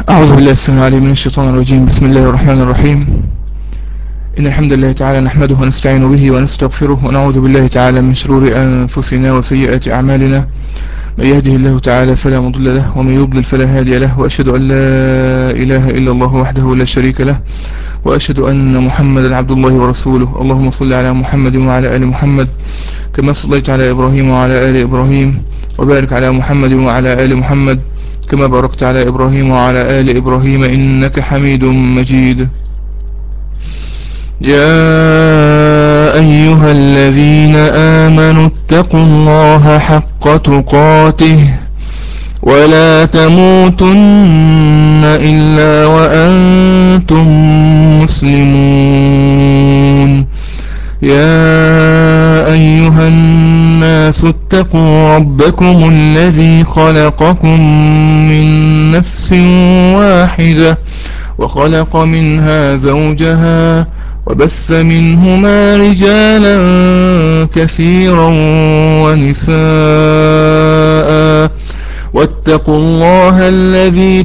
أعوذ بالله السميع العليم من الشيطان الرجيم بسم الله الرحمن الرحيم إن الحمد لله تعالى نحمده ونستعين به ونستغفره ونعوذ بالله تعالى من شرور أنفسنا وسيئات أعمالنا من يهده الله تعالى فلا مضل له ومن يضلل فلا هادي له وأشهد أن لا إله إلا الله وحده لا شريك له وأشهد أن محمدا عبد الله ورسوله اللهم صل على محمد وعلى آل محمد كما صليت على إبراهيم وعلى آل إبراهيم وبارك على محمد وعلى آل محمد كما باركت على إبراهيم وعلى آل إبراهيم إنك حميد مجيد يا أيها الذين آمنوا اتقوا الله حق تقاته ولا تموتن إلا وأنتم مسلمون يا أيها الناس اتقوا ربكم الذي خلقكم من نفس واحدة وخلق منها زوجها وبث منهما رجالا كثيرا ونساء واتقوا الله الذي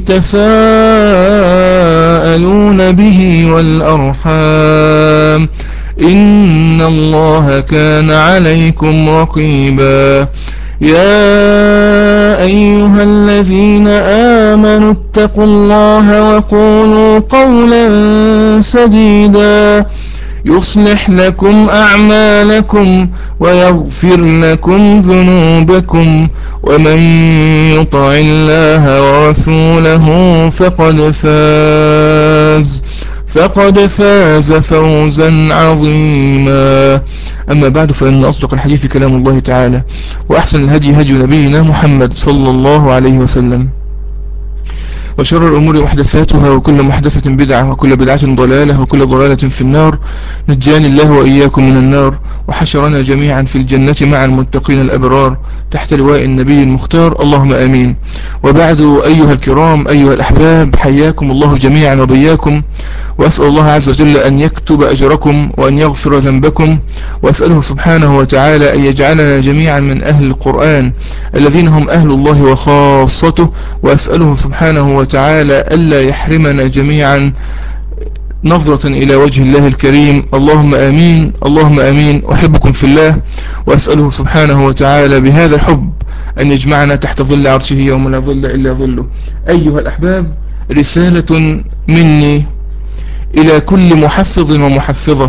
تساءلون به والأرحام إن الله كان عليكم رقيبا يا أيها الذين آمنوا اتقوا الله وقولوا قولا سديدا يصلح لكم أعمالكم ويغفر لكم ذنوبكم ومن يطع الله ورسوله فقد فاز فقد فاز فوزا عظيما أما بعد فإن أصدق الحديث كلام الله تعالى وأحسن الهدي هدي نبينا محمد صلى الله عليه وسلم وشر الأمور محدثاتها وكل محدثة بدعة وكل بدعة ضلالة وكل ضلالة في النار نجاني الله وإياكم من النار وحشرنا جميعا في الجنة مع المتقين الأبرار تحت لواء النبي المختار اللهم آمين وبعد أيها الكرام أيها الأحباب حياكم الله جميعا وبياكم وأسأل الله عز وجل أن يكتب أجركم وأن يغفر ذنبكم وأسأله سبحانه وتعالى أن يجعلنا جميعا من أهل القرآن الذين هم أهل الله وخاصته وأسأله سبحانه وتعالى ألا يحرمنا جميعا نظرة إلى وجه الله الكريم اللهم آمين اللهم آمين أحبكم في الله وأسأله سبحانه وتعالى بهذا الحب أن يجمعنا تحت ظل عرشه يوم لا ظل إلا ظله أيها الأحباب رسالة مني إلى كل محفظ ومحفظة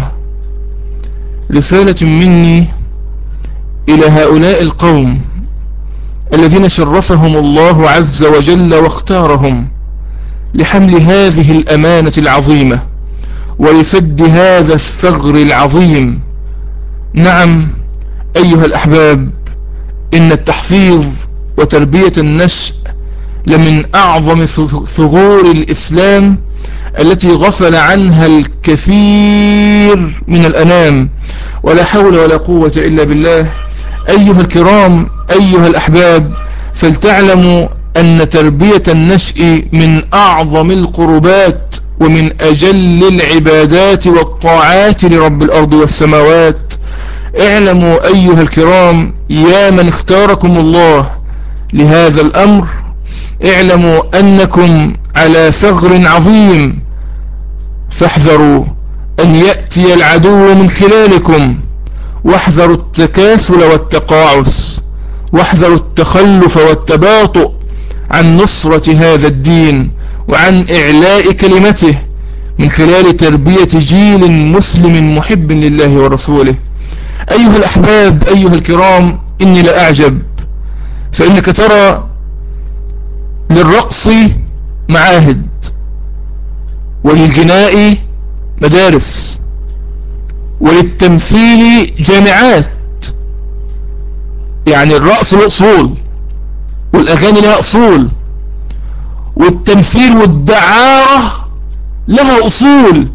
رسالة مني إلى هؤلاء القوم الذين شرفهم الله عز وجل واختارهم لحمل هذه الأمانة العظيمة ولسد هذا الثغر العظيم نعم أيها الأحباب إن التحفيظ وتربية النشء لمن أعظم ثغور الإسلام التي غفل عنها الكثير من الأنام ولا حول ولا قوة إلا بالله أيها الكرام أيها الأحباب فلتعلموا أن تربية النشء من أعظم القربات ومن أجل العبادات والطاعات لرب الأرض والسماوات اعلموا أيها الكرام يا من اختاركم الله لهذا الأمر اعلموا أنكم على ثغر عظيم فاحذروا أن يأتي العدو من خلالكم واحذروا التكاسل والتقاعس واحذروا التخلف والتباطؤ عن نصرة هذا الدين وعن إعلاء كلمته من خلال تربية جيل مسلم محب لله ورسوله أيها الأحباب أيها الكرام إني لأعجب فإنك ترى للرقص معاهد وللجناء مدارس وللتمثيل جامعات يعني الرقص له أصول والأغاني لها أصول والتمثيل والدعارة لها أصول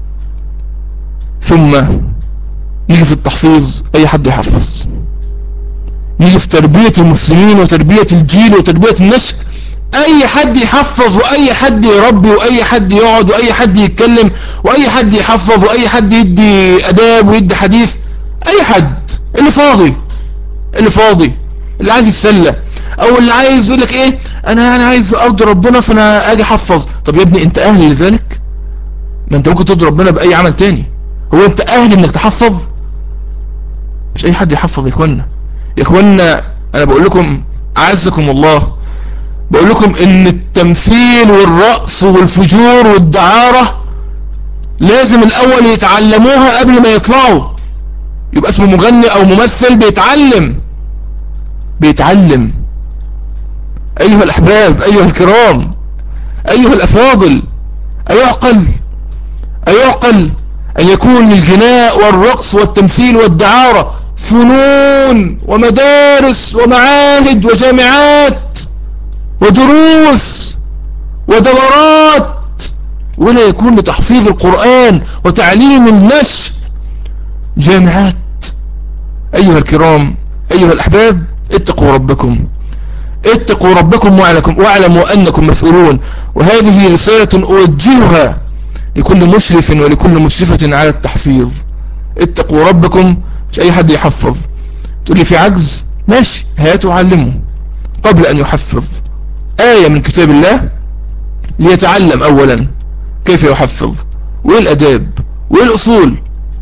ثم نيجي في التحفيظ أي حد يحفظ نيجي في تربية المسلمين وتربية الجيل وتربية النشء اي حد يحفظ واي حد يربي واي حد يقعد واي حد يتكلم واي حد يحفظ واي حد يدي اداب ويدي حديث اي حد اللي فاضي اللي فاضي اللي عايز يتسلى او اللي عايز يقول لك ايه انا يعني عايز ارضي ربنا فانا اجي احفظ طب يا ابني انت اهل لذلك ما انت ممكن ترضي ربنا باي عمل تاني هو انت اهل انك تحفظ مش اي حد يحفظ يا اخوانا يا اخوانا انا بقول لكم اعزكم الله بقول لكم ان التمثيل والرقص والفجور والدعارة لازم الاول يتعلموها قبل ما يطلعوا يبقى اسمه مغني او ممثل بيتعلم بيتعلم ايها الاحباب ايها الكرام ايها الافاضل ايعقل ايعقل ان يكون الغناء والرقص والتمثيل والدعارة فنون ومدارس ومعاهد وجامعات ودروس ودورات ولا يكون لتحفيظ القرآن وتعليم النشء جامعات أيها الكرام أيها الأحباب اتقوا ربكم اتقوا ربكم واعلموا أنكم مسؤولون وهذه رسالة أوجهها لكل مشرف ولكل مشرفة على التحفيظ اتقوا ربكم مش أي حد يحفظ تقول لي في عجز ماشي هاتوا علمه قبل أن يحفظ آية من كتاب الله ليتعلم أولا كيف يحفظ وإيه الأداب وإيه الأصول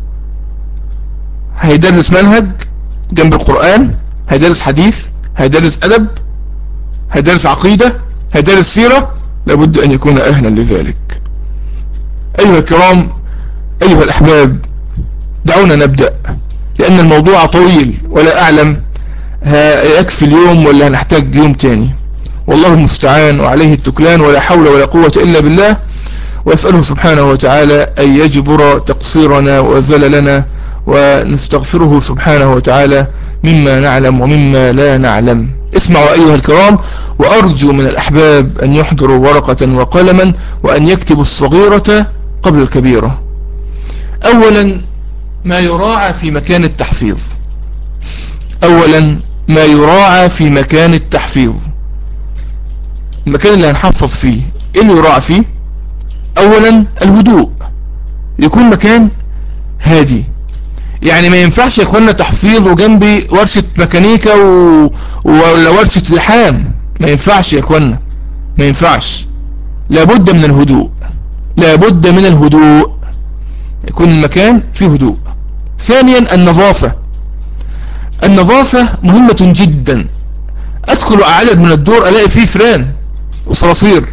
هيدرس منهج جنب القرآن هيدرس حديث هيدرس أدب هيدرس عقيدة هيدرس سيرة لابد أن يكون أهلا لذلك أيها الكرام أيها الأحباب دعونا نبدأ لأن الموضوع طويل ولا أعلم يكفي اليوم ولا هنحتاج يوم تاني والله المستعان وعليه التكلان ولا حول ولا قوة إلا بالله وأسأله سبحانه وتعالى أن يجبر تقصيرنا وزللنا ونستغفره سبحانه وتعالى مما نعلم ومما لا نعلم اسمعوا أيها الكرام وأرجو من الأحباب أن يحضروا ورقة وقلما وأن يكتبوا الصغيرة قبل الكبيرة أولا ما يراعى في مكان التحفيظ أولا ما يراعى في مكان التحفيظ المكان اللي هنحفظ فيه ايه اللي يراعى فيه اولا الهدوء يكون مكان هادي يعني ما ينفعش يا اخوانا تحفيظ وجنبي ورشة ميكانيكا و... ولا ورشة لحام ما ينفعش يا اخوانا ما ينفعش لابد من الهدوء لابد من الهدوء يكون المكان فيه هدوء ثانيا النظافة النظافة مهمة جدا ادخل اعدد من الدور الاقي فيه فران وصراصير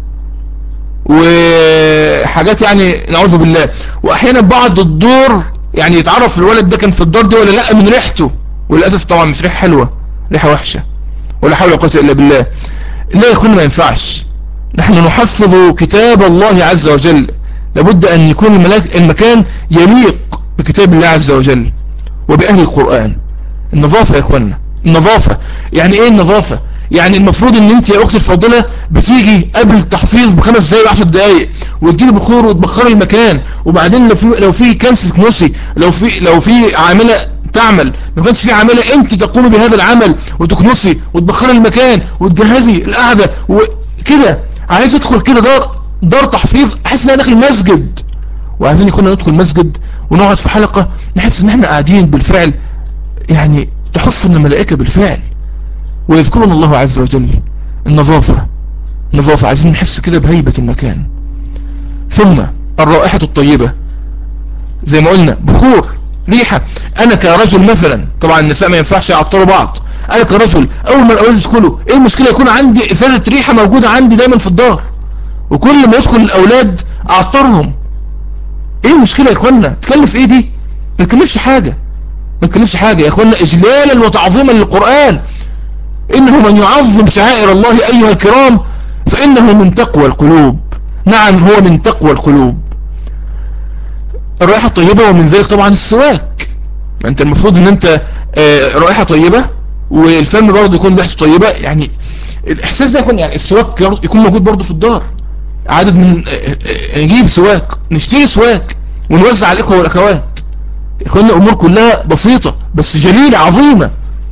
وحاجات يعني نعوذ بالله واحيانا بعض الدور يعني يتعرف الولد ده كان في الدار دي ولا لا من ريحته وللاسف طبعا مش ريحه حلوه ريحه وحشه ولا حول ولا قوه الا بالله لا يكون ما ينفعش نحن نحفظ كتاب الله عز وجل لابد ان يكون المكان يليق بكتاب الله عز وجل وبأهل القرآن النظافة يا اخوانا النظافة يعني ايه النظافة يعني المفروض ان انت يا اختي الفاضلة بتيجي قبل التحفيظ بخمس دقايق وعشر دقايق وتجيبي بخور وتبخري المكان وبعدين لو في لو في كنس تكنسي لو في لو في عاملة تعمل ما كانش في عاملة انت تقومي بهذا العمل وتكنسي وتبخري المكان وتجهزي القعدة وكده عايز ادخل كده دار دار تحفيظ احس ان انا داخل مسجد وعايزين يكون ندخل مسجد ونقعد في حلقة نحس ان احنا قاعدين بالفعل يعني تحفنا الملائكة بالفعل ويذكرون الله عز وجل النظافة النظافة عايزين نحس كده بهيبة المكان ثم الرائحة الطيبة زي ما قلنا بخور ريحة انا كرجل مثلا طبعا النساء ما ينفعش يعطروا بعض انا كرجل اول ما الاولاد يدخلوا ايه المشكلة يكون عندي ازازة ريحة موجودة عندي دايما في الدار وكل ما يدخل الاولاد اعطرهم ايه المشكلة يا اخوانا تكلف ايه دي ما تكلفش حاجة ما تكلفش حاجة يا اخوانا اجلالا وتعظيما للقرآن انه من يعظم شعائر الله ايها الكرام فانه من تقوى القلوب نعم هو من تقوى القلوب الرائحة الطيبة ومن ذلك طبعا السواك ما انت المفروض ان انت رائحة طيبة والفم برضه يكون ريحته طيبة يعني الاحساس ده يكون يعني السواك يكون موجود برضه في الدار عدد من نجيب سواك نشتري سواك ونوزع على الاخوة والاخوات يكون الامور كلها بسيطة بس جليلة عظيمة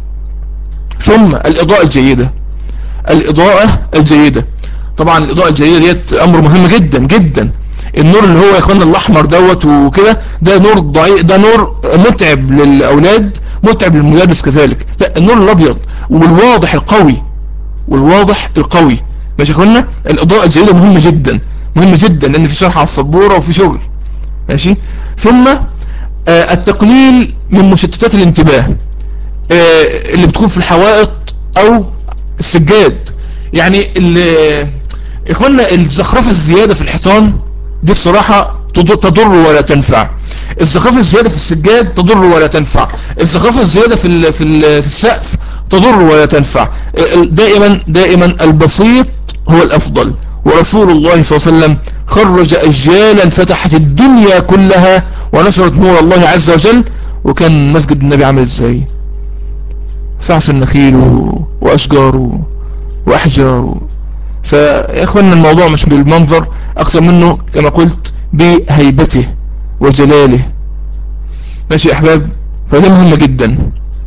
ثم الاضاءة الجيدة الاضاءة الجيدة طبعا الاضاءة الجيدة ديت امر مهم جدا جدا النور اللي هو يا اخوانا الاحمر دوت وكده ده نور ضعيف ده نور متعب للاولاد متعب للمدرس كذلك لا النور الابيض والواضح القوي والواضح القوي ماشي يا اخوانا الاضاءة الجيدة مهمة جدا مهمة جدا لان في شرح على السبورة وفي شغل ماشي ثم آه التقليل من مشتتات الانتباه آه اللي بتكون في الحوائط او السجاد يعني اللي اخوانا الزخرفة الزيادة في الحيطان دي بصراحة تضر ولا تنفع الزخرفة الزيادة في السجاد تضر ولا تنفع الزخرفة الزيادة في في في السقف تضر ولا تنفع دائما دائما البسيط هو الافضل ورسول الله صلى الله عليه وسلم خرج اجيالا فتحت الدنيا كلها ونشرت نور الله عز وجل وكان مسجد النبي عامل ازاي سعف النخيل واشجار واحجار فيا اخوانا الموضوع مش بالمنظر اكثر منه كما قلت بهيبته وجلاله ماشي يا احباب فده مهم جدا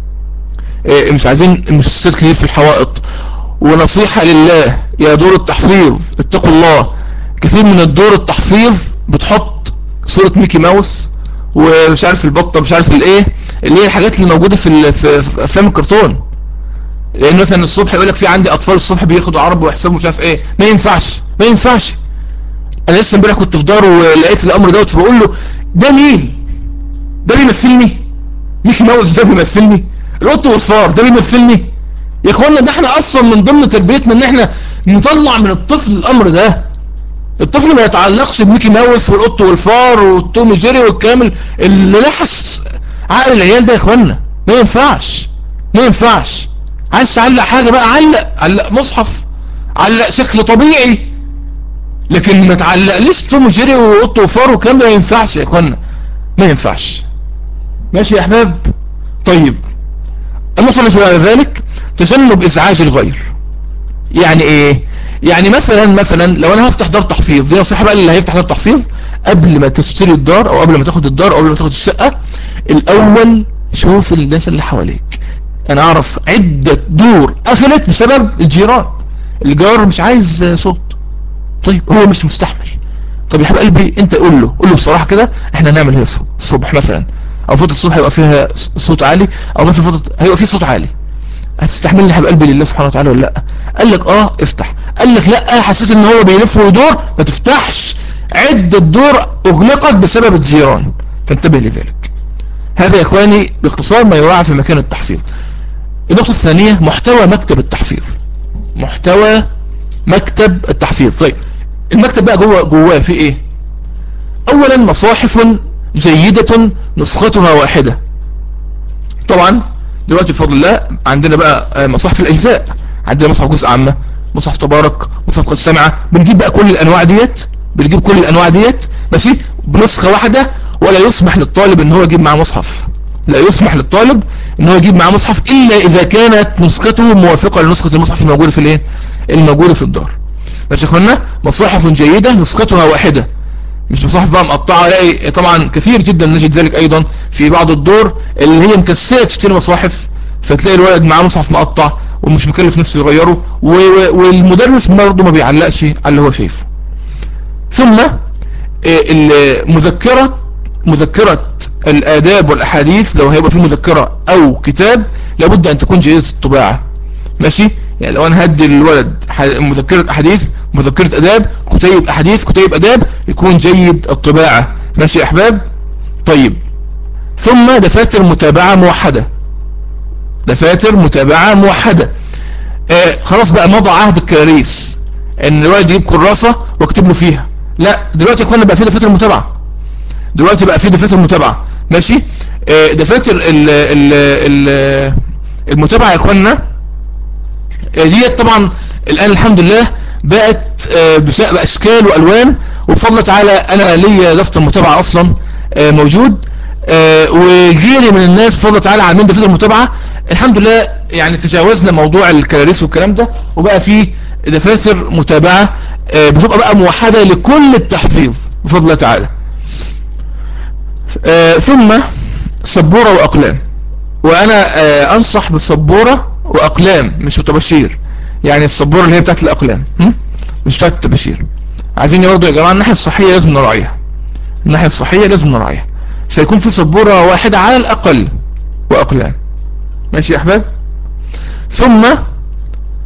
إيه مش عايزين المسلسلات كتير في الحوائط ونصيحة لله يا دور التحفيظ اتقوا الله كثير من الدور التحفيظ بتحط صورة ميكي ماوس ومش عارف البطة مش عارف الايه اللي هي الحاجات اللي موجودة في, في, في افلام الكرتون لان مثلا الصبح يقول لك في عندي اطفال الصبح بياخدوا عربي ويحسبوا مش عارف ايه ما ينفعش ما ينفعش انا لسه امبارح كنت في دار ولقيت الامر دوت فبقول له ده مين ده بيمثلني ميكي ماوس ده بيمثلني القط والفار ده بيمثلني يا اخوانا ده احنا اصلا من ضمن تربيتنا ان احنا نطلع من الطفل الامر ده الطفل ما يتعلقش بميكي ماوس والقط والفار والتوم جيري والكلام اللي لحس عقل العيال ده يا اخوانا ما ينفعش ما ينفعش عايز تعلق حاجة بقى علق علق مصحف علق شكل طبيعي لكن ما تعلقليش توم جيري وقط وفار وكلام ما ينفعش يا اخوانا ما ينفعش ماشي يا احباب طيب المصنف على ذلك تجنب ازعاج الغير يعني ايه يعني مثلا مثلا لو انا هفتح دار تحفيظ دي نصيحه بقى اللي هيفتح دار تحفيظ قبل ما تشتري الدار او قبل ما تاخد الدار او قبل ما تاخد الشقه الاول شوف الناس اللي حواليك انا اعرف عدة دور قفلت بسبب الجيران الجار مش عايز صوت طيب هو مش مستحمل طب يا حبيب قلبي انت قول له قول له بصراحة كده احنا هنعمل الصبح مثلا او فترة الصبح هيبقى فيها صوت عالي او مثلا فترة هيبقى فيه صوت عالي هتستحملني يا حبيب قلبي لله سبحانه وتعالى ولا لا قال لك اه افتح قال لك لا حسيت ان هو بيلف ويدور ما تفتحش عدة دور اغلقت بسبب الجيران فانتبه لذلك هذا يا اخواني باختصار ما يراعى في مكان التحفيظ النقطة الثانية محتوى مكتب التحفيظ محتوى مكتب التحفيظ طيب المكتب بقى جوه جواه في ايه اولا مصاحف جيدة نسختها واحدة طبعا دلوقتي بفضل الله عندنا بقى مصاحف الاجزاء عندنا مصحف جزء عامة مصحف تبارك مصحف قد سمعة بنجيب بقى كل الانواع ديت بنجيب كل الانواع ديت ماشي بنسخة واحدة ولا يسمح للطالب ان هو يجيب معاه مصحف لا يسمح للطالب ان هو يجيب معاه مصحف الا اذا كانت نسخته موافقة لنسخة المصحف الموجودة في الايه الموجودة في الدار ماشي يا اخوانا مصاحف جيدة نسختها واحدة مش مصاحف بقى مقطعة الاقي طبعا كثير جدا نجد ذلك ايضا في بعض الدور اللي هي مكسية تشتري مصاحف فتلاقي الولد معاه مصحف مقطع ومش مكلف نفسه يغيره والمدرس برضه ما بيعلقش على اللي هو شايفه ثم المذكرة مذكرة الآداب والأحاديث لو هيبقى في مذكرة أو كتاب لابد أن تكون جيدة الطباعة ماشي يعني لو أنا هدي الولد مذكرة أحاديث مذكرة أداب كتيب أحاديث كتيب أداب يكون جيد الطباعة ماشي يا أحباب طيب ثم دفاتر متابعة موحدة دفاتر متابعة موحدة آه خلاص بقى مضى عهد الكراريس ان الولد يجيب كراسة واكتب له فيها لا دلوقتي يا اخوانا بقى في دفاتر متابعة دلوقتي بقى في دفاتر متابعة ماشي آه دفاتر ال ال ال المتابعة يا اخوانا آه ديت طبعا الان الحمد لله بقت آه باشكال والوان وبفضل تعالى انا ليا دفتر متابعة اصلا آه موجود آه وغيري من الناس بفضل تعالى عاملين دفاتر متابعة الحمد لله يعني تجاوزنا موضوع الكراريس والكلام ده وبقى في دفاتر متابعة آه بتبقى بقى موحدة لكل التحفيظ بفضل الله تعالى آه ثم سبورة وأقلام وأنا آه أنصح بالسبورة وأقلام مش وتبشير يعني السبورة اللي هي بتاعت الأقلام مش بتاعت التبشير عايزين برضه يا جماعة الناحية الصحية لازم نراعيها الناحية الصحية لازم نراعيها فيكون في سبورة واحدة على الأقل وأقلام ماشي يا أحباب ثم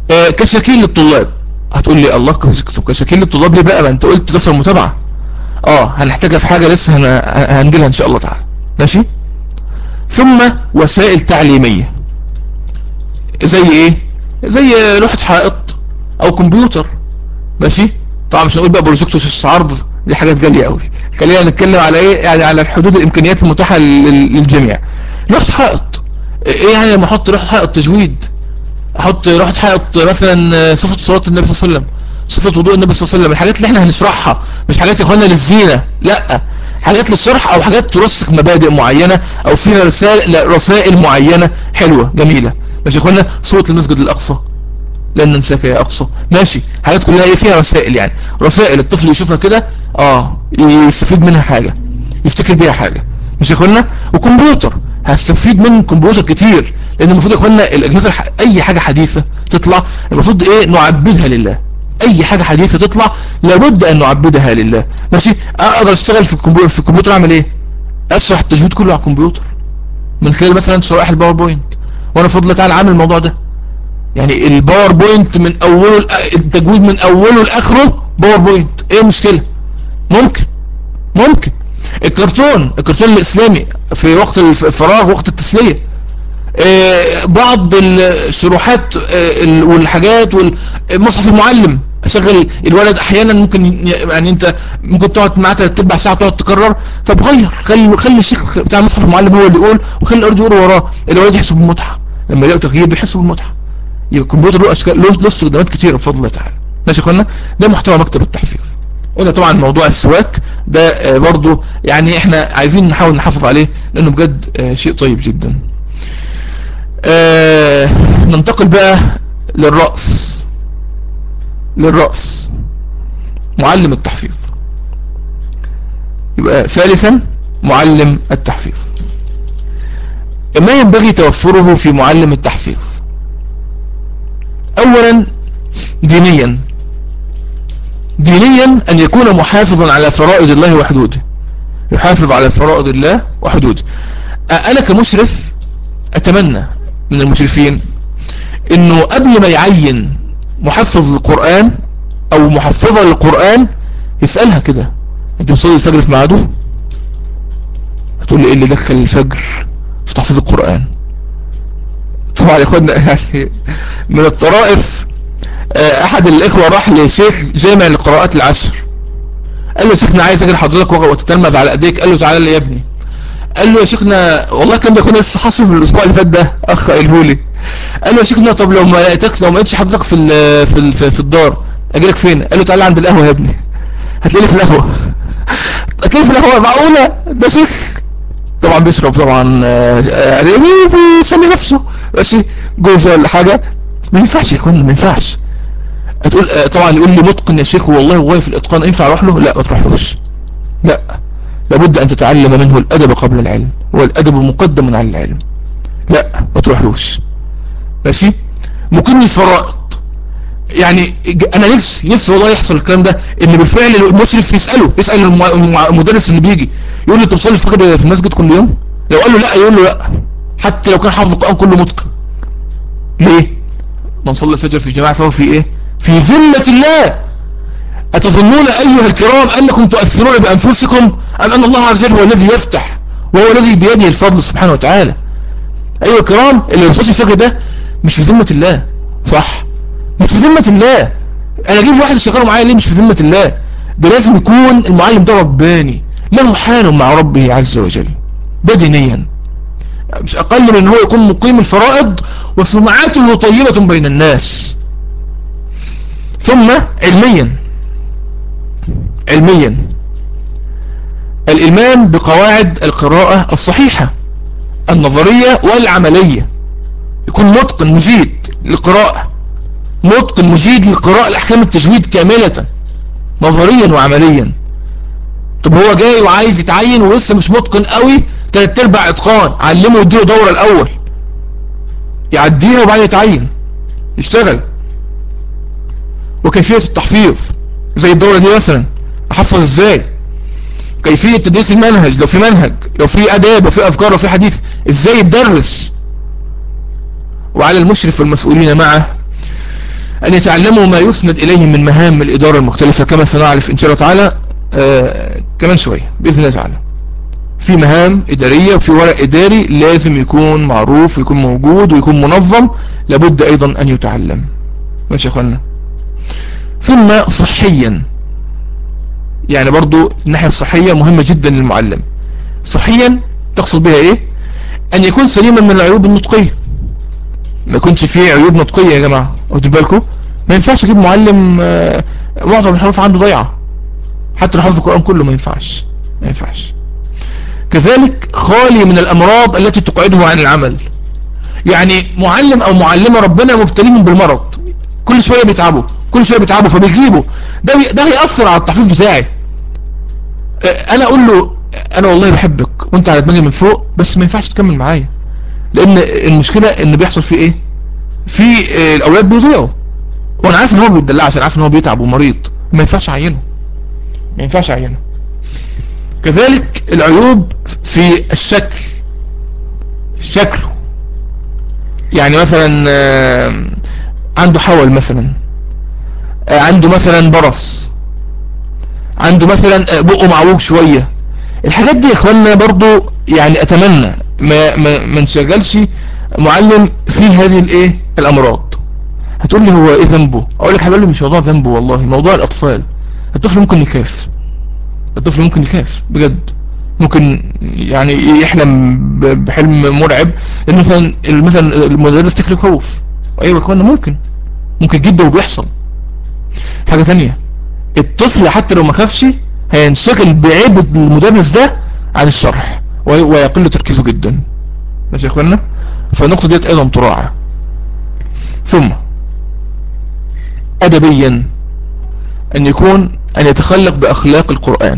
آه كشاكيل للطلاب هتقول لي الله كشاكيل للطلاب ليه بقى ما انت قلت دفتر متابعة اه هنحتاجها في حاجة لسه هنجيلها ان شاء الله تعالى ماشي ثم وسائل تعليمية زي ايه زي لوحة حائط او كمبيوتر ماشي طبعا مش هنقول بقى بروجيكتور شاشة عرض دي حاجات غالية قوي خلينا نتكلم على ايه يعني على حدود الامكانيات المتاحة للجميع لوحة حائط ايه يعني لما احط لوحة حائط تجويد احط لوحة حائط مثلا صفة صلاة النبي صلى الله عليه وسلم صفة وضوء النبي صلى الله عليه وسلم الحاجات اللي احنا هنشرحها مش حاجات يا اخوانا للزينة لا حاجات للشرح او حاجات ترسخ مبادئ معينة او فيها رسائل رسائل معينة حلوة جميلة ماشي يا اخوانا صورة المسجد الاقصى لن ننساك يا اقصى ماشي حاجات كلها ايه فيها رسائل يعني رسائل الطفل يشوفها كده اه يستفيد منها حاجة يفتكر بيها حاجة مش يا اخوانا وكمبيوتر هستفيد من كمبيوتر كتير لان المفروض يا اخوانا الاجهزه الح... اي حاجه حديثه تطلع المفروض ايه نعبدها لله اي حاجه حديثه تطلع لابد ان نعبدها لله ماشي اقدر اشتغل في الكمبيوتر في الكمبيوتر اعمل ايه اشرح التجويد كله على الكمبيوتر من خلال مثلا شرائح الباوربوينت وانا بفضل الله تعالى عامل الموضوع ده يعني الباوربوينت من اوله التجويد من اوله لاخره باوربوينت ايه المشكله ممكن ممكن الكرتون الكرتون الاسلامي في وقت الفراغ وقت التسليه آه بعض الشروحات آه والحاجات والمصحف المعلم اشغل الولد احيانا ممكن يعني انت ممكن تقعد معاه ثلاث ارباع ساعه تقعد تكرر طب غير خلي خلي الشيخ بتاع المصحف المعلم هو اللي يقول وخلي الارض يقول وراه الولد يحس بالمتعه لما يلاقوا تغيير بيحسوا بالمتعه يبقى الكمبيوتر له اشكال له له استخدامات كتيره بفضل الله تعالى ماشي يا اخوانا ده محتوى مكتب التحفيظ قلنا طبعا موضوع السواك ده برضو يعني احنا عايزين نحاول نحافظ عليه لانه بجد شيء طيب جدا اه ننتقل بقى للرأس للرأس معلم التحفيظ يبقى ثالثا معلم التحفيظ ما ينبغي توفره في معلم التحفيظ اولا دينيا دينيا ان يكون محافظا على فرائض الله وحدوده يحافظ على فرائض الله وحدوده انا كمشرف اتمنى من المشرفين انه قبل ما يعين محفظ للقرآن او محفظة للقرآن يسألها كده انت بتصلي الفجر في ميعاده هتقول لي ايه اللي دخل الفجر في تحفيظ القرآن طبعا يا اخوانا يعني من الطرائف احد الاخوة راح لشيخ جامع القراءات العشر قال له يا شيخنا عايز اجي لحضرتك وتتلمذ على ايديك قال له تعالى لي يا ابني قال له يا شيخنا والله كان ده يكون لسه حاصل من الاسبوع اللي فات ده اخ قاله لي قال له يا شيخنا طب لو ما لقيتك لو ما لقيتش حضرتك في في ال في, في الدار اجي لك فين قال له تعالى عند القهوه يا ابني هتلاقيني في القهوه هتلاقيني في القهوه معقوله ده شيخ طبعا بيشرب طبعا بيسمي نفسه ماشي جوزه ولا حاجه ما ينفعش يا اخوانا ما ينفعش هتقول طبعا يقول لي متقن يا شيخ والله هو في الاتقان ينفع اروح له لا ما تروحلوش لا لابد ان تتعلم منه الادب قبل العلم والادب مقدم على العلم لا ما تروحلوش ماشي مقيم الفرائض يعني انا نفسي نفسي والله يحصل الكلام ده ان بالفعل المشرف يساله يسال المدرس اللي بيجي يقول له انت بتصلي الفجر في المسجد كل يوم لو قال له لا يقول له لا حتى لو كان حافظ القران كله متقن ليه من صلى الفجر في جماعه فهو في ايه في ذمه الله أتظنون أيها الكرام أنكم تؤثرون بأنفسكم أم أن الله عز وجل هو الذي يفتح وهو الذي بيده الفضل سبحانه وتعالى أيها الكرام اللي يصلي الفجر ده مش في ذمة الله صح مش في ذمة الله أنا أجيب واحد يشتغلوا معايا ليه مش في ذمة الله ده لازم يكون المعلم ده رباني له حال مع ربه عز وجل ده دينيا مش أقل من أن هو يكون مقيم الفرائض وسمعته طيبة بين الناس ثم علميا علميا الإلمام بقواعد القراءة الصحيحة النظرية والعملية يكون متقن مجيد للقراءة متقن مجيد لقراءة الأحكام التجويد كاملة نظريا وعمليا طب هو جاي وعايز يتعين ولسه مش متقن قوي تلات ارباع اتقان علمه واديله دورة الاول يعديها وبعدين يتعين يشتغل وكيفية التحفيظ زي الدورة دي مثلا احفظ ازاي كيفية تدريس المنهج لو في منهج لو في اداب لو في افكار لو في حديث ازاي يدرس وعلى المشرف والمسؤولين معه أن يتعلموا ما يسند إليهم من مهام الإدارة المختلفة كما سنعرف إن شاء الله تعالى آه كمان شوية بإذن الله تعالى في مهام إدارية وفي ورق إداري لازم يكون معروف ويكون موجود ويكون منظم لابد أيضا أن يتعلم ماشي يا أخوانا ثم صحيا يعني برضو الناحية الصحية مهمة جدا للمعلم صحيا تقصد بها ايه ان يكون سليما من العيوب النطقية ما يكونش فيه عيوب نطقية يا جماعة واخدوا بالكم ما ينفعش اجيب معلم آه، معظم الحروف عنده ضيعة حتى لو حفظ القرآن كله ما ينفعش ما ينفعش كذلك خالي من الامراض التي تقعده عن العمل يعني معلم او معلمة ربنا مبتليهم بالمرض كل شوية بيتعبوا كل شوية بيتعبوا فبيجيبوا ده ده هيأثر على التحفيظ بتاعي آه، انا اقول له انا والله بحبك وانت على دماغي من فوق بس ما ينفعش تكمل معايا لان المشكلة ان بيحصل فيه ايه في آه، الاولاد بيضيعوا وانا عارف ان هو بيدلع عشان عارف ان هو بيتعب ومريض ما ينفعش اعينه ما ينفعش اعينه كذلك العيوب في الشكل شكله يعني مثلا آه، عنده حول مثلا آه، عنده مثلا برص عنده مثلا بقه معوج شوية الحاجات دي يا اخوانا برضو يعني اتمنى ما, ما, ما نشغلش معلم في هذه الايه الامراض هتقول لي هو ايه ذنبه اقول لك حبيبي مش موضوع ذنبه والله موضوع الاطفال الطفل ممكن يخاف الطفل ممكن يخاف بجد ممكن يعني يحلم بحلم مرعب ان مثلا مثلا المدرس تكلي خوف ايوه يا اخوانا ممكن ممكن جدا وبيحصل حاجة ثانيه الطفل حتى لو ما خافش هينشغل بعيب المدرس ده عن الشرح ويقل تركيزه جدا ماشي يا اخوانا فالنقطة ديت ايضا تراعى ثم ادبيا ان يكون ان يتخلق باخلاق القرآن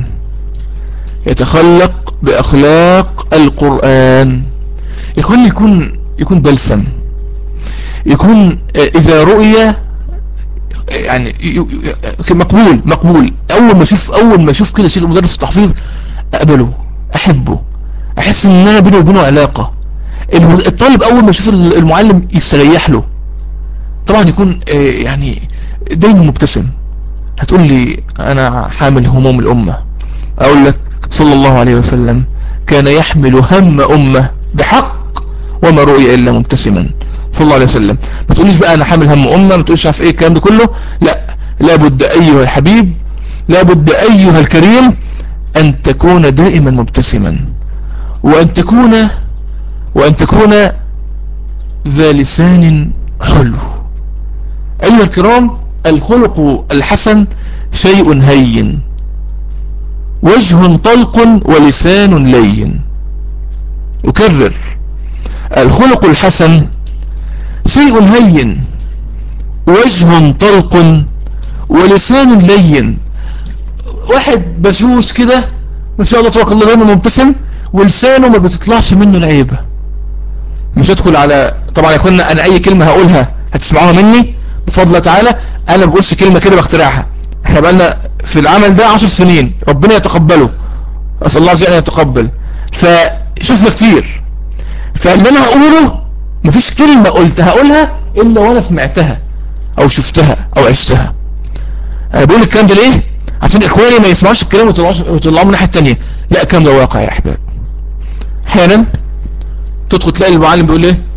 يتخلق باخلاق القرآن يكون يكون يكون بلسم يكون اذا رؤية يعني مقبول مقبول اول ما اشوف اول ما اشوف كده شيء مدرس التحفيظ اقبله احبه احس ان انا بيني وبينه علاقة الطالب اول ما يشوف المعلم يستريح له طبعا يكون يعني دايما مبتسم هتقول لي انا حامل هموم الامة اقول لك صلى الله عليه وسلم كان يحمل هم امة بحق وما رؤي الا مبتسما صلى الله عليه وسلم ما تقوليش بقى انا حامل هم امه ما تقوليش عارف ايه الكلام ده كله لا لابد ايها الحبيب لابد ايها الكريم ان تكون دائما مبتسما وان تكون وان تكون ذا لسان حلو ايها الكرام الخلق الحسن شيء هين وجه طلق ولسان لين أكرر الخلق الحسن شيء هين وجه طلق ولسان لين واحد بشوش كده ما شاء الله تبارك الله دايما مبتسم ولسانه ما بتطلعش منه العيبة مش هدخل على طبعا يا اخوانا انا اي كلمة هقولها هتسمعوها مني بفضل الله تعالى انا ما بقولش كلمة كده باختراعها احنا بقالنا في العمل ده عشر سنين ربنا يتقبله اسال الله عز وجل ان يتقبل فشفنا كتير فاللي انا هقوله مفيش كلمة قلتها هقولها الا وانا سمعتها او شفتها او عشتها انا بقول الكلام ده ليه عشان اخواني ما يسمعوش الكلام ويطلعوا من الناحيه الثانيه لا الكلام ده واقع يا احباب احيانا تدخل تلاقي المعلم بيقول ايه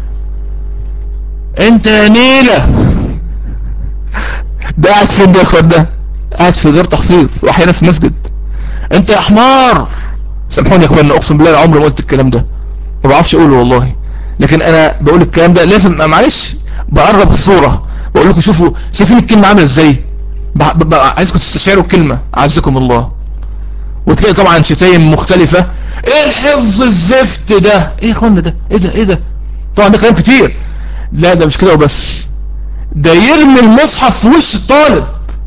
انت يا نيلة ده قاعد فين ده يا اخوان ده قاعد في دار تحفيظ واحيانا في مسجد انت يا حمار سامحوني يا اخوانا اقسم بالله عمري ما قلت الكلام ده ما بعرفش اقوله والله لكن انا بقول الكلام ده لازم معلش بقرب الصورة بقول لكم شوفوا شايفين الكلمة عاملة ازاي عايزكم تستشعروا الكلمة عزكم الله وتلاقي طبعا شتايم مختلفة ايه الحفظ الزفت ده ايه يا اخوانا ده ايه ده ايه ده طبعا ده كلام كتير لا ده مش كده وبس ده يرمي المصحف في وش الطالب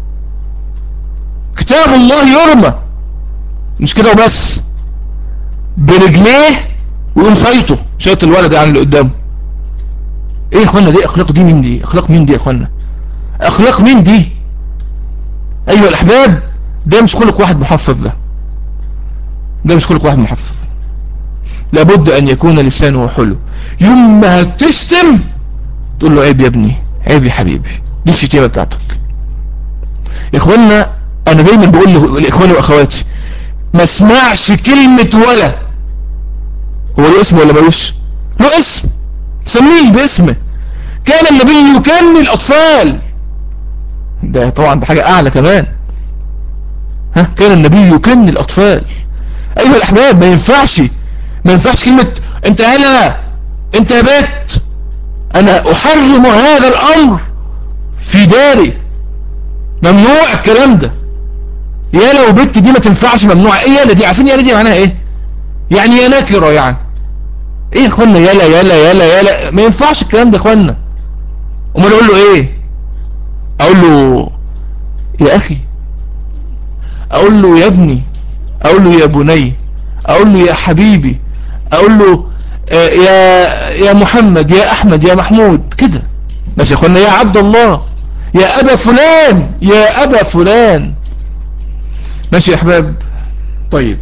كتاب الله يرمى مش كده وبس برجليه ويقوم صيته شايط الولد يعني اللي قدامه ايه يا اخوانا دي اخلاق دي مين دي اخلاق مين دي يا اخوانا اخلاق مين دي ايها الاحباب ده مش خلق واحد محفظ ده ده مش خلق واحد محفظ لابد ان يكون لسانه حلو يوم ما هتشتم تقول له عيب يا ابني عيب يا حبيبي دي الشتيمة بتاعتك يا اخوانا انا دايما بقول لاخواني واخواتي ما اسمعش كلمة ولا هو له اسم ولا ملوش له اسم سميه باسمه كان النبي يكني الاطفال ده طبعا ده حاجة اعلى كمان ها كان النبي يكني الاطفال ايها الاحباب ما ينفعش ما ينفعش كلمة انت هلا انت يا بيت انا احرم هذا الامر في داري ممنوع الكلام ده يا لو بنت دي ما تنفعش ممنوع ايه يالا دي عارفين يالا دي معناها ايه يعني يا نكره يعني ايه يا اخوانا يالا يالا يالا يالا ما ينفعش الكلام ده يا اخوانا امال اقول له ايه اقول له يا اخي اقول له يا ابني اقول له يا بني اقول له يا حبيبي اقول له آه يا يا محمد يا احمد يا محمود كده ماشي يا اخوانا يا عبد الله يا ابا فلان يا ابا فلان ماشي يا احباب طيب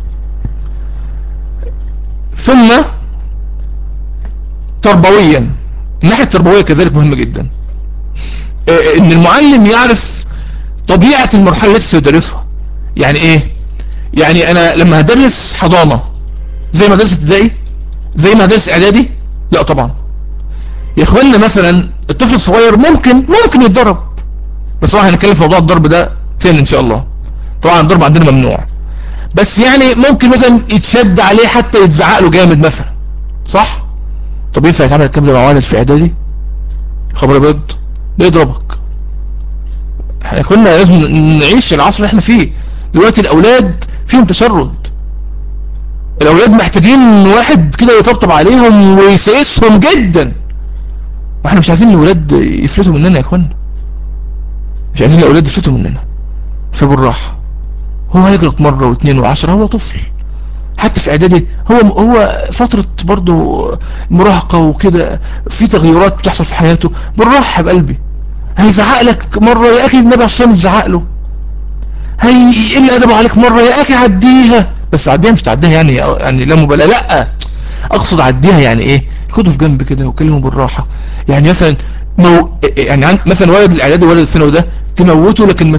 ثم تربويا الناحية التربوية كذلك مهمة جدا ان المعلم يعرف طبيعة المرحلة التي سيدرسها يعني ايه يعني انا لما هدرس حضانة زي ما هدرس ابتدائي زي ما هدرس اعدادي لا طبعا يا اخوانا مثلا الطفل الصغير ممكن ممكن يتضرب بس طبعا هنتكلم في موضوع الضرب ده تاني ان شاء الله طبعا الضرب عندنا ممنوع بس يعني ممكن مثلا يتشد عليه حتى يتزعق له جامد مثلا صح طب ينفع يتعمل الكلام ده مع ولد في اعدادي خبر ابيض ليه يضربك احنا كنا لازم نعيش العصر اللي احنا فيه دلوقتي الاولاد فيهم تشرد الاولاد محتاجين واحد كده يطبطب عليهم ويسيسهم جدا واحنا مش عايزين الاولاد يفلتوا مننا يا اخوانا مش عايزين الاولاد يفلتوا مننا فبالراحه هو هيغلط مرة واثنين وعشرة هو طفل حتى في اعدادي هو هو فترة برضو مراهقة وكده في تغيرات بتحصل في حياته بالراحة بقلبي هيزعق لك مرة يا اخي النبي عليه الصلاة زعق له هيقل ادبه عليك مرة يا اخي عديها بس عديها مش تعديها يعني يعني لا مبالاة لا اقصد عديها يعني ايه خده في جنب كده وكلمه بالراحة يعني مثلا مو يعني مثلا ولد الاعدادي وولد الثانوي ده تموته لكن ما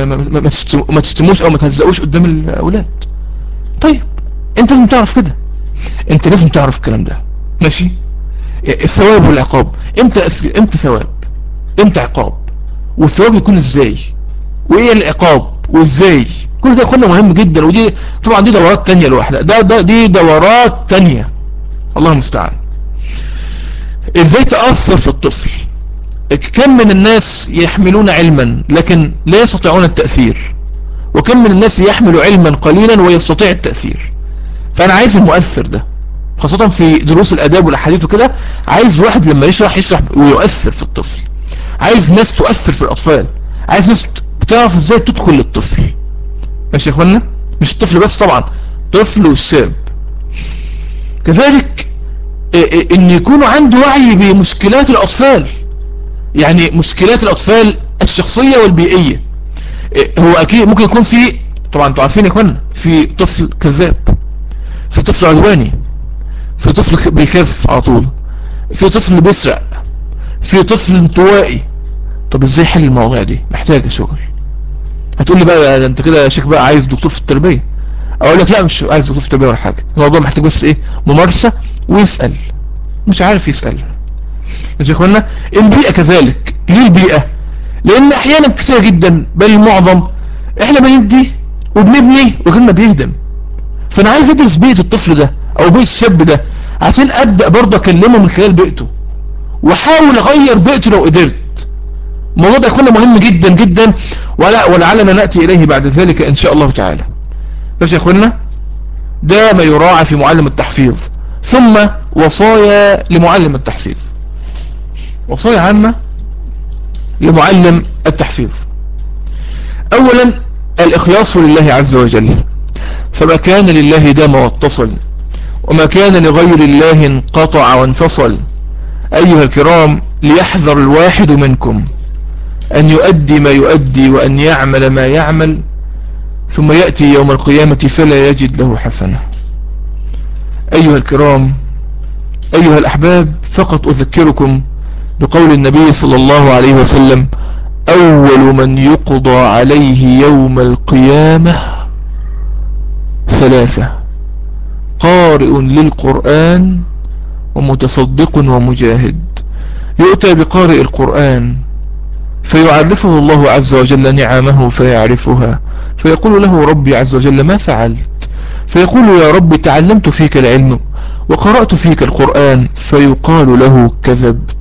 ما تشتموش او ما تهزقوش قدام الاولاد طيب انت لازم تعرف كده انت لازم تعرف الكلام ده ماشي الثواب والعقاب امتى امتى ثواب امتى عقاب والثواب يكون ازاي وايه العقاب وازاي كل ده كنا مهم جدا ودي طبعا دي دورات تانية لوحدها ده ده دي دورات تانية الله المستعان ازاي تأثر في الطفل كم من الناس يحملون علما لكن لا يستطيعون التأثير وكم من الناس يحمل علما قليلا ويستطيع التأثير فأنا عايز المؤثر ده خاصة في دروس الأداب والأحاديث وكده عايز واحد لما يشرح يشرح ويؤثر في الطفل عايز ناس تؤثر في الأطفال عايز ناس بتعرف ازاي تدخل للطفل ماشي يا اخوانا مش الطفل بس طبعا طفل والشاب كذلك ان يكونوا عنده وعي بمشكلات الأطفال يعني مشكلات الأطفال الشخصية والبيئية هو أكيد ممكن يكون في طبعا انتوا عارفين يا اخوانا في طفل كذاب في طفل عدواني في طفل بيخاف على طول في طفل بيسرق في طفل انطوائي طب ازاي حل المواضيع دي محتاجة شغل هتقول لي بقى انت كده يا شيخ بقى عايز دكتور في التربية اقول لك لا مش عايز دكتور في التربية ولا حاجة الموضوع محتاج بس ايه ممارسة ويسأل مش عارف يسأل مش يا اخوانا البيئة كذلك ليه البيئة لان احيانا كتير جدا بل المعظم احنا بندي وبنبني وغيرنا بيهدم فانا عايز ادرس بيئة الطفل ده او بيئة الشاب ده عشان ابدأ برضه اكلمه من خلال بيئته واحاول اغير بيئته لو قدرت الموضوع ده يكون مهم جدا جدا ولا ولعلنا نأتي اليه بعد ذلك ان شاء الله تعالى بس يا اخوانا ده ما يراعى في معلم التحفيظ ثم وصايا لمعلم التحفيظ وصايا عامة لمعلم التحفيظ اولا الاخلاص لله عز وجل فما كان لله دام واتصل وما كان لغير الله انقطع وانفصل ايها الكرام ليحذر الواحد منكم ان يؤدي ما يؤدي وان يعمل ما يعمل ثم يأتي يوم القيامة فلا يجد له حسنة أيها الكرام أيها الأحباب فقط أذكركم بقول النبي صلى الله عليه وسلم أول من يقضى عليه يوم القيامة ثلاثة قارئ للقرآن ومتصدق ومجاهد يؤتى بقارئ القرآن فيعرفه الله عز وجل نعمه فيعرفها فيقول له ربي عز وجل ما فعلت فيقول يا رب تعلمت فيك العلم وقرأت فيك القرآن فيقال له كذبت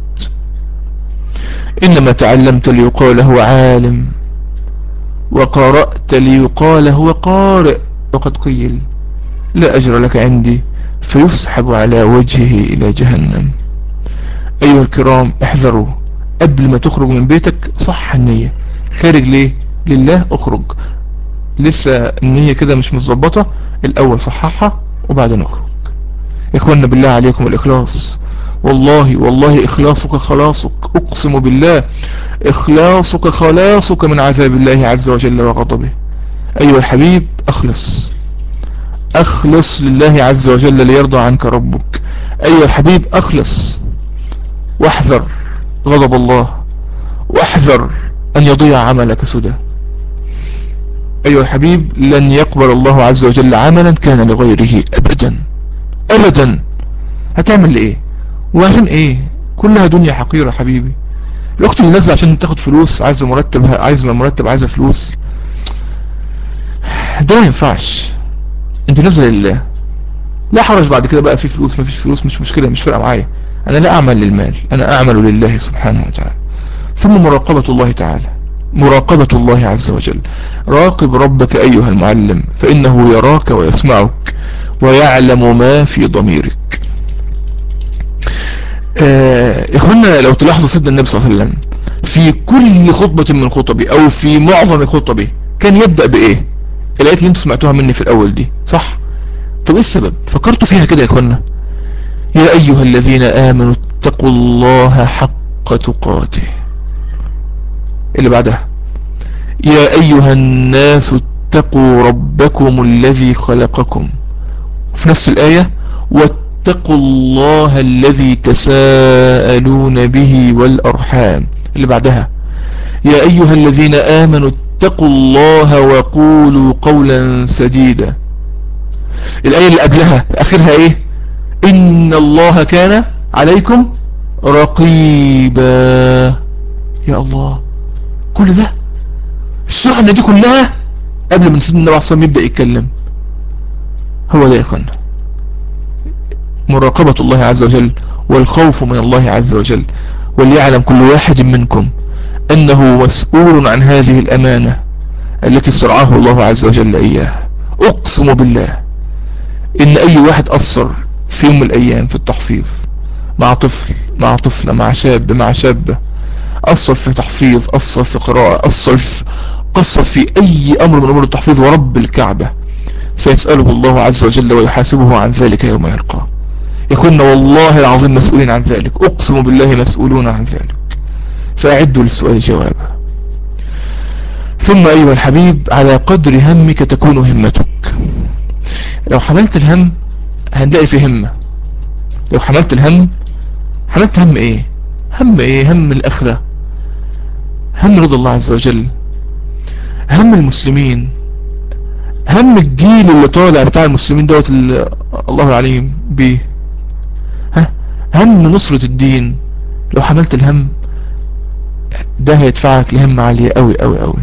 إنما تعلمت ليقال هو عالم وقرأت ليقال هو قارئ وقد قيل لا أجر لك عندي فيسحب على وجهه إلى جهنم أيها الكرام احذروا قبل ما تخرج من بيتك صح النية خارج ليه لله اخرج لسه النية كده مش متظبطة الأول صححها وبعدين اخرج إخواننا بالله عليكم الإخلاص والله والله إخلاصك خلاصك أقسم بالله إخلاصك خلاصك من عذاب الله عز وجل وغضبه أيها الحبيب أخلص أخلص لله عز وجل ليرضى عنك ربك أيها الحبيب أخلص واحذر غضب الله واحذر أن يضيع عملك سدى أيها الحبيب لن يقبل الله عز وجل عملا كان لغيره أبدا أبدا هتعمل ايه وعشان ايه كلها دنيا حقيرة حبيبي الاخت اللي نازله عشان تاخد فلوس عايزه مرتب عايزه مرتب عايزه فلوس ده ما ينفعش انت نازله لله لا حرج بعد كده بقى في فلوس ما فيش فلوس مش مشكلة مش فارقه معايا انا لا اعمل للمال انا اعمل لله سبحانه وتعالى ثم مراقبة الله تعالى مراقبة الله عز وجل راقب ربك ايها المعلم فانه يراك ويسمعك ويعلم ما في ضميرك آه اخوانا لو تلاحظوا سيدنا النبي صلى الله عليه وسلم في كل خطبة من خطبه او في معظم خطبه كان يبدأ بايه الايات اللي انتم سمعتوها مني في الاول دي صح طب ايه السبب فكرتوا فيها كده يا اخوانا يا ايها الذين امنوا اتقوا الله حق تقاته اللي بعدها يا ايها الناس اتقوا ربكم الذي خلقكم في نفس الايه واتقوا الله الذي تساءلون به والأرحام اللي بعدها يا أيها الذين آمنوا اتقوا الله وقولوا قولا سديدا الآية اللي قبلها آخرها ايه إن الله كان عليكم رقيبا يا الله كل ده السحنة دي كلها قبل ما سيدنا النبي عليه الصلاة يبدأ يتكلم هو ده يا اخوانا مراقبة الله عز وجل والخوف من الله عز وجل وليعلم كل واحد منكم أنه مسؤول عن هذه الأمانة التي استرعاه الله عز وجل إياها أقسم بالله إن أي واحد أثر في يوم من الأيام في التحفيظ مع طفل مع طفلة مع شاب مع شابة أثر في تحفيظ أثر في قراءة أثر في قصر في أي أمر من أمور التحفيظ ورب الكعبة سيسأله الله عز وجل ويحاسبه عن ذلك يوم يلقاه يكون والله العظيم مسؤولين عن ذلك اقسم بالله مسؤولون عن ذلك فاعدوا للسؤال جوابا ثم ايها الحبيب على قدر همك تكون همتك لو حملت الهم هنلاقي في همة لو حملت الهم حملت هم ايه هم ايه هم الاخرة هم رضا الله عز وجل هم المسلمين هم الجيل اللي طالع بتاع المسلمين دوت الله العليم بيه هم نصرة الدين لو حملت الهم ده هيدفعك لهم عالية قوي قوي قوي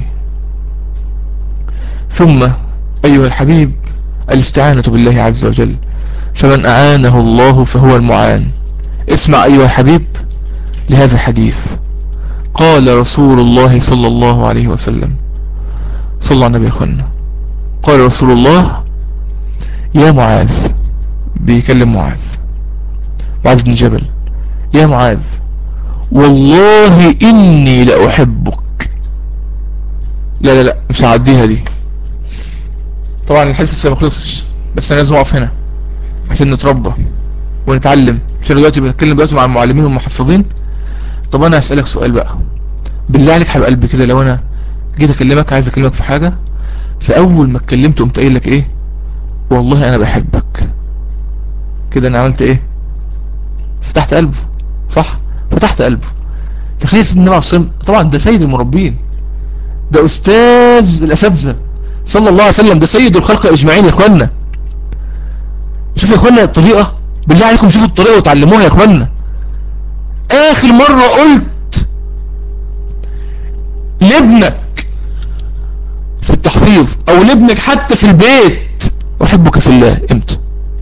ثم أيها الحبيب الاستعانة بالله عز وجل فمن أعانه الله فهو المعان اسمع أيها الحبيب لهذا الحديث قال رسول الله صلى الله عليه وسلم صلى على النبي أخوانا قال رسول الله يا معاذ بيكلم معاذ معاذ بن جبل يا معاذ والله إني لأحبك لا لا لا مش هعديها دي طبعا الحديث لسه ما خلصش بس انا لازم اقف هنا عشان نتربى ونتعلم مش انا دلوقتي بنتكلم دلوقتي مع المعلمين والمحفظين طب انا هسألك سؤال بقى بالله عليك حبيب قلبي كده لو انا جيت اكلمك عايز اكلمك في حاجة فاول ما اتكلمت قمت قايل لك ايه والله انا بحبك كده انا عملت ايه فتحت قلبه صح فتحت قلبه تخيل سيدنا النبي عليه الصلاة والسلام طبعا ده سيد المربين ده أستاذ الأساتذة صلى الله عليه وسلم ده سيد الخلق أجمعين يا إخوانا شوف يا إخوانا الطريقة بالله عليكم شوفوا الطريقة وتعلموها يا إخوانا آخر مرة قلت لابنك في التحفيظ أو لابنك حتى في البيت أحبك في الله امتى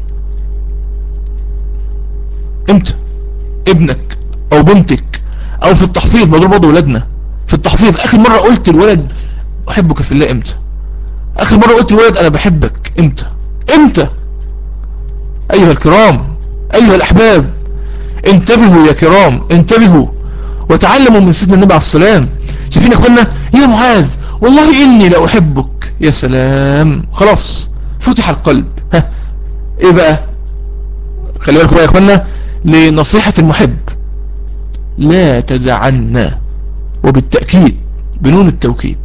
امتى ابنك أو بنتك أو في التحفيظ ما دول برضه ولادنا في التحفيظ آخر مرة قلت الولد أحبك في الله امتى آخر مرة قلت الولد أنا بحبك امتى امتى أيها الكرام أيها الأحباب انتبهوا يا كرام انتبهوا وتعلموا من سيدنا النبي عليه السلام شايفين يا اخوانا يا معاذ والله إني لأحبك يا سلام خلاص فتح القلب ها ايه بقى خلي بالكم يا اخوانا لنصيحة المحب لا تدعنا وبالتأكيد بنون التوكيد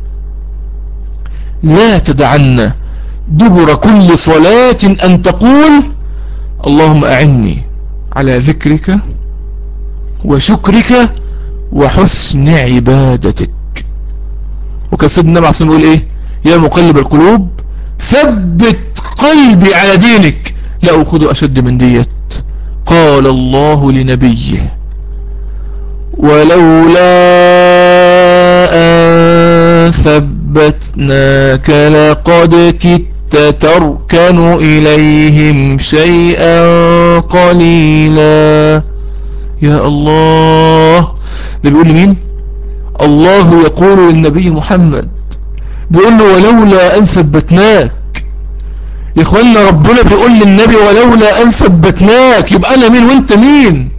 لا تدعنا دبر كل صلاة أن تقول اللهم أعني على ذكرك وشكرك وحسن عبادتك وكان سيدنا النبي عليه الصلاة يقول ايه يا مقلب القلوب ثبت قلبي على دينك لا أخذ أشد من ديت قال الله لنبيه ولولا أن ثبتناك لقد كدت تركن إليهم شيئا قليلا يا الله ده بيقول لمين الله يقول للنبي محمد بيقول له ولولا أن ثبتناك يا اخوانا ربنا بيقول للنبي ولولا أن ثبتناك يبقى أنا مين وانت مين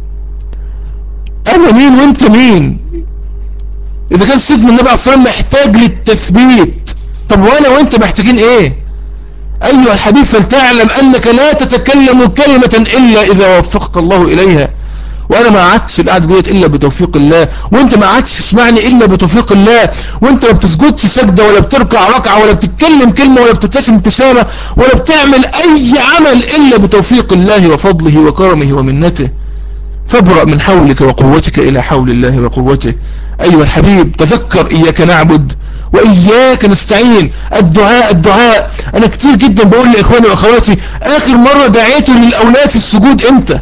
أنا مين وانت مين إذا كان سيدنا النبي عليه الصلاة والسلام محتاج للتثبيت طب وأنا وانت محتاجين إيه أيها الحبيب فلتعلم أنك لا تتكلم كلمة إلا إذا وفقك الله إليها وانا ما قعدتش القعده ديت الا بتوفيق الله وانت ما قعدتش تسمعني الا بتوفيق الله وانت ما بتسجدش سجده ولا بتركع ركعه ولا بتتكلم كلمه ولا بتبتسم ابتسامه ولا بتعمل اي عمل الا بتوفيق الله وفضله وكرمه ومنته فابرأ من حولك وقوتك الى حول الله وقوته ايها الحبيب تذكر اياك نعبد وإياك نستعين الدعاء الدعاء أنا كتير جدا بقول لإخواني وأخواتي آخر مرة دعيته للأولاد في السجود إمتى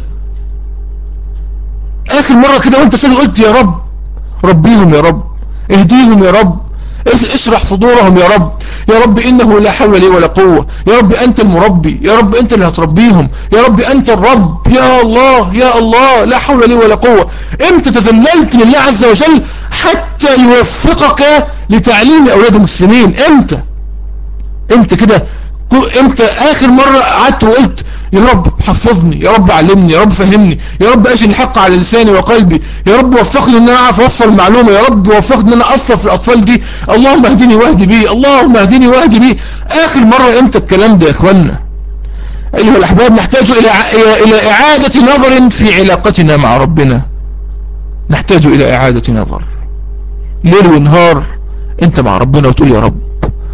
اخر مرة كده وانت سنة قلت يا رب ربيهم يا رب اهديهم يا رب اشرح صدورهم يا رب يا رب انه لا حول لي ولا قوة يا رب انت المربي يا رب انت اللي هتربيهم يا رب انت الرب يا الله يا الله لا حول لي ولا قوة امتى تذللت لله عز وجل حتى يوفقك لتعليم اولاد المسلمين امتى امتى كده امتى اخر مرة قعدت وقلت يا رب حفظني يا رب علمني يا رب فهمني يا رب أجل الحق على لساني وقلبي يا رب وفقني ان انا اعرف اوصل المعلومة يا رب وفقني ان انا اثر في الاطفال دي اللهم اهدني واهدي بيه اللهم اهدني واهدي بيه اخر مرة امتى الكلام ده يا اخوانا ايها الاحباب نحتاج الى الى اعادة نظر في علاقتنا مع ربنا نحتاج الى اعادة نظر ليل ونهار انت مع ربنا وتقول يا رب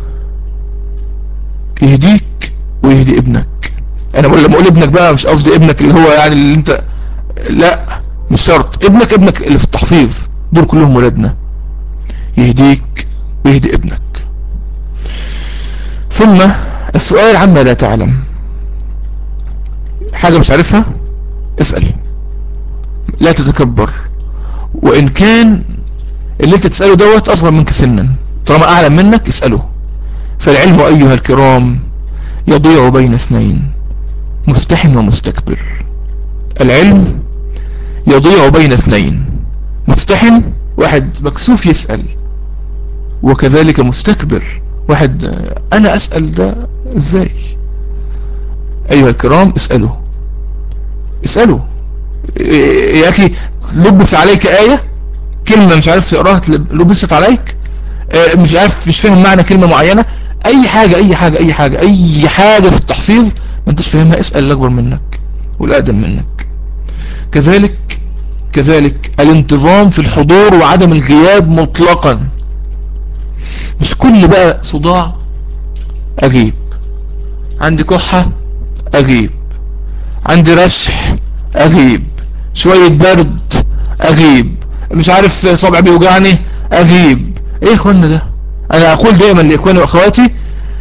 يهديك ويهدي ابنك انا بقول لما اقول ابنك بقى مش قصدي ابنك اللي هو يعني اللي انت لا مش شرط ابنك ابنك اللي في التحفيظ دول كلهم ولادنا يهديك ويهدي ابنك ثم السؤال عما لا تعلم حاجة مش عارفها اسأل لا تتكبر وان كان اللي انت تسأله دوت اصغر منك سنا طالما اعلم منك اسأله فالعلم ايها الكرام يضيع بين اثنين مستحن ومستكبر العلم يضيع بين اثنين مستحن واحد مكسوف يسأل وكذلك مستكبر واحد انا اسأل ده ازاي ايها الكرام اسألوا اسألوا يا اخي لبس عليك آية كلمة مش عارف تقراها لبست عليك مش عارف مش فاهم معنى كلمة معينة اي حاجة اي حاجة اي حاجة اي حاجة في التحفيظ ما انتش فاهمها اسأل الاكبر منك والاقدم منك كذلك كذلك الانتظام في الحضور وعدم الغياب مطلقا مش كل بقى صداع اغيب عندي كحة اغيب عندي رشح اغيب شوية برد اغيب مش عارف صابع بيوجعني اغيب ايه يا اخوانا ده انا اقول دائما لاخواني واخواتي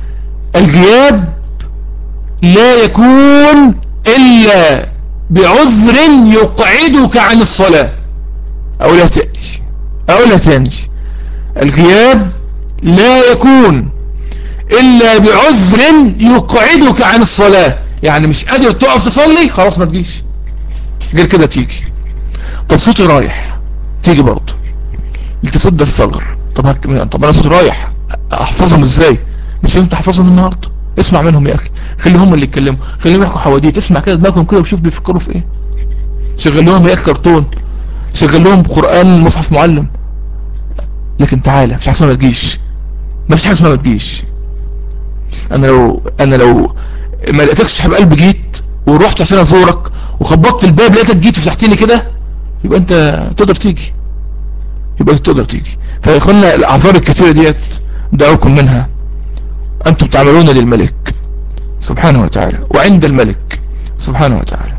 الغياب لا يكون الا بعذر يقعدك عن الصلاة اقولها تاني اقولها تاني الغياب لا يكون الا بعذر يقعدك عن الصلاة يعني مش قادر تقف تصلي خلاص ما تجيش غير كده تيجي طب صوتي رايح تيجي برضه التصد الثغر طب هك... طب انا صوتي رايح احفظهم ازاي مش انت تحفظهم النهارده اسمع منهم يا اخي خليهم اللي يتكلموا خليهم يحكوا حواديت اسمع كده دماغهم كده وشوف بيفكروا في ايه شغل لهم يا اخي كرتون شغل لهم قران مصحف معلم لكن تعالى مش حاجه ما تجيش ما فيش حاجه اسمها ما تجيش انا لو انا لو ما لقيتكش حب قلب جيت ورحت عشان ازورك وخبطت الباب لقيتك جيت وفتحتني كده يبقى انت تقدر تيجي يبقى انت تقدر تيجي فيا اخوانا الاعذار الكثيره ديت دعوكم منها انتم تعملون للملك سبحانه وتعالى وعند الملك سبحانه وتعالى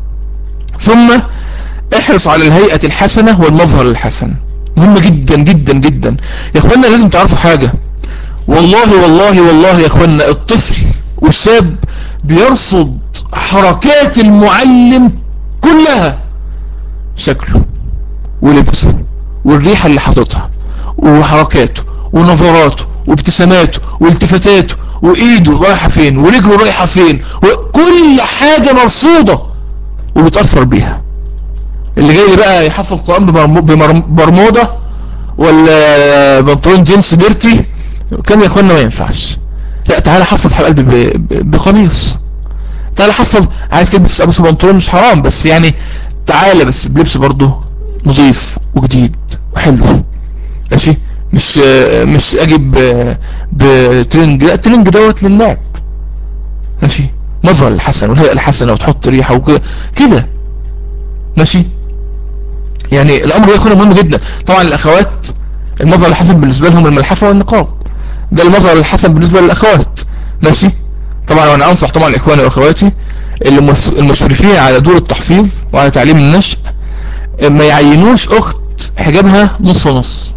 ثم احرص على الهيئة الحسنة والمظهر الحسن مهمة جدا جدا جدا يا اخوانا لازم تعرفوا حاجة والله والله والله يا اخوانا الطفل والشاب بيرصد حركات المعلم كلها شكله ولبسه والريحة اللي حاططها وحركاته ونظراته وابتساماته والتفاتاته وايده رايحة فين ورجله رايحة فين وكل حاجة مرصودة وبتأثر بيها اللي جاي لي بقى يحفظ قرآن ببرموده ولا بنطلون جينز ديرتي كان يا اخوانا ما ينفعش لا تعالى حفظ حب قلبي بقميص تعالى حفظ عايز تلبس ابو بنطلون مش حرام بس يعني تعالى بس بلبس برضه نظيف وجديد وحلو ماشي مش مش اجيب بترنج لا الترنج دوت للعب ماشي مظهر الحسن والهيئه الحسنه وتحط ريحه وكده كده ماشي يعني الامر ده يكون مهم جدا طبعا الاخوات المظهر الحسن بالنسبه لهم الملحفه والنقاب ده المظهر الحسن بالنسبه للاخوات ماشي طبعا وانا انصح طبعا اخواني واخواتي اللي المشرفين على دور التحفيظ وعلى تعليم النشء ما يعينوش اخت حجابها نص ونص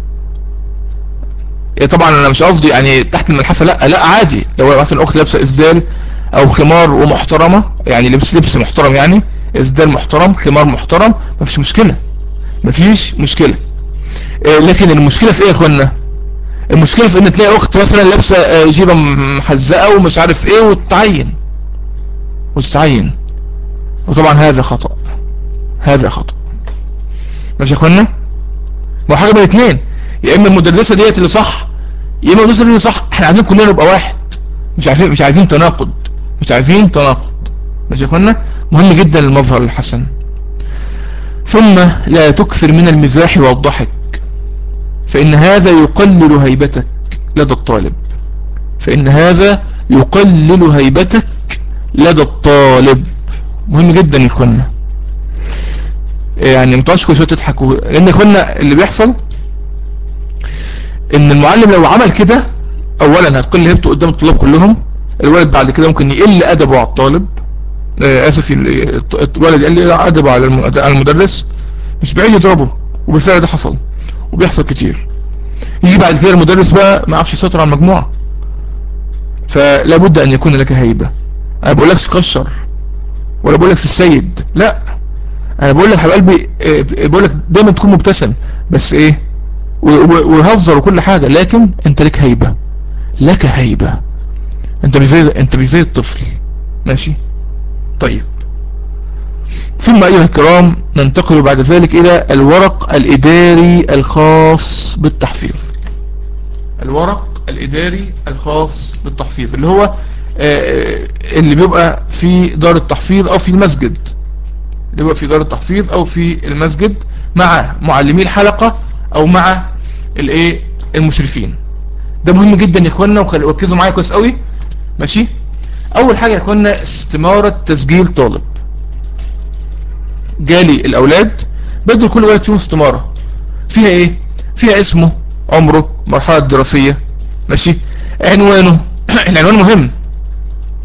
طبعا انا مش قصدي يعني تحت الملحفه لا لا عادي لو مثلا اخت لابسه اسدال او خمار ومحترمه يعني لبس لبس محترم يعني اسدال محترم خمار محترم مفيش مشكله مفيش مشكله لكن المشكله في ايه يا اخوانا المشكله في ان تلاقي اخت مثلا لابسه جيبه محزقه ومش عارف ايه وتتعين وتتعين وطبعا هذا خطأ هذا خطأ ماشي يا اخوانا ما حاجه من الاثنين يا اما المدرسه ديت اللي صح يا اما المدرسه اللي صح احنا عايزين كلنا نبقى واحد مش عايزين مش عايزين تناقض مش عايزين تناقض ماشي يا اخوانا مهم جدا المظهر الحسن ثم لا تكثر من المزاح والضحك فإن هذا يقلل هيبتك لدى الطالب فإن هذا يقلل هيبتك لدى الطالب مهم جدا يا اخوانا يعني متقعدش كل شويه تضحكوا لان يا اخوانا اللي بيحصل ان المعلم لو عمل كده اولا هتقل هيبته قدام الطلاب كلهم الولد بعد كده ممكن يقل ادبه على الطالب آه اسف الولد يقل ادبه على المدرس مش بعيد يضربه وبالفعل ده حصل وبيحصل كتير يجي بعد كده المدرس بقى ما عرفش يسيطر على المجموعه فلا بد ان يكون لك هيبه انا بقول لكش كشر ولا بقول لك السيد لا انا بقول لك حبيب قلبي بقول لك دايما تكون مبتسم بس ايه ويهزر وكل حاجه لكن انت لك هيبه لك هيبه انت مش زي انت مش زي الطفل ماشي طيب ثم ايها الكرام ننتقل بعد ذلك الى الورق الاداري الخاص بالتحفيظ الورق الاداري الخاص بالتحفيظ اللي هو اللي بيبقى في دار التحفيظ او في المسجد اللي بيبقى في دار التحفيظ او في المسجد مع معلمي الحلقة او مع الايه المشرفين ده مهم جدا يا اخوانا وركزوا معايا كويس قوي ماشي اول حاجة يا اخوانا استمارة تسجيل طالب جالي الاولاد بدل كل ولد فيهم استمارة فيها ايه فيها اسمه عمره مرحلة دراسية ماشي عنوانه العنوان مهم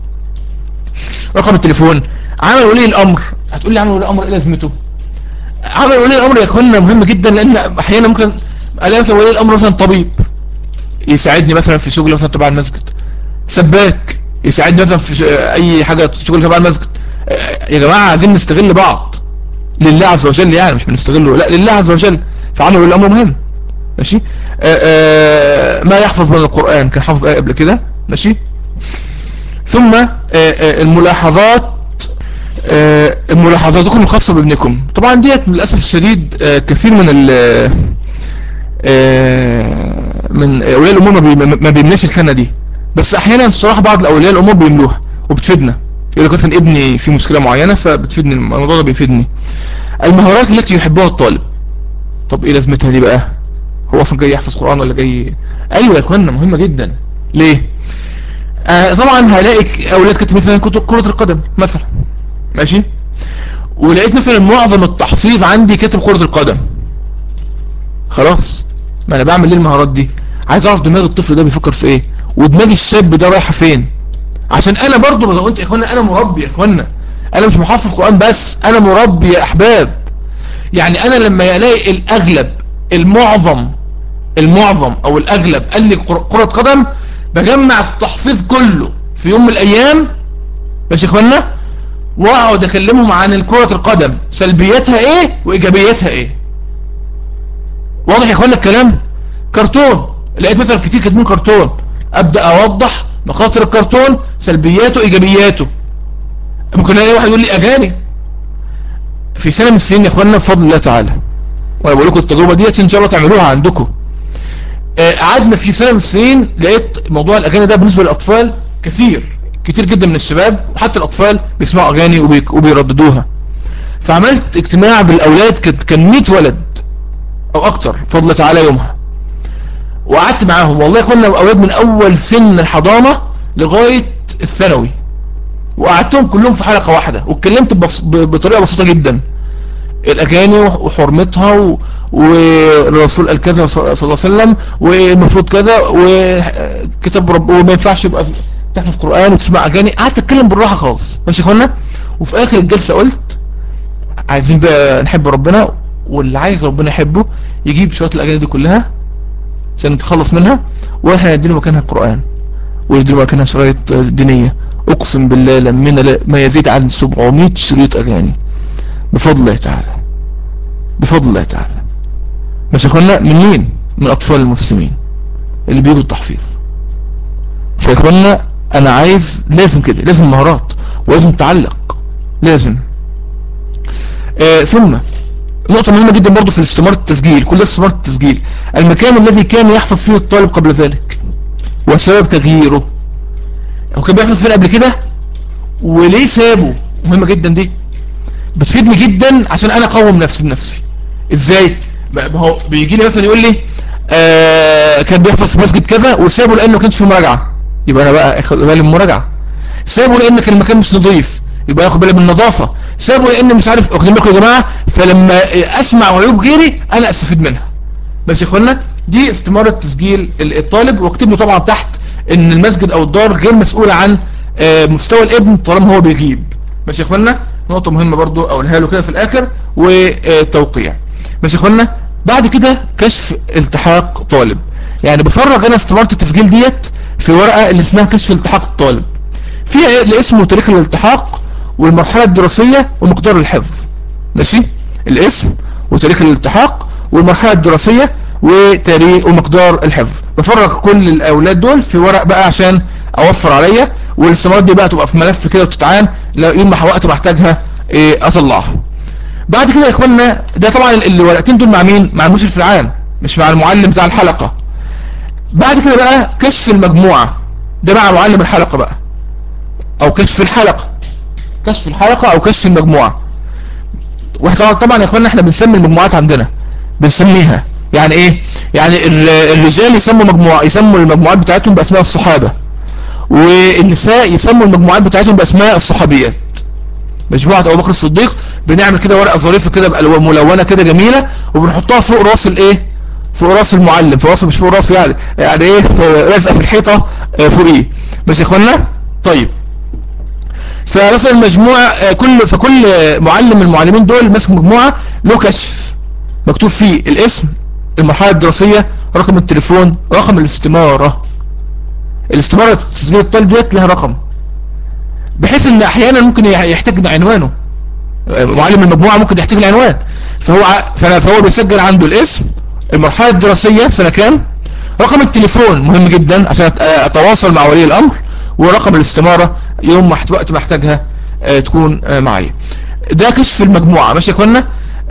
رقم التليفون عمل ولي الامر هتقول لي عمل ولي الامر ايه لازمته عمل ولي الامر يا اخوانا مهم جدا لان احيانا ممكن الاقي مثلا ولي الامر مثلا طبيب يساعدني مثلا في شغل مثلا تبع المسجد سباك يساعدني مثلا في اي حاجه شغل تبع المسجد يا جماعه عايزين نستغل بعض لله عز وجل يعني مش بنستغله لا لله عز وجل فعمل ولي الامر مهم ماشي آآ آآ ما يحفظ من القرآن كان حافظ آية قبل كده ماشي ثم آآ الملاحظات الملاحظاتكم الخاصة بابنكم طبعا ديت للأسف الشديد كثير من ال من أولياء الأمور ما بيملاش الخانة دي بس أحيانا الصراحة بعض أولياء الأمور بيملوها وبتفيدنا يقول لك مثلا ابني في مشكلة معينة فبتفيدني الموضوع ده بيفيدني المهارات التي يحبها الطالب طب ايه لازمتها دي بقى هو اصلا جاي يحفظ قرآن ولا جاي ايوه يا اخوانا مهمة جدا ليه آه طبعا هلاقي اولاد كتب مثلا كرة القدم مثلا ماشي ولقيت مثلا معظم التحفيظ عندي كتب كرة القدم خلاص ما انا بعمل ليه المهارات دي عايز اعرف دماغ الطفل ده بيفكر في ايه ودماغ الشاب ده رايحه فين عشان انا برضو ما قلت يا اخوانا انا مربي يا اخوانا انا مش محفظ قرآن بس انا مربي يا احباب يعني انا لما الاقي الاغلب المعظم المعظم او الاغلب قال لي كرة قدم بجمع التحفيظ كله في يوم من الايام ماشي يا اخوانا واقعد اكلمهم عن الكرة القدم سلبياتها ايه وايجابياتها ايه واضح يا اخوانا الكلام كرتون لقيت مثلا كتير كاتبين كرتون ابدا اوضح مخاطر الكرتون سلبياته ايجابياته ممكن الاقي واحد يقول لي اغاني في سنه من السنين يا اخوانا بفضل الله تعالى وانا بقول لكم التجربه ديت ان شاء الله تعملوها عندكم قعدنا في سنه من السنين لقيت موضوع الاغاني ده بالنسبه للاطفال كثير كتير جدا من الشباب وحتى الاطفال بيسمعوا اغاني وبيرددوها فعملت اجتماع بالاولاد كان 100 ولد او اكتر بفضل تعالى يومها وقعدت معاهم والله كنا اولاد من اول سن الحضانه لغايه الثانوي وقعدتهم كلهم في حلقه واحده واتكلمت بص... بطريقه بسيطه جدا الاغاني وحرمتها و... والرسول قال كذا صلى الله عليه وسلم والمفروض كذا وكتاب رب وما ينفعش يبقى تحفظ قران وتسمع اغاني قعدت اتكلم بالراحه خالص ماشي يا اخوانا وفي اخر الجلسه قلت عايزين بقى نحب ربنا واللي عايز ربنا يحبه يجيب شويه الاغاني دي كلها عشان نتخلص منها واحنا نديله مكانها القران ونديله مكانها شرايط دينيه اقسم بالله لمنا ما يزيد عن 700 شريط اغاني بفضل الله تعالى بفضل الله تعالى مش يا اخوانا من مين من اطفال المسلمين اللي بيجوا التحفيظ فيا اخوانا انا عايز لازم كده لازم مهارات ولازم تعلق لازم آه ثم نقطة مهمة جدا برضو في استمارة التسجيل كل استمارة التسجيل المكان الذي كان يحفظ فيه الطالب قبل ذلك وسبب تغييره هو كان بيحفظ فين قبل كده وليه سابه مهمة جدا دي بتفيدني جدا عشان انا اقوم نفسي بنفسي ازاي ما هو بيجي لي مثلا يقول لي آه كان بيحفظ في مسجد كذا وسابه لانه ما كانش في مراجعه يبقى انا بقى اخد بالي من المراجعه سابه لان كان المكان مش نظيف يبقى ياخد بالي من النظافه سابه لان مش عارف واخدين بالكم يا جماعه فلما اسمع عيوب غيري انا استفيد منها بس يا اخوانا دي استماره تسجيل الطالب واكتب له طبعا تحت ان المسجد او الدار غير مسؤوله عن آه مستوى الابن طالما هو بيغيب ماشي يا اخوانا نقطة مهمة برضو اقولها له كده في الاخر وتوقيع ماشي يا اخوانا بعد كده كشف التحاق طالب يعني بفرغ انا استمارة التسجيل ديت في ورقة اللي اسمها كشف التحاق الطالب فيها اللي اسمه تاريخ الالتحاق والمرحلة الدراسية ومقدار الحفظ ماشي الاسم وتاريخ الالتحاق والمرحلة الدراسية وتاريخ ومقدار الحفظ بفرغ كل الاولاد دول في ورق بقى عشان اوفر عليا والاستمارات دي بقى تبقى في ملف كده وتتعان لو يوم ما وقت محتاجها إيه اطلعها بعد كده يا اخوانا ده طبعا الورقتين دول مع مين مع المشرف العام مش مع المعلم بتاع الحلقة بعد كده بقى كشف المجموعة ده مع معلم الحلقة بقى او كشف الحلقة كشف الحلقة او كشف المجموعة واحنا طبعا يا اخوانا احنا بنسمي المجموعات عندنا بنسميها يعني ايه يعني الرجال يسموا مجموعة يسموا المجموعات بتاعتهم باسماء الصحابة والنساء يسموا المجموعات بتاعتهم باسماء الصحابيات مجموعة ابو بكر الصديق بنعمل كده ورقة ظريفة كده بألوان ملونة كده جميلة وبنحطها فوق راس الايه فوق راس المعلم فوق راسه مش فوق راسه يعني يعني ايه لازقه في الحيطة فوقيه ماشي يا اخوانا طيب فمثلا المجموعة كل فكل معلم من المعلمين دول ماسك مجموعة له كشف مكتوب فيه الاسم المرحلة الدراسية رقم التليفون رقم الاستمارة الاستمارة تسجيل الطالب ديت لها رقم بحيث ان احيانا ممكن يحتاج عنوانه معلم المجموعة ممكن يحتاج العنوان فهو فهو بيسجل عنده الاسم المرحلة الدراسية سنة كام رقم التليفون مهم جدا عشان اتواصل مع ولي الامر ورقم الاستمارة يوم وقت ما احتاجها تكون معايا ده كشف المجموعة ماشي يا اخوانا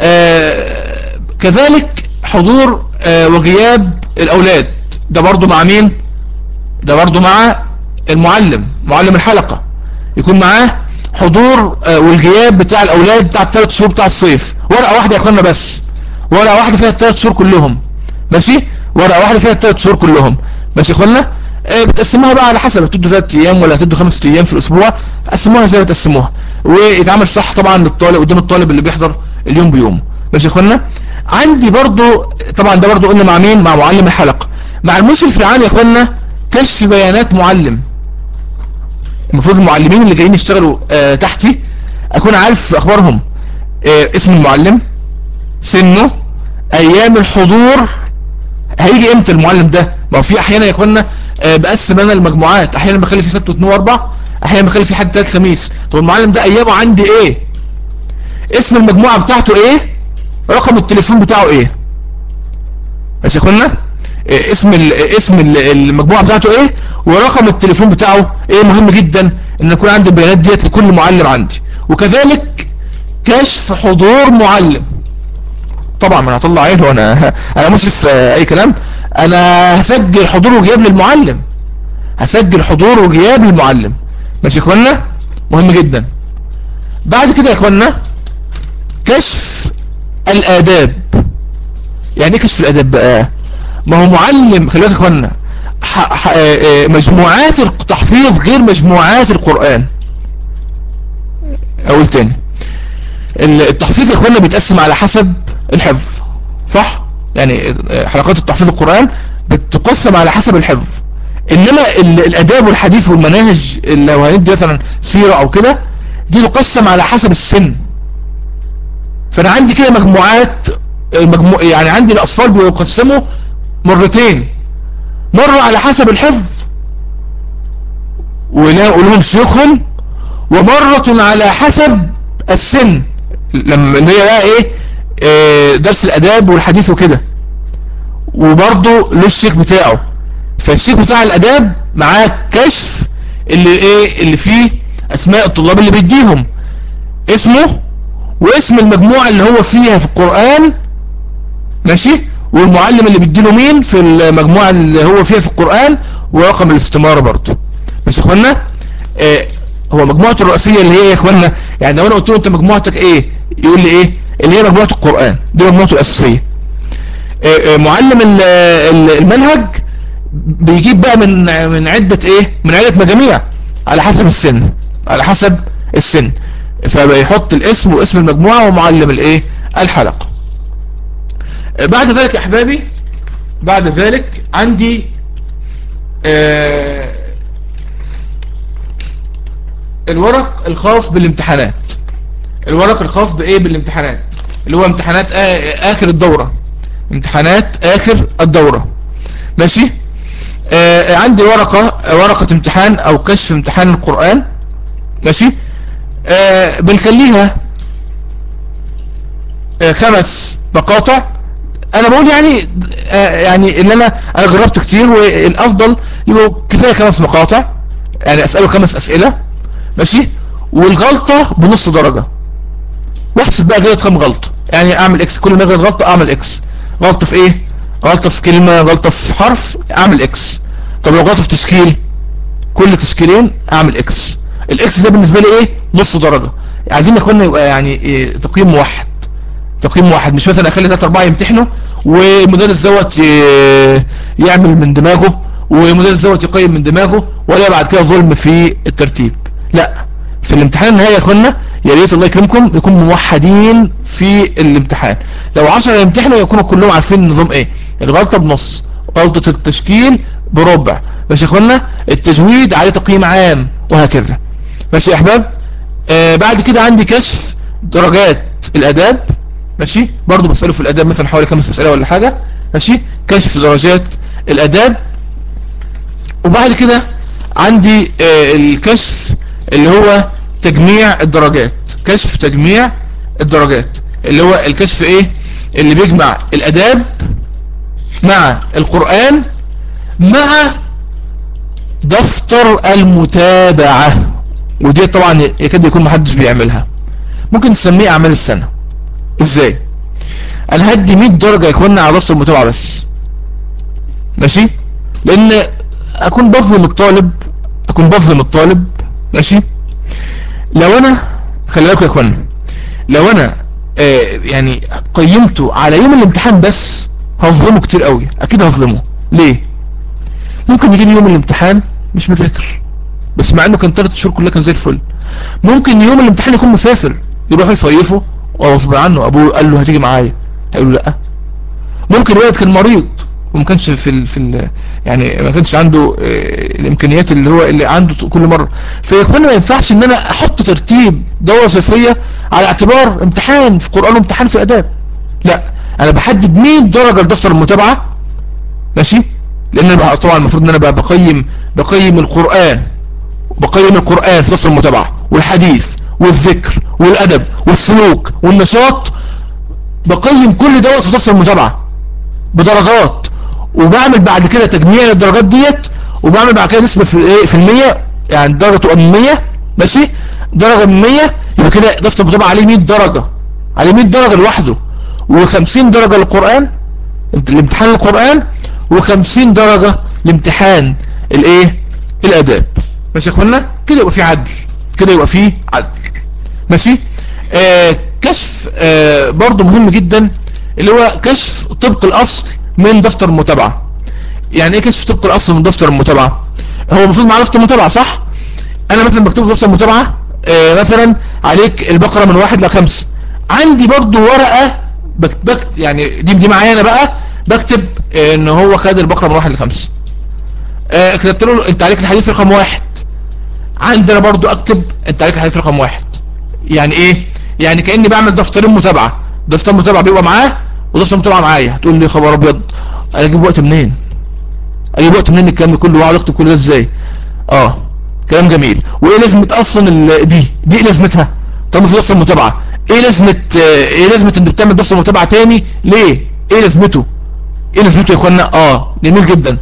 كذلك حضور وغياب الاولاد ده برضو مع مين ده برضو مع المعلم معلم الحلقة يكون معاه حضور والغياب بتاع الاولاد بتاع الثلاث شهور بتاع الصيف ورقة واحدة يا اخوانا بس ورقة واحدة فيها الثلاث شهور كلهم ماشي ورقة واحدة فيها الثلاث شهور كلهم ماشي يا اخوانا بتقسموها بقى على حسب هتدوا ثلاث ايام ولا هتدوا خمس ايام في الاسبوع قسموها زي ما تقسموها ويتعمل صح طبعا للطالب قدام الطالب اللي بيحضر اليوم بيوم ماشي يا اخوانا عندي برضو طبعا ده برضو قلنا مع مين مع معلم الحلقة مع المشرف العام يا اخوانا كشف بيانات معلم المفروض المعلمين اللي جايين يشتغلوا آه تحتي اكون عارف اخبارهم آه اسم المعلم سنه ايام الحضور هيجي امتى المعلم ده ما هو في احيانا يا اخوانا آه بقسم انا المجموعات احيانا بخلي في سبت واثنين واربع احيانا بخلي في حد ثلاث خميس طب المعلم ده ايامه عندي ايه اسم المجموعة بتاعته ايه رقم التليفون بتاعه ايه ماشي يا اخوانا إيه اسم ال اسم ال المجموعة بتاعته ايه ورقم التليفون بتاعه ايه مهم جدا ان يكون عندي البيانات ديت لكل معلم عندي وكذلك كشف حضور معلم طبعا ما انا هطلع عينه انا انا مشرف اي كلام انا هسجل حضور وغياب للمعلم هسجل حضور وغياب للمعلم ماشي يا اخوانا مهم جدا بعد كده يا اخوانا كشف الاداب يعني ايه كشف الاداب بقى ما هو معلم خلي بالك يا اخوانا مجموعات التحفيظ غير مجموعات القرآن اقول تاني التحفيظ يا اخوانا بيتقسم على حسب الحفظ صح يعني حلقات التحفيظ القرآن بتقسم على حسب الحفظ انما الاداب والحديث والمناهج لو هندي مثلا سيرة او كده دي تقسم على حسب السن فانا عندي كده مجموعات المجموع يعني عندي الاطفال بيقسموا مرتين مرة على حسب الحفظ ولهم شيوخهم ومرة على حسب السن لما اللي هي بقى ايه اه درس الاداب والحديث وكده وبرضه له الشيخ بتاعه فالشيخ بتاع الاداب معاه كشف اللي ايه اللي فيه اسماء الطلاب اللي بيديهم اسمه واسم المجموعة اللي هو فيها في القرآن ماشي والمعلم اللي بيديله مين في المجموعة اللي هو فيها في القرآن ورقم الاستمارة برضه ماشي يا اخوانا اه هو مجموعة الرئيسية اللي هي يا اخوانا يعني لو انا قلت له انت مجموعتك ايه يقول لي ايه اللي هي مجموعة القرآن دي مجموعته الاساسية اه اه معلم المنهج بيجيب بقى من من عدة ايه من عدة مجاميع على حسب السن على حسب السن فبيحط الاسم واسم المجموعة ومعلم الايه الحلقة بعد ذلك يا احبابي بعد ذلك عندي آه الورق الخاص بالامتحانات الورق الخاص بايه بالامتحانات اللي هو امتحانات اخر الدورة امتحانات اخر الدورة ماشي آه عندي ورقة ورقة امتحان او كشف امتحان القرآن ماشي آه بنخليها آه خمس مقاطع انا بقول يعني آه يعني ان انا انا جربت كتير والافضل يبقوا كفايه خمس مقاطع يعني اساله خمس اسئله ماشي والغلطه بنص درجه واحسب بقى غلط كام غلطه يعني اعمل اكس كل ما اغلط غلطه اعمل اكس غلطه في ايه غلطه في كلمه غلطه في حرف اعمل اكس طب لو غلطه في تشكيل كل تشكيلين اعمل اكس الاكس ده بالنسبه لي ايه نص درجه عايزين يا اخوانا يبقى يعني إيه تقييم موحد تقييم واحد مش مثلا اخلي 3 4 يمتحنوا والمدرس دوت يعمل من دماغه والمدرس دوت يقيم من دماغه ولا بعد كده ظلم في الترتيب لا في الامتحان النهائي يا اخوانا يا ريت الله يكرمكم يكونوا موحدين في الامتحان لو 10 يمتحنوا يكونوا كلهم عارفين النظام ايه الغلطه بنص غلطه التشكيل بربع ماشي يا اخوانا التجويد عليه تقييم عام وهكذا ماشي يا احباب آه بعد كده عندي كشف درجات الاداب ماشي برضو بسأله في الاداب مثلا حوالي خمس اسئله ولا حاجه ماشي كشف درجات الاداب وبعد كده عندي آه الكشف اللي هو تجميع الدرجات كشف تجميع الدرجات اللي هو الكشف ايه اللي بيجمع الاداب مع القرآن مع دفتر المتابعة ودي طبعا يكاد يكون محدش بيعملها ممكن تسميه اعمال السنة ازاي انا هدي 100 درجة يا اخوانا على دفتر المتابعة بس ماشي لان اكون بظلم الطالب اكون بظلم الطالب ماشي لو انا خلي بالكم يا اخوانا لو انا آه يعني قيمته على يوم الامتحان بس هظلمه كتير قوي اكيد هظلمه ليه ممكن يجي لي يوم الامتحان مش مذاكر بس مع انه كان ثلاث شهور كلها كان زي الفل ممكن يوم الامتحان يكون مسافر يروح يصيفه وغصب عنه ابوه قال له هتيجي معايا هيقول له لا ممكن ولد كان مريض وما كانش في ال في ال يعني ما كانش عنده الامكانيات اللي هو اللي عنده كل مره فيكون ما ينفعش ان انا احط ترتيب دوره صيفيه على اعتبار امتحان في قران وامتحان في اداب لا انا بحدد 100 درجه لدفتر المتابعه ماشي لان انا طبعا المفروض ان انا بقى بقيم بقيم القران بقيم القران في دفتر المتابعه والحديث والذكر والادب والسلوك والنشاط بقيم كل دوت في دفتر المتابعه بدرجات وبعمل بعد كده تجميع للدرجات ديت وبعمل بعد كده نسبة في الايه في المية يعني درجة تبقى من 100 ماشي درجة من 100 يبقى كده دفتر المتابعة عليه 100 درجة عليه 100 درجة لوحده و50 درجة للقرآن الامتحان القرآن و50 درجة لامتحان الايه الاداب ماشي يا اخوانا كده يبقى في عدل كده يبقى في عدل ماشي آه كشف آه برضو مهم جدا اللي هو كشف طبق الاصل من دفتر المتابعة يعني ايه كشف طبق الاصل من دفتر المتابعة هو المفروض معاه دفتر المتابعة صح انا مثلا بكتب في دفتر المتابعة آه مثلا عليك البقرة من واحد لخمس عندي برضو ورقة بكت بكت يعني دي دي معايا انا بقى بكتب آه ان هو خد البقرة من واحد لخمس آه كتبت له انت عليك الحديث رقم واحد عندنا برضو اكتب انت عليك الحديث رقم واحد يعني ايه يعني كأني بعمل دفترين متابعة دفتر متابعة بيبقى معاه ودفتر متابعة معايا هتقول لي خبر ابيض انا اجيب وقت منين اجيب وقت منين الكلام ده كله واقعد اكتب كل ده ازاي اه كلام جميل وايه لازمه اصلا دي دي ايه لازمتها طب في دفتر متابعة ايه لازمه ايه لازمه انك بتعمل دفتر متابعة تاني ليه ايه لازمته ايه لازمته يا اخوانا اه جميل جدا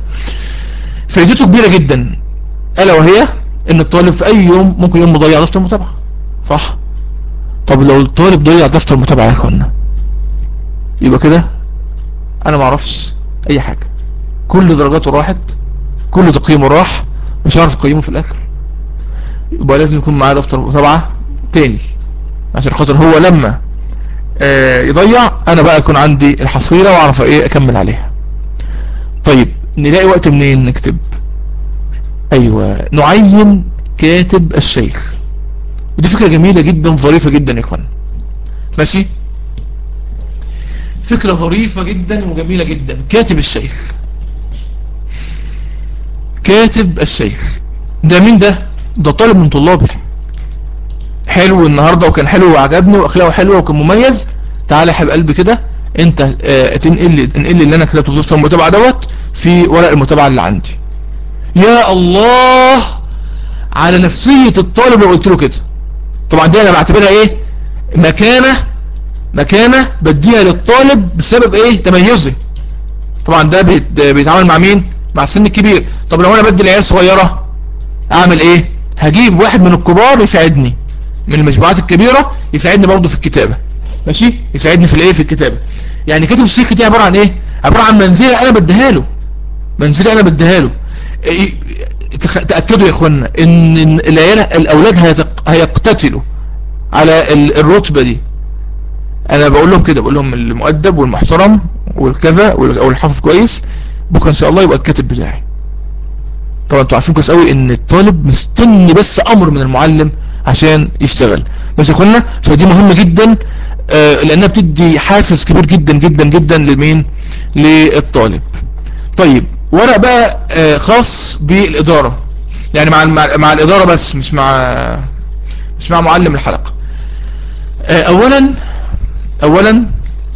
فائدته كبيرة جدا الا وهي ان الطالب في اي يوم ممكن يوم مضيع دفتر متابعة صح طب لو الطالب ضيع دفتر متابعة يا اخوانا يبقى كده انا ما اعرفش اي حاجة كل درجاته راحت كل تقييمه راح مش هعرف اقيمه في الاخر يبقى لازم يكون معاه دفتر متابعة تاني عشان خاطر هو لما آه يضيع انا بقى يكون عندي الحصيلة واعرف ايه اكمل عليها طيب نلاقي وقت منين نكتب ايوه نعين كاتب الشيخ ودي فكرة جميلة جدا ظريفة جدا يا اخوان ماشي فكرة ظريفة جدا وجميلة جدا كاتب الشيخ كاتب الشيخ ده مين ده ده طالب من طلابي حلو النهاردة وكان حلو وعجبني واخلاقه حلوة وكان مميز تعالى يا حبيب قلبي كده انت اه تنقل لي انقل لي اللي انا كتبته في دفتر المتابعة دوت في ورق المتابعة اللي عندي يا الله على نفسية الطالب لو قلت له كده طبعا دي انا بعتبرها ايه مكانة مكانة بديها للطالب بسبب ايه تميزه طبعا ده بيت بيتعامل مع مين مع السن الكبير طب لو انا بدي العيال صغيرة اعمل ايه هجيب واحد من الكبار يساعدني من المجموعات الكبيرة يساعدني برضه في الكتابة ماشي يساعدني في الايه في الكتابة يعني كاتب الشيخ دي عبارة عن ايه عبارة عن منزلة انا بديها له منزلة انا بديها له إيه تأكدوا يا اخوانا ان العيال الاولاد هيقتتلوا على الرتبة دي انا بقول لهم كده بقول لهم المؤدب والمحترم والكذا او الحافظ كويس بكره ان شاء الله يبقى الكاتب بتاعي طبعا انتوا عارفين كويس قوي ان الطالب مستني بس امر من المعلم عشان يشتغل بس يا اخوانا فدي مهمة جدا آه لانها بتدي حافز كبير جدا جدا جدا لمين للطالب طيب ورق بقى آه خاص بالادارة يعني مع مع الادارة بس مش مع اسمع معلم الحلقة اولا اولا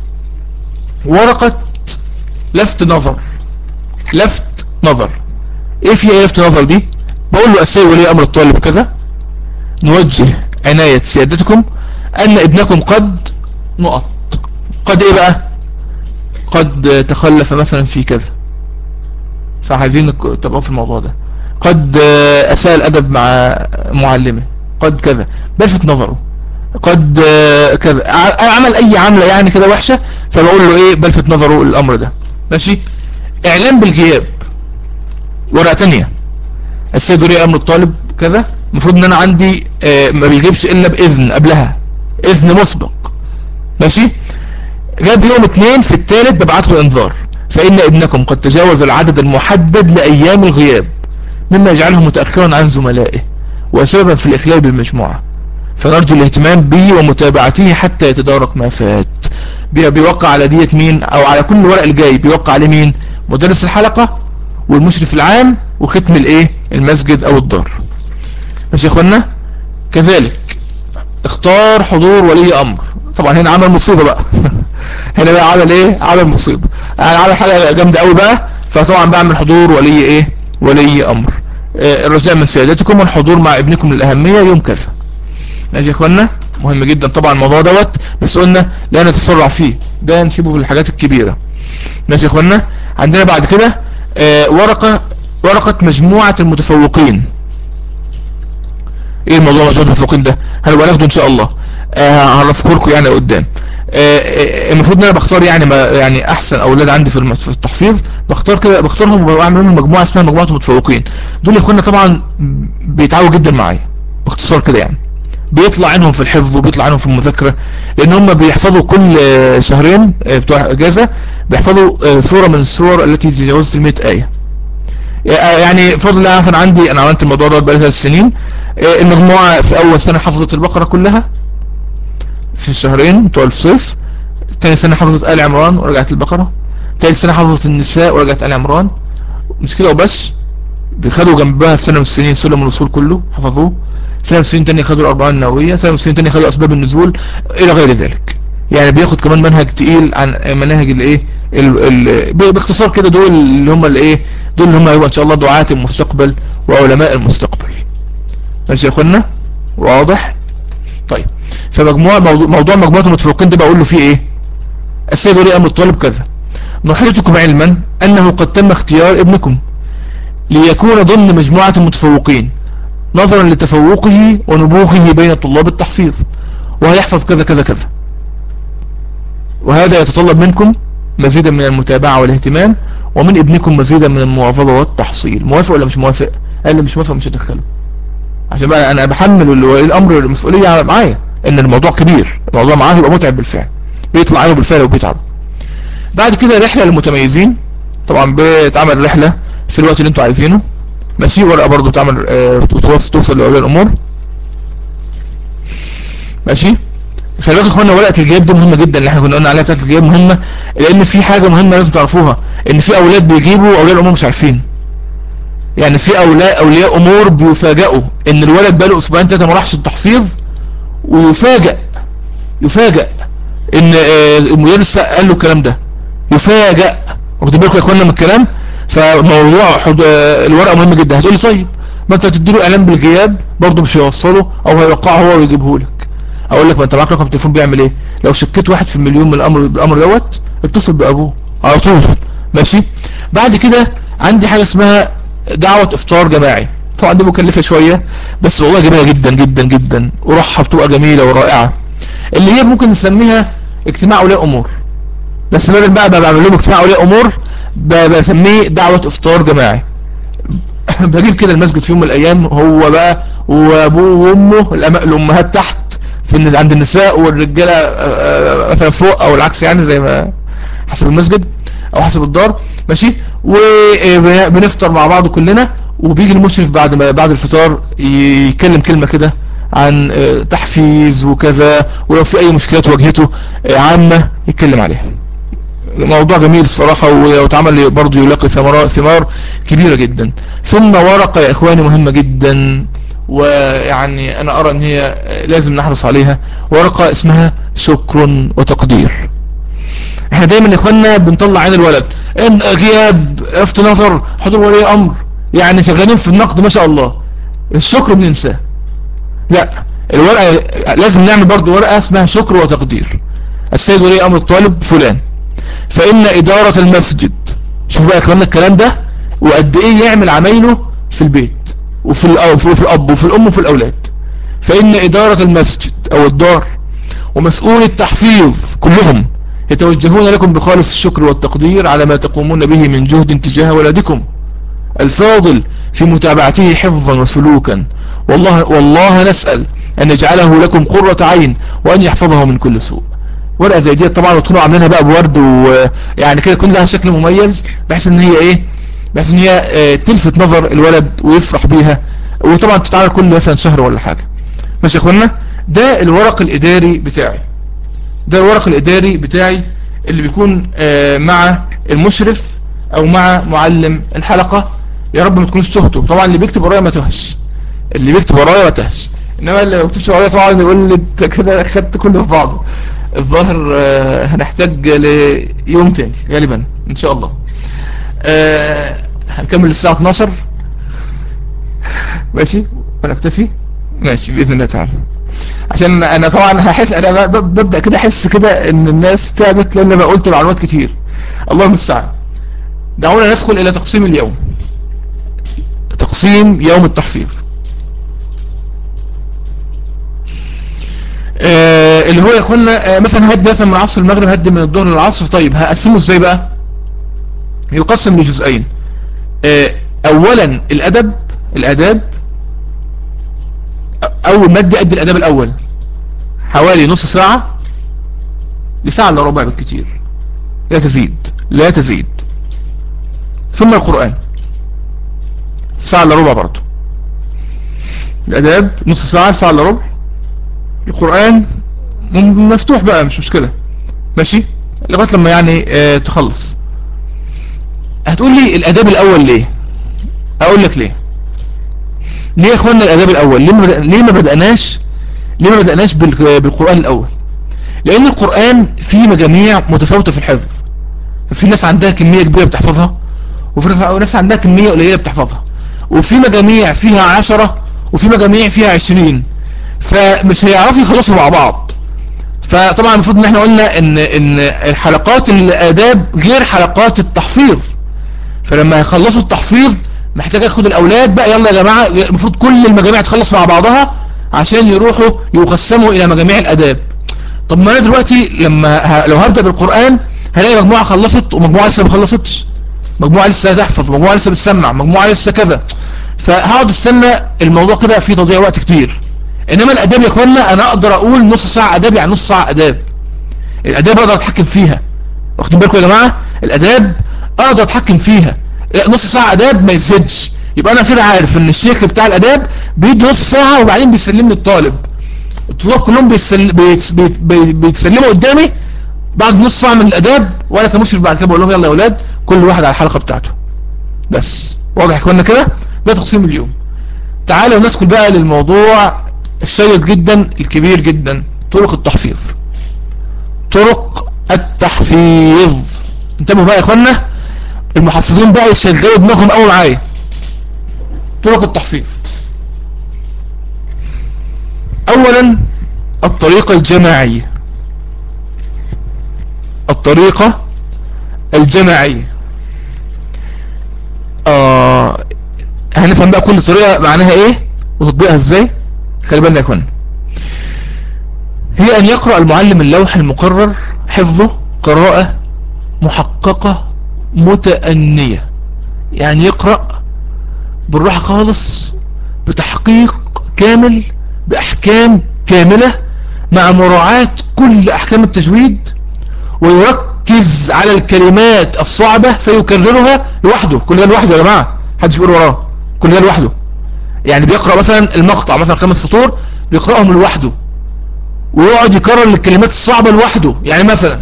ورقة لفت نظر لفت نظر ايه فيها ايه لفت نظر دي بقول له اسوي ولي امر الطالب كذا نوجه عناية سيادتكم ان ابنكم قد نقط قد ايه بقى قد تخلف مثلا في كذا فعايزين تبقوا في الموضوع ده قد اساء الادب مع معلمه قد كذا بلفت نظره قد كذا عمل اي عملة يعني كده وحشة فبقول له ايه بلفت نظره الامر ده ماشي اعلان بالغياب ورقة تانية السيد ولي امر الطالب كذا المفروض ان انا عندي ما بيجيبش الا باذن قبلها اذن مسبق ماشي غاب يوم اتنين في التالت ببعت له انذار فان ابنكم قد تجاوز العدد المحدد لايام الغياب مما يجعله متأخرا عن زملائه وسببا في الاخلال بالمجموعة فنرجو الاهتمام به ومتابعته حتى يتدارك ما فات بيوقع على دية مين او على كل ورق الجاي بيوقع عليه مين مدرس الحلقة والمشرف العام وختم الايه المسجد او الدار ماشي يا اخوانا كذلك اختار حضور ولي امر طبعا هنا عمل مصيبة بقى هنا بقى عمل ايه عمل مصيبة يعني عمل حاجة جامدة قوي بقى فطبعا بعمل حضور ولي ايه ولي امر اه الرجاء من سيادتكم والحضور مع ابنكم للاهمية يوم كذا ماشي يا اخوانا مهم جدا طبعا الموضوع دوت بس قلنا لا نتسرع فيه ده نسيبه في الحاجات الكبيرة ماشي يا اخوانا عندنا بعد كده اه ورقة ورقة مجموعة المتفوقين ايه الموضوع مجموعة المتفوقين ده هنبقى ناخده ان شاء الله اه هعرفه لكم يعني قدام اه المفروض ان انا بختار يعني ما يعني احسن اولاد عندي في التحفيظ بختار كده بختارهم وبعمل منهم مجموعه اسمها مجموعه المتفوقين دول يا اخوانا طبعا بيتعاونوا جدا معايا باختصار كده يعني بيطلع عنهم في الحفظ وبيطلع عنهم في المذاكرة لان هم بيحفظوا كل شهرين بتوع اجازة بيحفظوا سورة من السور التي تجاوزت المئة آية يعني فضل الله مثلا عندي انا عملت الموضوع ده بقالي ثلاث سنين المجموعة في اول سنة حفظت البقرة كلها في الشهرين بتوع الصيف تاني سنة حفظت آل عمران ورجعت البقرة ثالث سنة حفظت النساء ورجعت آل عمران مش كده وبس بيخدوا جنبها في سنة من السنين سلم الوصول كله حفظوه سنة من السنين تانية خدوا الأربعين النووية سنة من السنين تانية خدوا أسباب النزول إلى غير ذلك يعني بياخد كمان منهج تقيل عن مناهج الايه باختصار كده دول اللي هم الايه دول اللي هم هيبقى ان شاء الله دعاة المستقبل وعلماء المستقبل ماشي يا اخوانا واضح طيب فمجموعة موضوع, موضوع مجموعة المتفوقين ده بقول له فيه ايه السيد ولي امر الطالب كذا نحيطكم علما انه قد تم اختيار ابنكم ليكون ضمن مجموعة المتفوقين نظرا لتفوقه ونبوغه بين طلاب التحفيظ وهيحفظ كذا كذا كذا وهذا يتطلب منكم مزيدا من المتابعة والاهتمام ومن ابنكم مزيدا من المواظبة والتحصيل موافق ولا مش موافق قال لي مش موافق مش هدخله عشان بقى انا بحمل الامر المسؤولية معايا ان الموضوع كبير الموضوع معاه يبقى متعب بالفعل بيطلع عينه بالفعل وبيتعب بعد كده رحلة للمتميزين طبعا بتعمل رحلة في الوقت اللي انتوا عايزينه ماشي ورقة برضو تعمل اه توصل لأولياء الأمور ماشي خلي بالكم اخوانا ورقة الجياب دي مهمة جدا اللي احنا كنا قلنا عليها بتاعت الجياب مهمة لأن في حاجة مهمة لازم تعرفوها إن في أولاد بيجيبوا أولياء الأمور مش عارفين يعني في أولياء أولياء أمور بيفاجئوا إن الولد بقاله أسبوعين ثلاثة ما راحش التحفيظ ويفاجئ يفاجئ إن اه المدرس قال له الكلام ده يفاجئ واخدين بالكم يا اخوانا من الكلام فموضوع الورقة مهم جدا هتقولي طيب ما انت هتديله اعلان بالغياب برضه مش هيوصله او هيوقعه هو ويجيبه لك اقول لك ما انت معاك رقم تليفون بيعمل ايه لو شكيت واحد في المليون من الامر بالامر دوت اتصل بابوه على طول ماشي بعد كده عندي حاجة اسمها دعوة افطار جماعي طبعا دي مكلفة شوية بس والله جميلة جدا جدا جدا وروحها بتبقى جميلة ورائعة اللي هي ممكن نسميها اجتماع اولياء امور بس بدل بقى بعمل لهم اجتماع اولياء امور بسميه دعوة افطار جماعي بجيب كده المسجد في يوم من الايام هو بقى وابوه وامه الامهات تحت في عند النساء والرجالة مثلا فوق او العكس يعني زي ما حسب المسجد او حسب الدار ماشي وبنفطر مع بعض كلنا وبيجي المشرف بعد ما بعد الفطار يتكلم كلمة كده عن تحفيز وكذا ولو في اي مشكلات واجهته عامة يتكلم عليها موضوع جميل الصراحة ولو اتعمل برضه يلاقي ثمار ثمار كبيرة جدا ثم ورقة يا اخواني مهمة جدا ويعني انا ارى ان هي لازم نحرص عليها ورقة اسمها شكر وتقدير احنا دايما يا اخوانا بنطلع عين الولد ان غياب رفت نظر حضور ولي امر يعني شغالين في النقد ما شاء الله الشكر بننساه لا الورقة لازم نعمل برضو ورقة اسمها شكر وتقدير السيد ولي امر الطالب فلان فان ادارة المسجد شوف بقى يا اخوانا الكلام ده وقد ايه يعمل عمايله في البيت وفي الاب وفي الاب وفي الام وفي الاولاد فان ادارة المسجد او الدار ومسؤول التحفيظ كلهم يتوجهون لكم بخالص الشكر والتقدير على ما تقومون به من جهد تجاه ولدكم الفاضل في متابعته حفظا وسلوكا والله, والله نسأل أن يجعله لكم قرة عين وأن يحفظه من كل سوء ورقة زي دي طبعا وتكونوا عاملينها بقى بورد ويعني كده يكون لها شكل مميز بحيث ان هي ايه بحيث ان هي تلفت نظر الولد ويفرح بيها وطبعا تتعمل كل مثلا شهر ولا حاجة ماشي يا اخوانا ده الورق الاداري بتاعي ده الورق الاداري بتاعي اللي بيكون مع المشرف او مع معلم الحلقة يا رب ما تكونش تهته طبعا اللي بيكتب ورايا ما تهش اللي بيكتب ورايا ما تهش انما اللي ما بيكتبش ورايا طبعا يقول لي انت كده خدت كله في بعضه الظاهر هنحتاج ليوم تاني غالبا ان شاء الله هنكمل الساعة 12 ماشي وانا اكتفي ماشي باذن الله تعالى عشان انا طبعا هحس انا ببدأ كده احس كده ان الناس تعبت لان انا قلت معلومات كتير الله المستعان دعونا ندخل الى تقسيم اليوم تقسيم يوم التحفيظ آه اللي هو يا اخوانا آه مثلا هدي مثلا من عصر المغرب هدي من الظهر للعصر طيب هقسمه ازاي بقى يقسم لجزئين آه اولا الادب الاداب اول مادة ادي الاداب الاول حوالي نص ساعة لساعة الا ربع بالكتير لا تزيد لا تزيد ثم القرآن ساعة الا ربع برضه الاداب نص ساعة ساعة الا ربع القرآن مفتوح بقى مش مشكلة ماشي لغاية لما يعني اه تخلص هتقول لي الاداب الاول ليه اقول لك ليه ليه يا اخوانا الاداب الاول ليه ما ليه ما بدأناش ليه ما بدأناش بالقرآن الاول لان القرآن فيه مجاميع متفاوتة في الحفظ في ناس عندها كمية كبيرة بتحفظها وفي ناس عندها كمية قليلة بتحفظها وفي مجاميع فيها عشرة وفي مجاميع فيها عشرين فمش هيعرفوا يخلصوا مع بعض فطبعا المفروض ان احنا قلنا ان ان الحلقات الاداب غير حلقات التحفيظ فلما يخلصوا التحفيظ محتاج ياخد الاولاد بقى يلا يا جماعه المفروض كل المجاميع تخلص مع بعضها عشان يروحوا يقسموا الى مجاميع الاداب طب ما انا دلوقتي لما ه... لو هبدا بالقران هلاقي مجموعه خلصت ومجموعه لسه ما خلصتش مجموعه لسه هتحفظ مجموعه لسه بتسمع مجموعه لسه كذا فهقعد استنى الموضوع كده فيه تضييع وقت كتير انما الاداب يا اخوانا انا اقدر اقول نص ساعه اداب يعني نص ساعه اداب الاداب اقدر اتحكم فيها واخدين بالكم يا جماعه الاداب اقدر اتحكم فيها نص ساعه اداب ما يزيدش يبقى انا كده عارف ان الشيخ بتاع الاداب بيدي نص ساعه وبعدين بيسلمني الطالب الطلاب كلهم بيسل... بيت... بيت... بيتسلموا قدامي بعد نص ساعه من الاداب وانا كمشرف بعد كده بقول لهم يلا يا اولاد كل واحد على الحلقه بتاعته بس واضح يا اخوانا كده ده تقسيم اليوم تعالوا ندخل بقى للموضوع الشيق جدا الكبير جدا طرق التحفيظ طرق التحفيظ انتبهوا بقى يا اخوانا المحفظين بقى يشغلوا دماغهم قوي معايا طرق التحفيظ اولا الطريقة الجماعية الطريقة الجماعية آه هنفهم بقى كل طريقة معناها ايه وتطبيقها ازاي خلي بالنا يا اخوانا هي ان يقرأ المعلم اللوح المقرر حفظه قراءة محققة متأنية يعني يقرأ بالراحة خالص بتحقيق كامل بأحكام كاملة مع مراعاة كل أحكام التجويد ويركز على الكلمات الصعبة فيكررها لوحده كل ده لوحده يا جماعة حدش بيقول وراه كل ده لوحده يعني بيقرأ مثلا المقطع مثلا خمس سطور بيقرأهم لوحده ويقعد يكرر الكلمات الصعبة لوحده يعني مثلا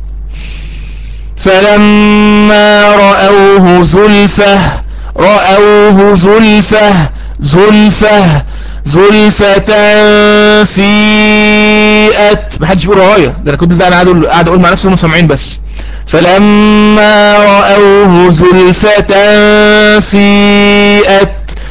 فلما رأوه زلفة رأوه زلفة زلفة زلفة سيئت ما حدش بيقول ورايا ده انا كنت ده انا قاعد اقول قاعد اقول مع نفسي هم سامعين بس فلما رأوه زلفة سيئت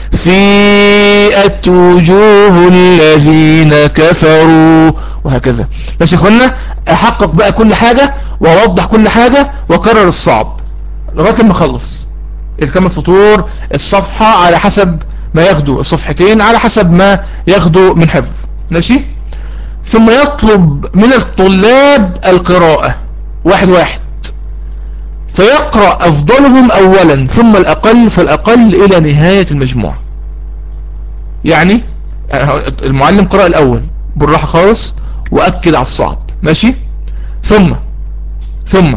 سيئت وجوه الذين كفروا وهكذا ماشي يا اخوانا احقق بقى كل حاجة واوضح كل حاجة واكرر الصعب لغاية لما اخلص الخمس سطور الصفحة على حسب ما ياخدوا الصفحتين على حسب ما ياخدوا من حفظ ماشي ثم يطلب من الطلاب القراءة واحد واحد فيقرأ أفضلهم أولا ثم الأقل فالأقل إلى نهاية المجموعة يعني المعلم قرأ الأول بالراحة خالص وأكد على الصعب ماشي ثم ثم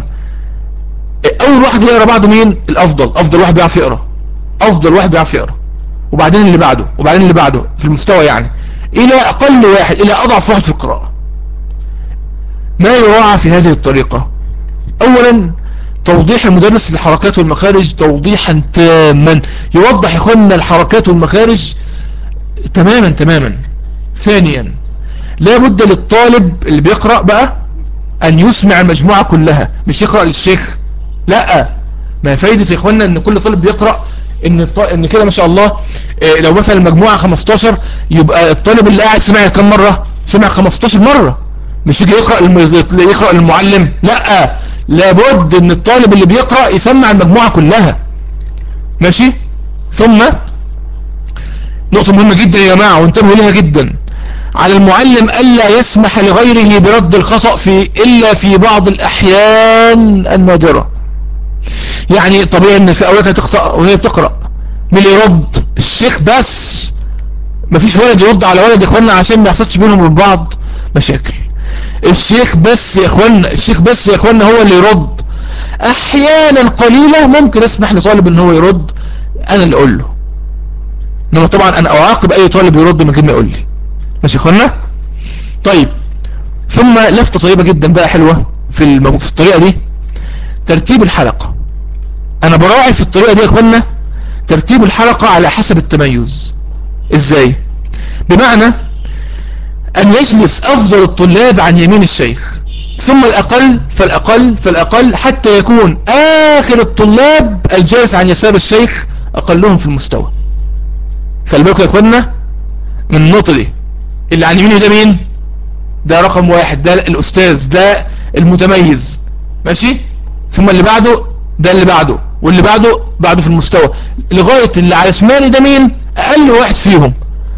أول واحد يقرأ بعده مين الأفضل أفضل واحد بيعرف يقرأ أفضل واحد بيعرف يقرأ وبعدين اللي بعده وبعدين اللي بعده في المستوى يعني إلى أقل واحد إلى أضعف واحد في القراءة ما يراعى في هذه الطريقة أولا توضيح المدرس للحركات والمخارج توضيحا تاما يوضح يخلنا الحركات والمخارج تماما تماما ثانيا لا بد للطالب اللي بيقرأ بقى أن يسمع المجموعة كلها مش يقرأ للشيخ لا ما فايدة يا إخوانا أن كل طالب بيقرأ ان الط... ان كده ما شاء الله إيه لو مثلا المجموعة 15 يبقى الطالب اللي قاعد سمع كم مرة سمع 15 مرة مش يجي يقرأ الم... يقرأ المعلم لا لابد ان الطالب اللي بيقرأ يسمع المجموعة كلها ماشي ثم نقطة مهمة جدا يا جماعة وانتبهوا لها جدا على المعلم ألا يسمح لغيره برد الخطأ في إلا في بعض الأحيان النادرة يعني طبيعي ان في أولادها تخطأ وهي بتقرأ مين اللي يرد الشيخ بس مفيش ولد يرد على ولد يا اخوانا عشان ما يحصلش بينهم وبين بعض مشاكل الشيخ بس يا اخوانا الشيخ بس يا اخوانا هو اللي يرد احيانا قليلة ممكن اسمح لطالب ان هو يرد انا اللي اقول له انما طبعا انا اعاقب اي طالب يرد من غير ما يقول لي ماشي يا اخوانا طيب ثم لفتة طيبة جدا بقى حلوة في, المو... في الطريقة دي ترتيب الحلقة انا براعي في الطريقة دي يا اخوانا ترتيب الحلقة على حسب التميز ازاي بمعنى ان يجلس افضل الطلاب عن يمين الشيخ ثم الاقل فالاقل فالاقل حتى يكون اخر الطلاب الجالس عن يسار الشيخ اقلهم في المستوى خلي بالكم يا اخوانا من النقطة دي اللي عن يمينه ده مين ده رقم واحد ده الاستاذ ده المتميز ماشي ثم اللي بعده ده اللي بعده واللي بعده بعده في المستوى لغاية اللي على شمالي ده مين اقل واحد فيهم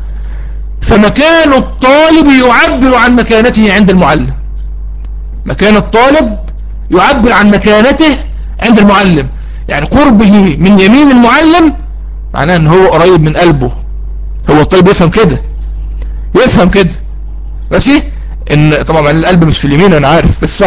فمكان الطالب يعبر عن مكانته عند المعلم مكان الطالب يعبر عن مكانته عند المعلم يعني قربه من يمين المعلم معناه ان هو قريب من قلبه هو الطالب يفهم كده يفهم كده ماشي ان طبعا القلب مش في اليمين انا عارف بس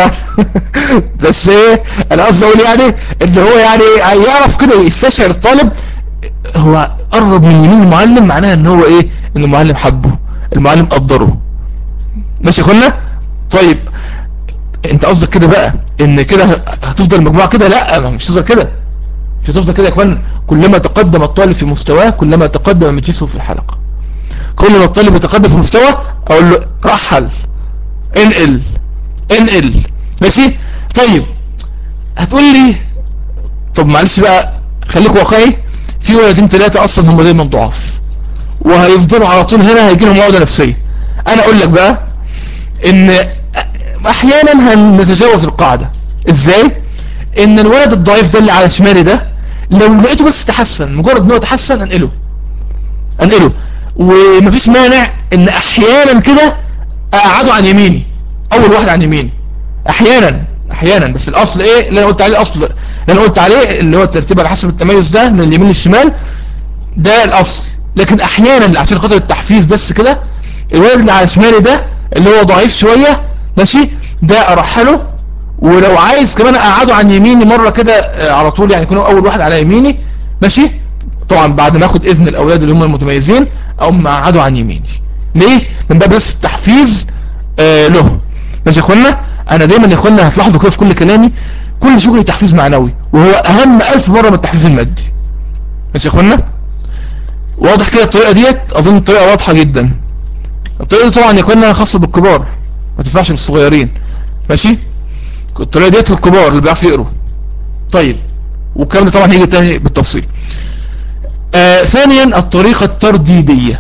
بس ايه انا قصدي اقول يعني ان هو يعني يعرف كده يستشعر الطالب هو قرب من يمين المعلم معناها ان هو ايه ان المعلم حبه المعلم قدره ماشي يا اخوانا طيب انت قصدك كده بقى ان كده هتفضل المجموعه كده لا مش هتفضل كده مش هتفضل كده يا اخوانا كلما تقدم الطالب في مستواه كلما تقدم مجلسه في الحلقه كل ما الطالب يتقدم في مستوى اقول له رحل انقل انقل ماشي طيب هتقول لي طب معلش بقى خليك واقعي في ولدين ثلاثة اصلا هم دايما ضعاف وهيفضلوا على طول هنا هيجي لهم عقده نفسيه انا اقول لك بقى ان احيانا هنتجاوز القاعدة ازاي ان الولد الضعيف ده اللي على شمالي ده لو لقيته بس تحسن مجرد ان هو تحسن انقله انقله ومفيش مانع ان احيانا كده اقعده عن يميني اول واحد عن يميني احيانا احيانا بس الاصل ايه اللي انا قلت عليه الاصل اللي انا قلت عليه اللي هو الترتيب على حسب التميز ده من اليمين للشمال ده الاصل لكن احيانا عشان خاطر التحفيز بس كده الولد اللي على شمالي ده اللي هو ضعيف شوية ماشي ده ارحله ولو عايز كمان اقعده عن يميني مرة كده على طول يعني يكون اول واحد على يميني ماشي طبعا بعد ما اخد اذن الاولاد اللي هم المتميزين اقوم اقعده عن يميني ليه من باب بس التحفيز آه له ماشي يا اخوانا انا دايما يا اخوانا هتلاحظوا كده في كل كلامي كل شغلي تحفيز معنوي وهو اهم الف مرة من التحفيز المادي ماشي يا اخوانا واضح كده الطريقة ديت اظن الطريقة واضحة جدا الطريقة دي طبعا يكون خاصة بالكبار ما تنفعش للصغيرين ماشي الطريقة ديت للكبار اللي بيعرفوا يقروا طيب والكلام ده طبعا هيجي تاني بالتفصيل آه ثانيا الطريقة الترديدية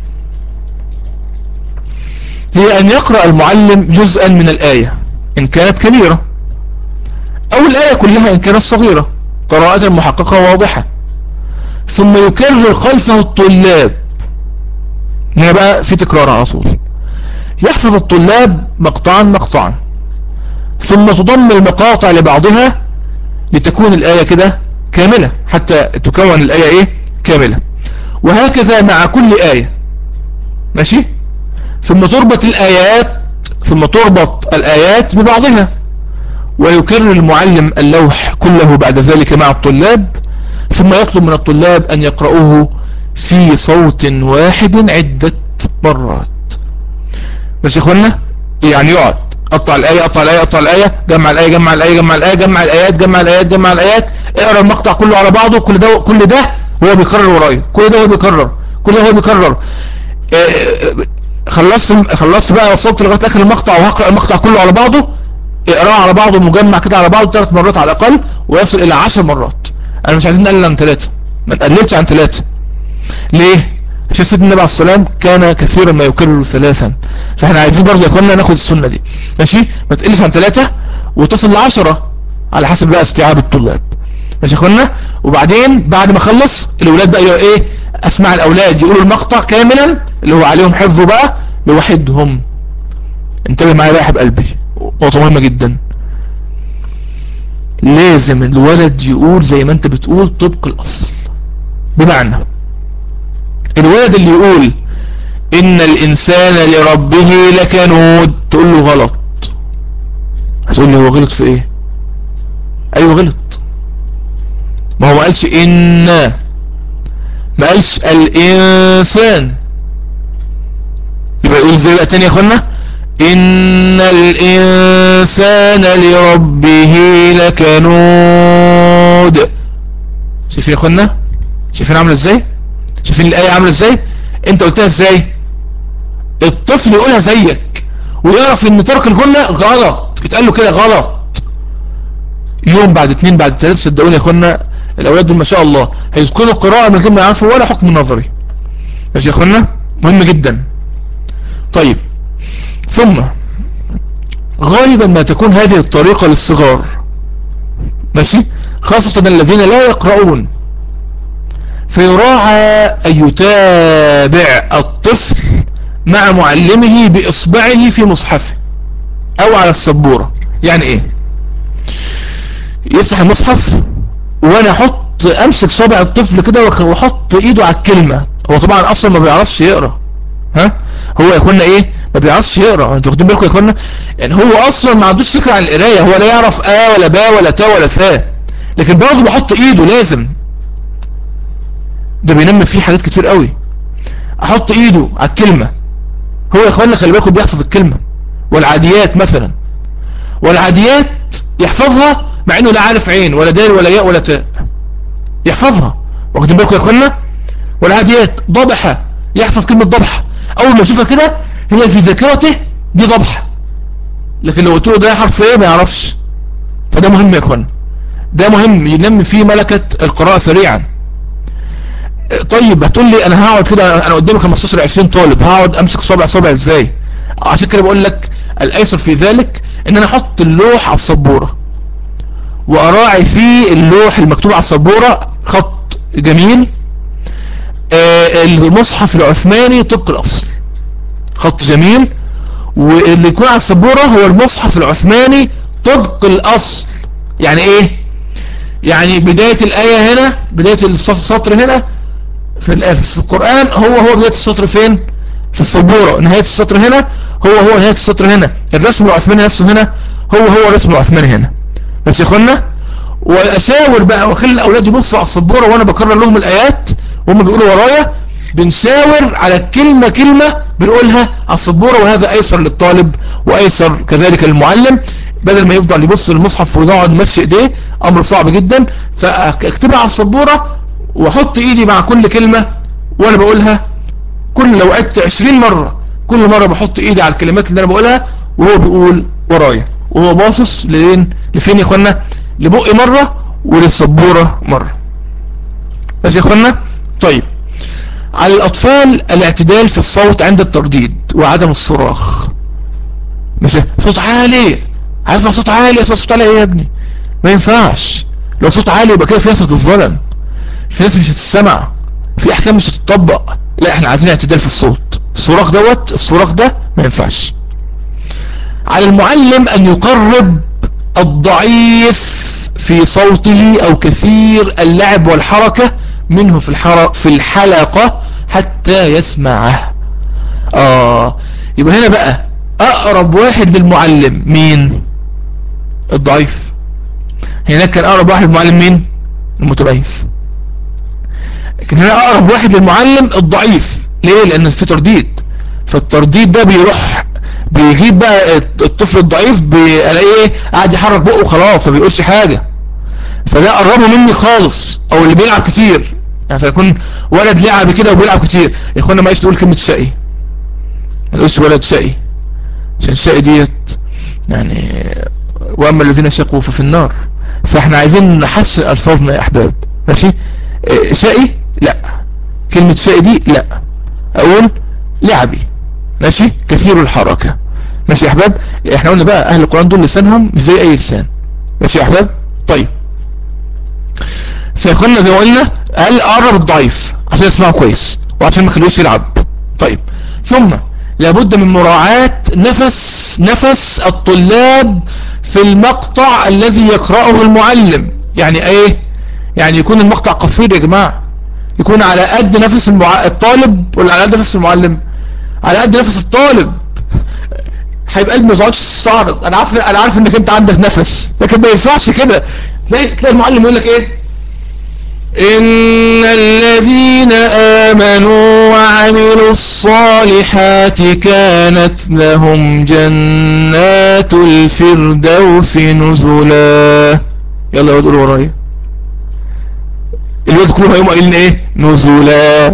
هي أن يقرأ المعلم جزءا من الآية إن كانت كبيرة أو الآية كلها إن كانت صغيرة قراءة محققة واضحة ثم يكرر خلفه الطلاب هنا بقى في تكرار على طول يحفظ الطلاب مقطعا مقطعا ثم تضم المقاطع لبعضها لتكون الآية كده كاملة حتى تكون الآية ايه كاملة وهكذا مع كل آية ماشي ثم تربط الآيات ثم تربط الآيات ببعضها ويكرر المعلم اللوح كله بعد ذلك مع الطلاب ثم يطلب من الطلاب أن يقرأوه في صوت واحد عدة مرات بس يا اخوانا يعني يقعد قطع الآية قطع الآية قطع الآية جمع الآية جمع الآية جمع الآية جمع الآيات جمع الآيات جمع الآيات اقرأ المقطع كله على بعضه كل ده كل ده هو بيكرر ورايا كل ده هو بيكرر كل ده هو بيكرر خلصت خلصت بقى وصلت لغايه اخر المقطع وهقرا المقطع كله على بعضه اقراه على بعضه مجمع كده على بعضه ثلاث مرات على الاقل ويصل الى 10 مرات انا مش عايزين نقلل عن ثلاثه ما تقللش عن ثلاثه ليه عشان سيدنا النبي عليه السلام كان كثيرا ما يكرر ثلاثا فاحنا عايزين برضه يا اخوانا ناخد السنه دي ماشي ما تقلش عن ثلاثه وتصل ل 10 على حسب بقى استيعاب الطلاب ماشي يا اخوانا وبعدين بعد ما خلص الاولاد بقى ايه اسمع الاولاد يقولوا المقطع كاملا اللي هو عليهم حفظه بقى لوحدهم انتبه معايا بقى يا حب قلبي نقطه مهمه جدا لازم الولد يقول زي ما انت بتقول طبق الاصل بمعنى الولد اللي يقول ان الانسان لربه لكنود تقول له غلط هتقول لي هو غلط في ايه ايوه غلط ما هو ما قالش ان ما قالش الانسان يبقى يقول ازاي بقى تاني يا اخوانا ان الانسان لربه لكنود شايفين يا اخوانا شايفين عامله ازاي شايفين الايه عامله ازاي انت قلتها ازاي الطفل يقولها زيك ويعرف ان ترك الجمله غلط يتقال له كده غلط يوم بعد اتنين بعد ثلاثة صدقوني يا اخوانا الاولاد دول ما شاء الله هيتقنوا القراءة من غير ما يعرفوا ولا حكم نظري ماشي يا اخوانا مهم جدا طيب ثم غالبا ما تكون هذه الطريقة للصغار ماشي خاصة الذين لا يقرؤون فيراعى أن يتابع الطفل مع معلمه بإصبعه في مصحفه أو على السبورة يعني إيه يفتح المصحف وأنا أحط أمسك صابع الطفل كده وأحط إيده على الكلمة هو طبعا أصلا ما بيعرفش يقرأ ها هو يا اخوانا ايه ما بيعرفش يقرا انتوا واخدين بالكم يا اخوانا يعني هو اصلا ما عندوش فكره عن القرايه هو لا يعرف ا ولا با ولا تا ولا ثا لكن برضه بحط ايده لازم ده بينمي فيه حاجات كتير قوي احط ايده على الكلمه هو يا اخوانا خلي بالكم بيحفظ الكلمه والعاديات مثلا والعاديات يحفظها مع انه لا عارف عين ولا دال ولا ياء ولا تاء يحفظها واخدين بالكم يا اخوانا والعاديات ضبحه يحفظ كلمه ضبحه اول ما يشوفها كده هي في ذاكرته دي ضبحه لكن لو قلت له ده حرف ايه ما يعرفش فده مهم يا اخوانا ده مهم ينمي فيه ملكه القراءه سريعا طيب هتقول لي انا هقعد كده انا قدامي 15 20 طالب هقعد امسك صابع صابع ازاي عشان كده بقول لك الايسر في ذلك ان انا احط اللوح على السبوره واراعي فيه اللوح المكتوب على السبوره خط جميل آه المصحف العثماني طبق الاصل خط جميل واللي يكون على السبوره هو المصحف العثماني طبق الاصل يعني ايه يعني بداية الآية هنا بداية السطر هنا في في القرآن هو هو بداية السطر فين في السبورة نهاية السطر هنا هو هو نهاية السطر هنا الرسم العثماني نفسه هنا هو هو الرسم العثماني هنا بس يا اخوانا واشاور بقى واخلي الاولاد يبصوا على السبورة وانا بكرر لهم الايات وهم بيقولوا ورايا بنشاور على كلمة كلمة بنقولها على السبورة وهذا ايسر للطالب وايسر كذلك للمعلم بدل ما يفضل يبص للمصحف ونقعد نمشي ايديه امر صعب جدا فاكتبها على السبورة واحط ايدي مع كل كلمة وانا بقولها كل لو عدت 20 مرة كل مرة بحط ايدي على الكلمات اللي انا بقولها وهو بيقول ورايا وهو باصص لين لفين يا اخوانا لبقي مرة وللسبورة مرة بس يا اخوانا طيب على الاطفال الاعتدال في الصوت عند الترديد وعدم الصراخ مش صوت عالي عايز صوت عالي اسمع صوت عالي ايه يا ابني ما ينفعش لو صوت عالي يبقى كده في ناس هتتظلم في ناس مش هتسمع في احكام مش هتطبق لا احنا عايزين اعتدال في الصوت الصراخ دوت الصراخ ده ما ينفعش على المعلم ان يقرب الضعيف في صوته او كثير اللعب والحركة منه في الحرق في الحلقة حتى يسمعه اه يبقى هنا بقى اقرب واحد للمعلم مين الضعيف هناك كان اقرب واحد للمعلم مين المتميز لكن هنا اقرب واحد للمعلم الضعيف ليه لان في ترديد فالترديد ده بيروح بيجيب بقى الطفل الضعيف بيلاقيه ايه قاعد يحرك بقه خلاص ما بيقولش حاجة فده قربه مني خالص او اللي بيلعب كتير يعني فيكون ولد لعب كده وبيلعب كتير يا اخوانا ما تقول كلمة شقي ما تقولش ولد شقي عشان شقي ديت يعني واما الذين شقوا ففي النار فاحنا عايزين نحسن الفاظنا يا احباب ماشي شقي لا كلمة شقي دي لا اقول لعبي ماشي كثير الحركة ماشي يا احباب احنا قلنا بقى اهل القرآن دول لسانهم مش زي اي لسان ماشي يا احباب طيب فياخدنا زي ما قلنا قال قرب الضعيف عشان يسمعه كويس وعشان ما خلوش يلعب طيب ثم لابد من مراعاة نفس نفس الطلاب في المقطع الذي يقرأه المعلم يعني ايه يعني يكون المقطع قصير يا جماعة يكون على قد نفس المع... الطالب ولا على قد نفس المعلم على قد نفس الطالب هيبقى قلبي ما تقعدش تستعرض انا عارف انا عارف انك انت عندك نفس لكن ما ينفعش كده تلاقي تلاقي المعلم يقول لك ايه ان الذين امنوا وعملوا الصالحات كانت لهم جنات الفردوس نزلا يلا قولوا ورايا الواد كلهم هيقوموا قايلين ايه نزلا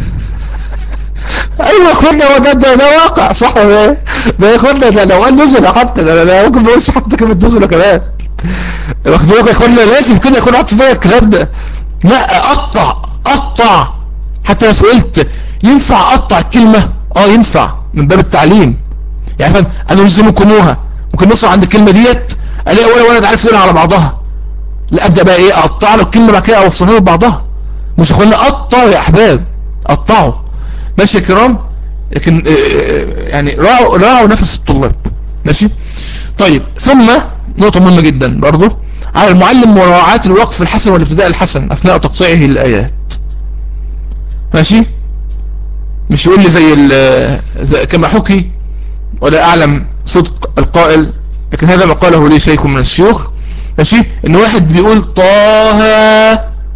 ايوه يا اخوانا هو ده ده, ده واقع صح ولا ايه ده يا اخوانا ده لو قال نزله حتى ده انا ممكن ما اقولش حتى كلمه نزله كمان واخد بالك يا اخوانا لازم كده يكون حاطط فيا الكلام ده لا قطع قطع حتى لو سئلت ينفع اقطع الكلمه اه ينفع من باب التعليم يعني مثلا انا نلزمكموها ممكن نوصل عند الكلمه ديت الاقي ولا ولد عارف يقرا على بعضها لا ابدا بقى ايه اقطع له الكلمه بعد كده اوصلها له ببعضها مش يا اخوانا قطعوا يا احباب قطعوا ماشي يا كرام لكن يعني راعوا راعوا نفس الطلاب ماشي طيب ثم نقطة مهمة جدا برضو على المعلم مراعاة الوقف الحسن والابتداء الحسن اثناء تقطيعه الايات ماشي مش يقول لي زي, زي كما حكي ولا اعلم صدق القائل لكن هذا ما قاله لي شيخ من الشيوخ ماشي ان واحد بيقول طه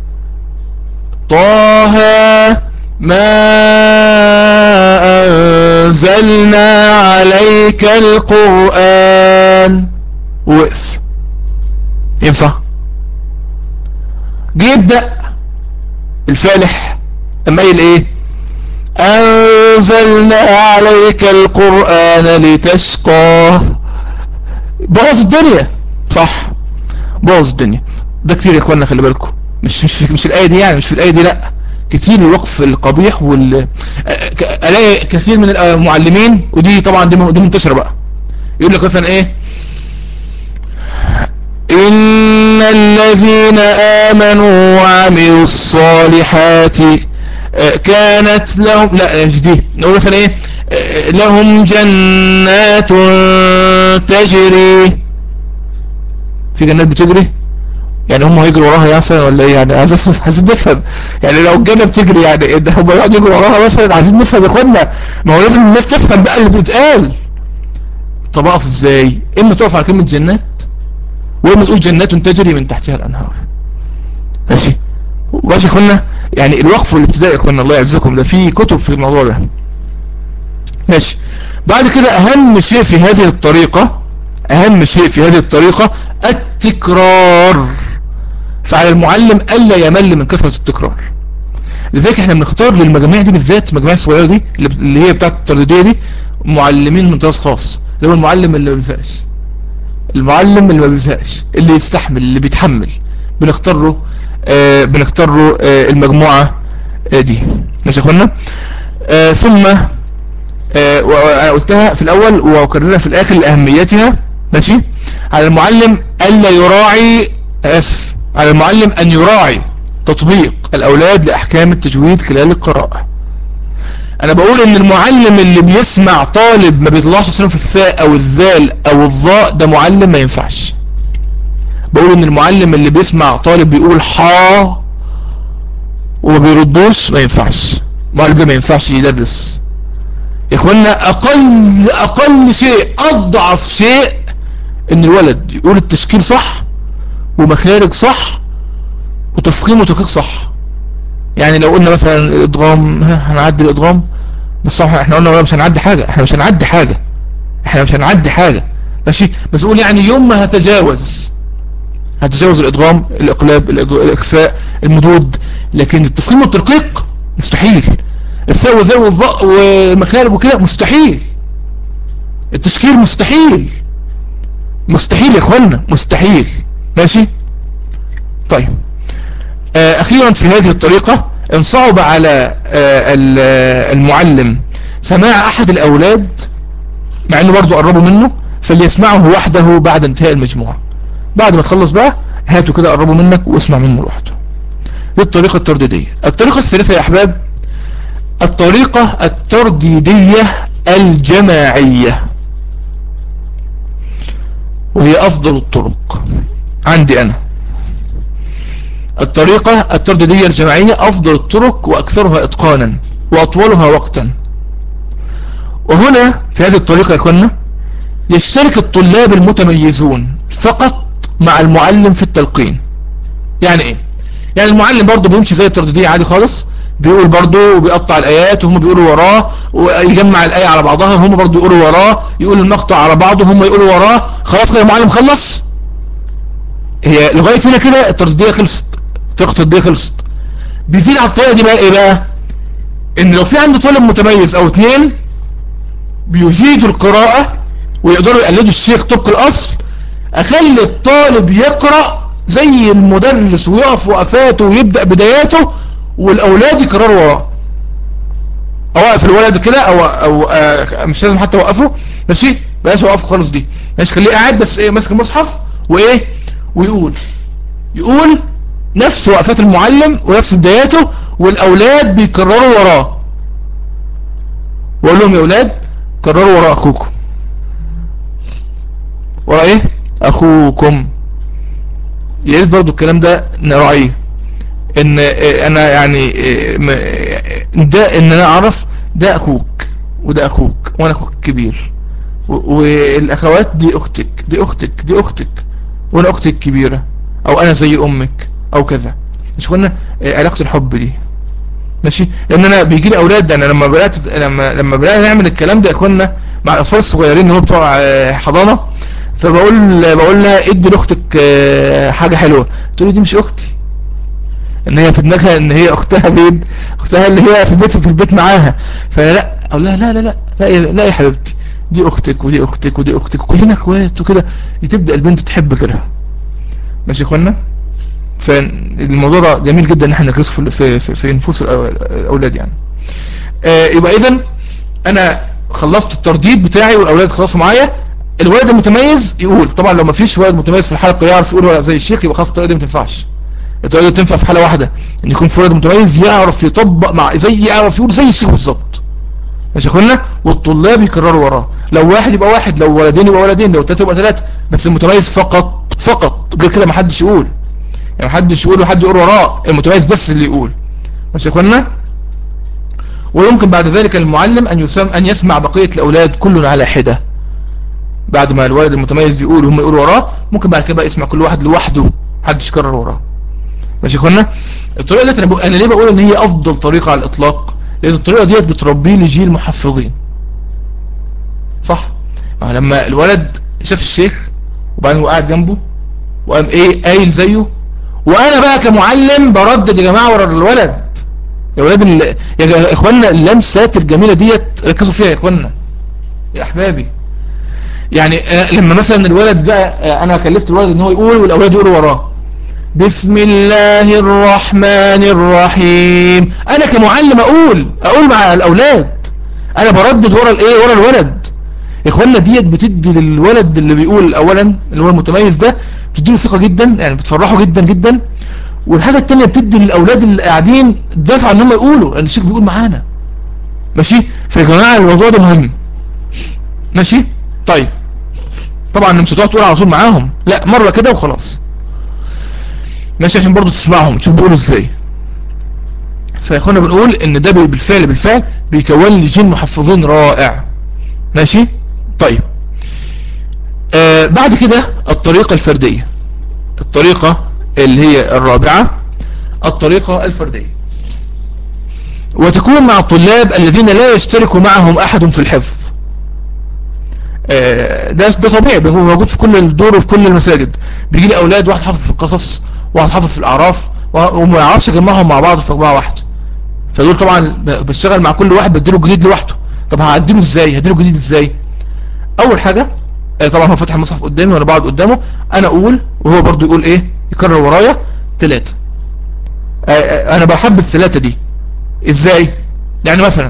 طه ما أنزلنا عليك القرآن وقف ينفع جه يبدأ الفالح اما قايل ايه أنزلنا عليك القرآن لتشقى بوظ الدنيا صح بوظ الدنيا ده كتير يا اخوانا خلي بالكم مش مش مش الآية دي يعني مش في الآية دي لأ كتير الوقف القبيح وال الاقي كثير من المعلمين ودي طبعا دي دي منتشره بقى يقول لك مثلا ايه ان الذين امنوا وعملوا الصالحات كانت لهم لا مش دي نقول مثلا ايه لهم جنات تجري في جنات بتجري يعني هم هيجروا وراها مثلا ولا ايه يعني عايزين عايزين نفهم يعني لو الجنة بتجري يعني ان هم يقعدوا يجروا وراها مثلا عايزين نفهم يا اخوانا ما هو لازم الناس تفهم بقى اللي بيتقال طب اقف ازاي اما تقف على كلمة جنات واما تقول جنات تجري من تحتها الانهار ماشي ماشي يا اخوانا يعني الوقف والابتداء يا اخوانا الله يعزكم ده في كتب في الموضوع ده ماشي بعد كده اهم شيء في هذه الطريقة اهم شيء في هذه الطريقة التكرار فعلى المعلم ألا يمل من كثرة التكرار لذلك احنا بنختار للمجاميع دي بالذات المجاميع الصغيره دي اللي هي بتاعت التردديه دي معلمين من طراز خاص اللي هو المعلم اللي ما بيزهقش المعلم اللي ما بيزهقش اللي يستحمل اللي بيتحمل بنختار له آه بنختار له آه المجموعه آه دي ماشي يا اخوانا آه ثم آه وانا قلتها في الاول واكررها في الاخر لاهميتها ماشي على المعلم الا يراعي اسف على المعلم ان يراعي تطبيق الاولاد لاحكام التجويد خلال القراءة انا بقول ان المعلم اللي بيسمع طالب ما بيطلعش صنف الثاء او الذال او الظاء ده معلم ما ينفعش بقول ان المعلم اللي بيسمع طالب بيقول حا وما بيردوش ما ينفعش المعلم ده ما ينفعش يدرس يا اخوانا اقل اقل شيء اضعف شيء ان الولد يقول التشكيل صح ومخارج صح وتفخيم وتدقيق صح يعني لو قلنا مثلا الادغام هنعدي الادغام بس صح احنا قلنا مش هنعدي حاجة احنا مش هنعدي حاجة احنا مش هنعدي حاجة ماشي بس قول يعني يوم ما هتجاوز هتجاوز الادغام الاقلاب الاخفاء المدود لكن التفخيم والترقيق مستحيل الثاء والذاء والظاء والمخارج وكده مستحيل التشكيل مستحيل مستحيل يا اخوانا مستحيل ماشي طيب آه اخيرا في هذه الطريقة ان صعب على آه المعلم سماع احد الاولاد مع انه برضو قربوا منه فليسمعه وحده بعد انتهاء المجموعة بعد ما تخلص بقى هاته كده قربوا منك واسمع منه لوحده دي الطريقة الترديدية الطريقة الثالثة يا احباب الطريقة الترديدية الجماعية وهي افضل الطرق عندي انا الطريقة الترددية الجماعية افضل الطرق واكثرها اتقانا واطولها وقتا وهنا في هذه الطريقة يا اخوانا يشترك الطلاب المتميزون فقط مع المعلم في التلقين يعني ايه يعني المعلم برضه بيمشي زي الترددية عادي خالص بيقول برضه وبيقطع الآيات وهم بيقولوا وراه ويجمع الآية على بعضها هم برضه يقولوا وراه يقول المقطع على بعضه هم يقولوا وراه خلاص كده المعلم خلص هي لغاية هنا كده الترددية خلصت طريقة الترددية خلصت بيزيد على الطريقة دي بقى ايه بقى ان لو في عندي طالب متميز او اتنين بيجيدوا القراءة ويقدروا يقلدوا الشيخ طبق الاصل اخلي الطالب يقرأ زي المدرس ويقف وقفاته ويبدأ بداياته والاولاد يكرروا وراه اوقف الولد كده او او آه مش لازم حتى اوقفه ماشي بلاش اوقفه خالص دي ماشي خليه قاعد بس ايه ماسك المصحف وايه ويقول يقول نفس وقفات المعلم ونفس بداياته والاولاد بيكرروا وراه واقول لهم يا اولاد كرروا ورا اخوكم ورا ايه اخوكم يا ريت برضو الكلام ده نراعيه ان انا يعني ده ان انا اعرف ده اخوك وده اخوك وانا اخوك كبير والاخوات دي اختك دي اختك دي اختك وانا اختك الكبيرة او انا زي امك او كذا مش قلنا علاقة الحب دي ماشي لان انا بيجي لي اولاد انا لما بدات لما لما بدأنا نعمل الكلام ده كنا مع الاطفال الصغيرين اللي هم بتوع حضانه فبقول بقول لها ادي لاختك حاجه حلوه تقول لي دي مش اختي ان هي في دماغها ان هي اختها بيد اختها اللي هي في البيت في البيت معاها فانا لا اقول لها لا لا لا لا يا, لا يا حبيبتي دي اختك ودي اختك ودي اختك كلنا اخوات وكده تبدا البنت تحب غيرها ماشي يا اخوانا فالموضوع ده جميل جدا ان احنا ندرسه في في في, في نفوس الاولاد يعني آه يبقى اذا انا خلصت الترديد بتاعي والاولاد خلصوا معايا الولد المتميز يقول طبعا لو ما فيش ولد متميز في الحلقه يعرف يقول زي الشيخ يبقى خلاص الطريقه دي ما تنفعش الطريقه دي تنفع في حاله واحده ان يكون في ولد متميز يعرف يطبق مع زي يعرف يقول زي الشيخ بالظبط ماشي يا اخوانا والطلاب يكرروا وراه لو واحد يبقى واحد لو ولدين يبقى ولدين لو ثلاثه يبقى ثلاثه بس المتميز فقط فقط غير كده ما حدش يقول يعني ما حدش يقول وحد يقول وراه المتميز بس اللي يقول ماشي يا اخوانا ويمكن بعد ذلك المعلم ان يسمع ان يسمع بقيه الاولاد كل على حده بعد ما الولد المتميز يقول وهم يقولوا وراه ممكن بعد كده يسمع كل واحد لوحده محدش يكرر وراه ماشي يا اخوانا الطريقه دي انا, أنا ليه بقول ان هي افضل طريقه على الاطلاق لان الطريقه ديت بتربي لي جيل محفظين صح لما الولد شاف الشيخ وبعدين هو قاعد جنبه وقام ايه قايل زيه وانا بقى كمعلم بردد يا جماعه ورا الولد يا ولاد ال... يا اخوانا اللمسات الجميلة ديت ركزوا فيها يا اخوانا يا احبابي يعني لما مثلا الولد ده انا كلفت الولد ان هو يقول والاولاد يقولوا وراه بسم الله الرحمن الرحيم انا كمعلم اقول اقول مع الاولاد انا بردد ورا الايه ورا الولد اخواننا ديت بتدي للولد اللي بيقول اولا اللي هو المتميز ده بتديله ثقة جدا يعني بتفرحه جدا جدا والحاجة التانية بتدي للاولاد اللي قاعدين دافع ان هم يقولوا لان الشيخ بيقول معانا ماشي فيا جماعة الموضوع ده مهم ماشي طيب طبعا مش هتقعد تقول على طول معاهم لا مرة كده وخلاص ماشي عشان برضو تسمعهم تشوف بيقولوا ازاي فيا اخوانا بنقول ان ده بالفعل بالفعل بيكون لي جيل محفظين رائع ماشي طيب آه بعد كده الطريقة الفردية الطريقة اللي هي الرابعة الطريقة الفردية وتكون مع الطلاب الذين لا يشترك معهم احد في الحفظ آه ده ده طبيعي موجود في كل الدور وفي كل المساجد بيجي لي اولاد واحد حافظ في القصص واحد حافظ في الاعراف وما يعرفش يجمعهم مع بعض في مجموعه واحده فدول طبعا بشتغل مع كل واحد بديله جديد لوحده طب هعدله ازاي هديله جديد ازاي اول حاجة طبعا هو فتح المصحف قدامي وانا بقعد قدامه انا اقول وهو برضو يقول ايه يكرر ورايا ثلاثة انا بحب الثلاثة دي ازاي يعني مثلا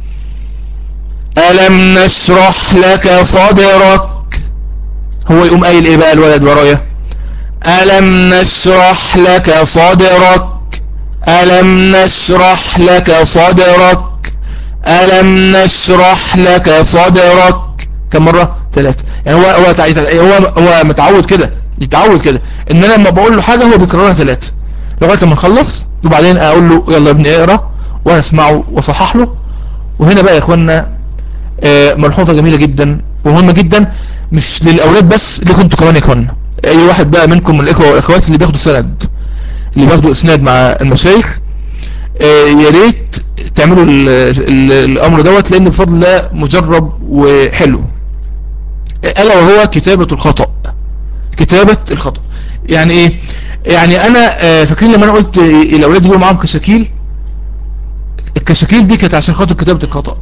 ألم نشرح لك صدرك هو يقوم قايل ايه بقى الولد ورايا ألم نشرح لك صدرك ألم نشرح لك صدرك ألم نشرح لك صدرك كم مرة ثلاثة يعني هو هو هو هو متعود كده يتعود كده ان انا لما بقول له حاجة هو بيكررها ثلاثة لغاية ما نخلص وبعدين اقول له يلا يا ابني اقرا وانا اسمعه واصحح له وهنا بقى يا اخوانا ملحوظة جميلة جدا ومهمة جدا مش للاولاد بس ليكم انتوا كمان يا اخوانا اي واحد بقى منكم من الاخوة والاخوات اللي بياخدوا سند اللي بياخدوا اسناد مع المشايخ يا ريت تعملوا ال ال الامر دوت لان بفضل الله مجرب وحلو الا وهو كتابة الخطأ كتابة الخطأ يعني ايه يعني انا فاكرين لما انا قلت الاولاد يجيبوا معاهم كشاكيل الكشاكيل دي كانت عشان خاطر كتابة الخطأ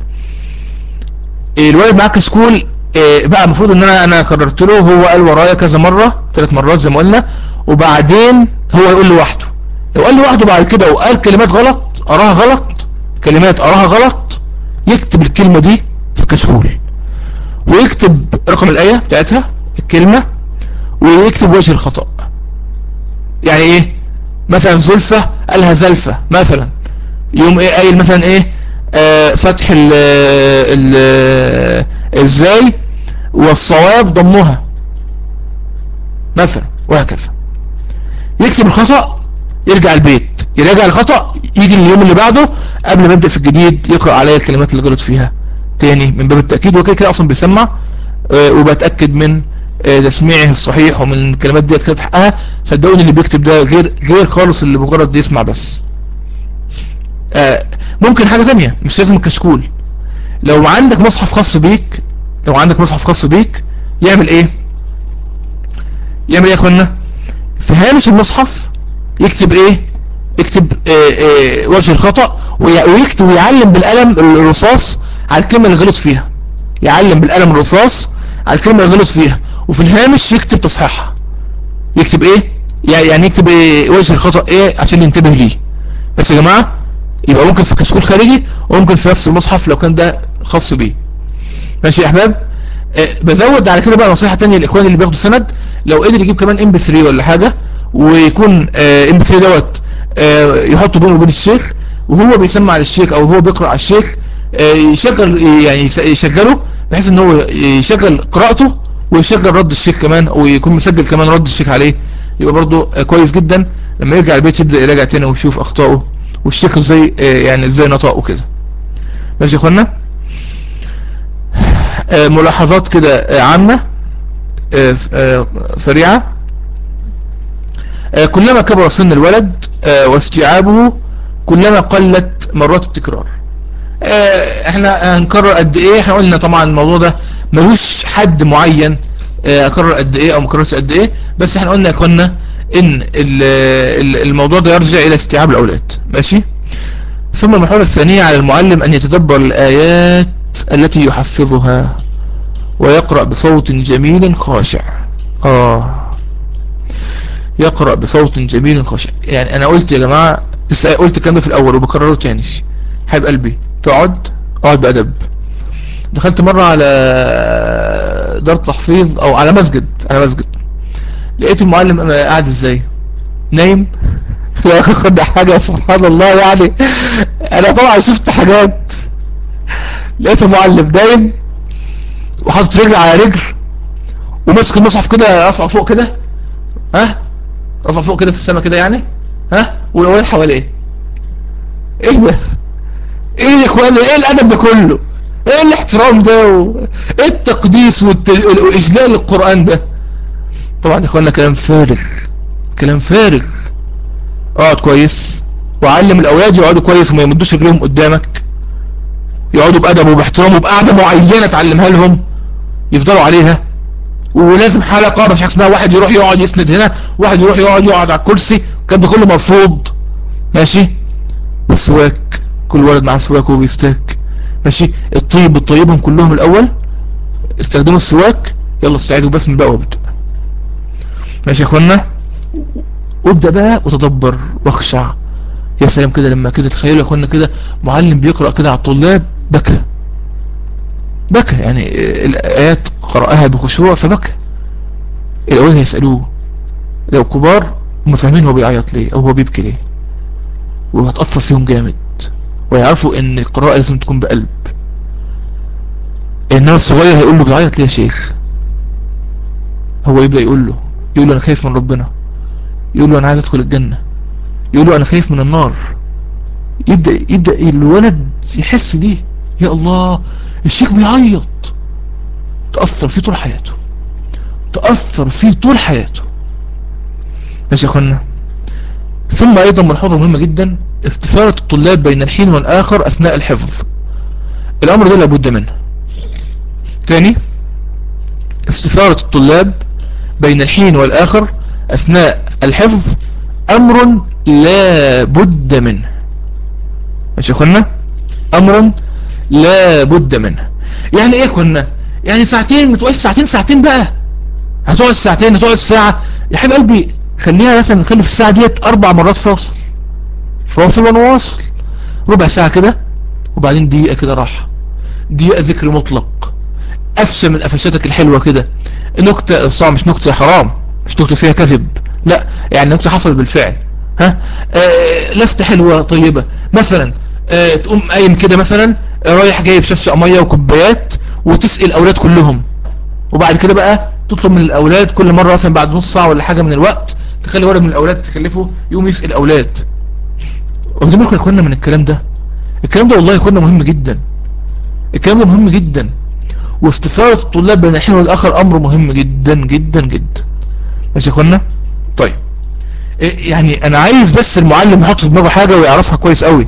الولد معاه كشكول بقى المفروض ان انا انا كررت له هو قال ورايا كذا مرة ثلاث مرات زي ما قلنا وبعدين هو يقول لوحده لو قال لوحده بعد كده وقال كلمات غلط قراها غلط كلمات قراها غلط يكتب الكلمة دي في الكشكول ويكتب رقم الآية بتاعتها الكلمة ويكتب وجه الخطأ يعني ايه مثلا زلفة قالها زلفة مثلا يوم ايه قايل مثلا ايه آه فتح ال ال ازاي والصواب ضمها مثلا وهكذا يكتب الخطأ يرجع البيت يراجع الخطأ يجي اليوم اللي بعده قبل ما يبدأ في الجديد يقرأ عليا الكلمات اللي غلط فيها تاني من باب التأكيد وكده كده اصلا بيسمع آه وبتأكد من آه تسميعه الصحيح ومن الكلمات دي خدت حقها صدقوني اللي بيكتب ده غير غير خالص اللي مجرد يسمع بس آه ممكن حاجة تانية مش لازم الكشكول لو عندك مصحف خاص بيك لو عندك مصحف خاص بيك يعمل ايه يعمل ايه يا اخوانا في هامش المصحف يكتب ايه يكتب إيه إيه وجه الخطأ ويكتب ويعلم بالقلم الرصاص على الكلمة اللي غلط فيها يعلم بالقلم الرصاص على الكلمة اللي غلط فيها وفي الهامش يكتب تصحيحها يكتب ايه يعني يكتب إيه وجه الخطأ ايه عشان ينتبه ليه بس يا جماعة يبقى ممكن في كشكول خارجي وممكن في نفس المصحف لو كان ده خاص بيه ماشي يا احباب آه بزود على كده بقى نصيحة تانية للاخوان اللي بياخدوا سند لو قدر يجيب كمان ام بي 3 ولا حاجة ويكون ام بي 3 دوت آه يحطه بينه وبين الشيخ وهو بيسمع للشيخ او هو بيقرأ على الشيخ آه يشغل يعني يشغله بحيث ان هو يشغل قراءته ويشغل رد الشيخ كمان ويكون مسجل كمان رد الشيخ عليه يبقى برضه كويس جدا لما يرجع البيت يبدأ يراجع تاني ويشوف اخطائه والشيخ ازاي يعني ازاي نطقه كده ماشي يا اخوانا ملاحظات كده عامة سريعة كلما كبر سن الولد واستيعابه كلما قلت مرات التكرار احنا هنكرر قد ايه احنا قلنا طبعا الموضوع ده ملوش حد معين اكرر قد ايه او مكررش قد ايه بس احنا قلنا يا اخوانا ان الموضوع ده يرجع الى استيعاب الاولاد ماشي ثم المرحلة الثانية على المعلم أن يتدبر الآيات التي يحفظها ويقرأ بصوت جميل خاشع آه يقرأ بصوت جميل خاشع يعني أنا قلت يا جماعة لسه قلت الكلام في الأول وبكرره تاني حبيب قلبي تقعد اقعد بأدب دخلت مرة على دار تحفيظ أو على مسجد على مسجد لقيت المعلم قاعد ازاي نايم لا خد حاجة سبحان الله يعني انا طبعا شفت حاجات لقيت المعلم نايم وحاطط رجل على رجل وماسك المصحف كده رفع فوق كده ها رفع فوق كده في السماء كده يعني ها والاولاد حواليه ايه ده ايه يا اخوان ايه الادب ده كله ايه الاحترام ده و... ايه التقديس واجلال القرآن ده طبعا يا اخوانا كلام فارغ كلام فارغ اقعد كويس وعلم الاولاد يقعدوا كويس وما يمدوش رجليهم قدامك يقعدوا بادب وباحترام وبقعده معينه تعلمها لهم يفضلوا عليها ولازم حلقه مش حاجه اسمها واحد يروح يقعد يسند هنا واحد يروح يقعد يقعد على الكرسي الكلام ده كله مرفوض ماشي والسواك كل ولد معاه سواك وبيستاك ماشي الطيب الطيبهم كلهم الاول استخدموا السواك يلا استعيدوا بس من بقى وابدأ ماشي يا اخوانا وابدأ بقى وتدبر واخشع يا سلام كده لما كده تخيلوا يا اخوانا كده معلم بيقرأ كده على الطلاب بكى بكى يعني الآيات قرأها بخشوع فبكى الأولاد هيسألوه لو كبار هم فاهمين هو بيعيط ليه أو هو بيبكي ليه وهتأثر فيهم جامد ويعرفوا ان القراءة لازم تكون بقلب انما الصغير هيقول له بيعيط ليه يا شيخ هو يبدأ يقول له يقول له انا خايف من ربنا يقول له انا عايز ادخل الجنة يقول له انا خايف من النار يبدأ, يبدأ الولد يحس دي يا الله الشيخ بيعيط تأثر فيه طول حياته تأثر فيه طول حياته ماشي يا اخوانا ثم ايضا ملحوظة مهمة جدا استثارة الطلاب بين الحين والآخر أثناء الحفظ الأمر ده لابد منه تاني استثارة الطلاب بين الحين والآخر أثناء الحفظ أمر لا بد منه ماشي يا اخوانا أمر لا بد منه يعني ايه كنا يعني ساعتين متوقعش ساعتين ساعتين بقى هتقعد ساعتين هتقعد ساعة يا حبيب قلبي خليها مثلا نخلي في الساعة ديت أربع مرات فاصل فاصل ونواصل ربع ساعة كده وبعدين دقيقة كده راحة دقيقة ذكر مطلق أفشى من أفشاتك الحلوة كده نكتة الصعب مش نكتة حرام مش نكتة فيها كذب لا يعني نكتة حصل بالفعل ها آه لفتة حلوة طيبة مثلا آه تقوم قايم كده مثلا رايح جايب شفشق مية وكوبايات وتسقي الأولاد كلهم وبعد كده بقى تطلب من الأولاد كل مرة مثلا بعد نص ساعة ولا حاجة من الوقت تخلي ولد من الأولاد تكلفه يقوم يسقي الأولاد واخدين بالكم يا اخوانا من الكلام ده الكلام ده والله يا اخوانا مهم جدا الكلام ده مهم جدا واستثارة الطلاب بين الحين والآخر أمر مهم جدا جدا جدا ماشي يا اخوانا طيب يعني أنا عايز بس المعلم يحط في دماغه حاجة ويعرفها كويس قوي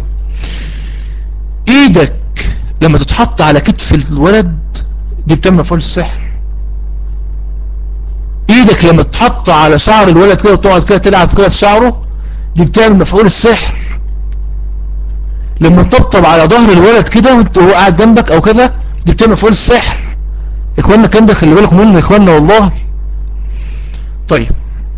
إيدك لما تتحط على كتف الولد دي بتعمل مفعول السحر إيدك لما تتحط على شعر الولد كده وتقعد كده تلعب كده في شعره دي بتعمل مفعول السحر لما تطبطب على ظهر الولد كده وانت هو قاعد جنبك او كده دي بتعمل مفعول السحر يا اخوانا الكلام ده خلي بالكم منه يا اخوانا والله طيب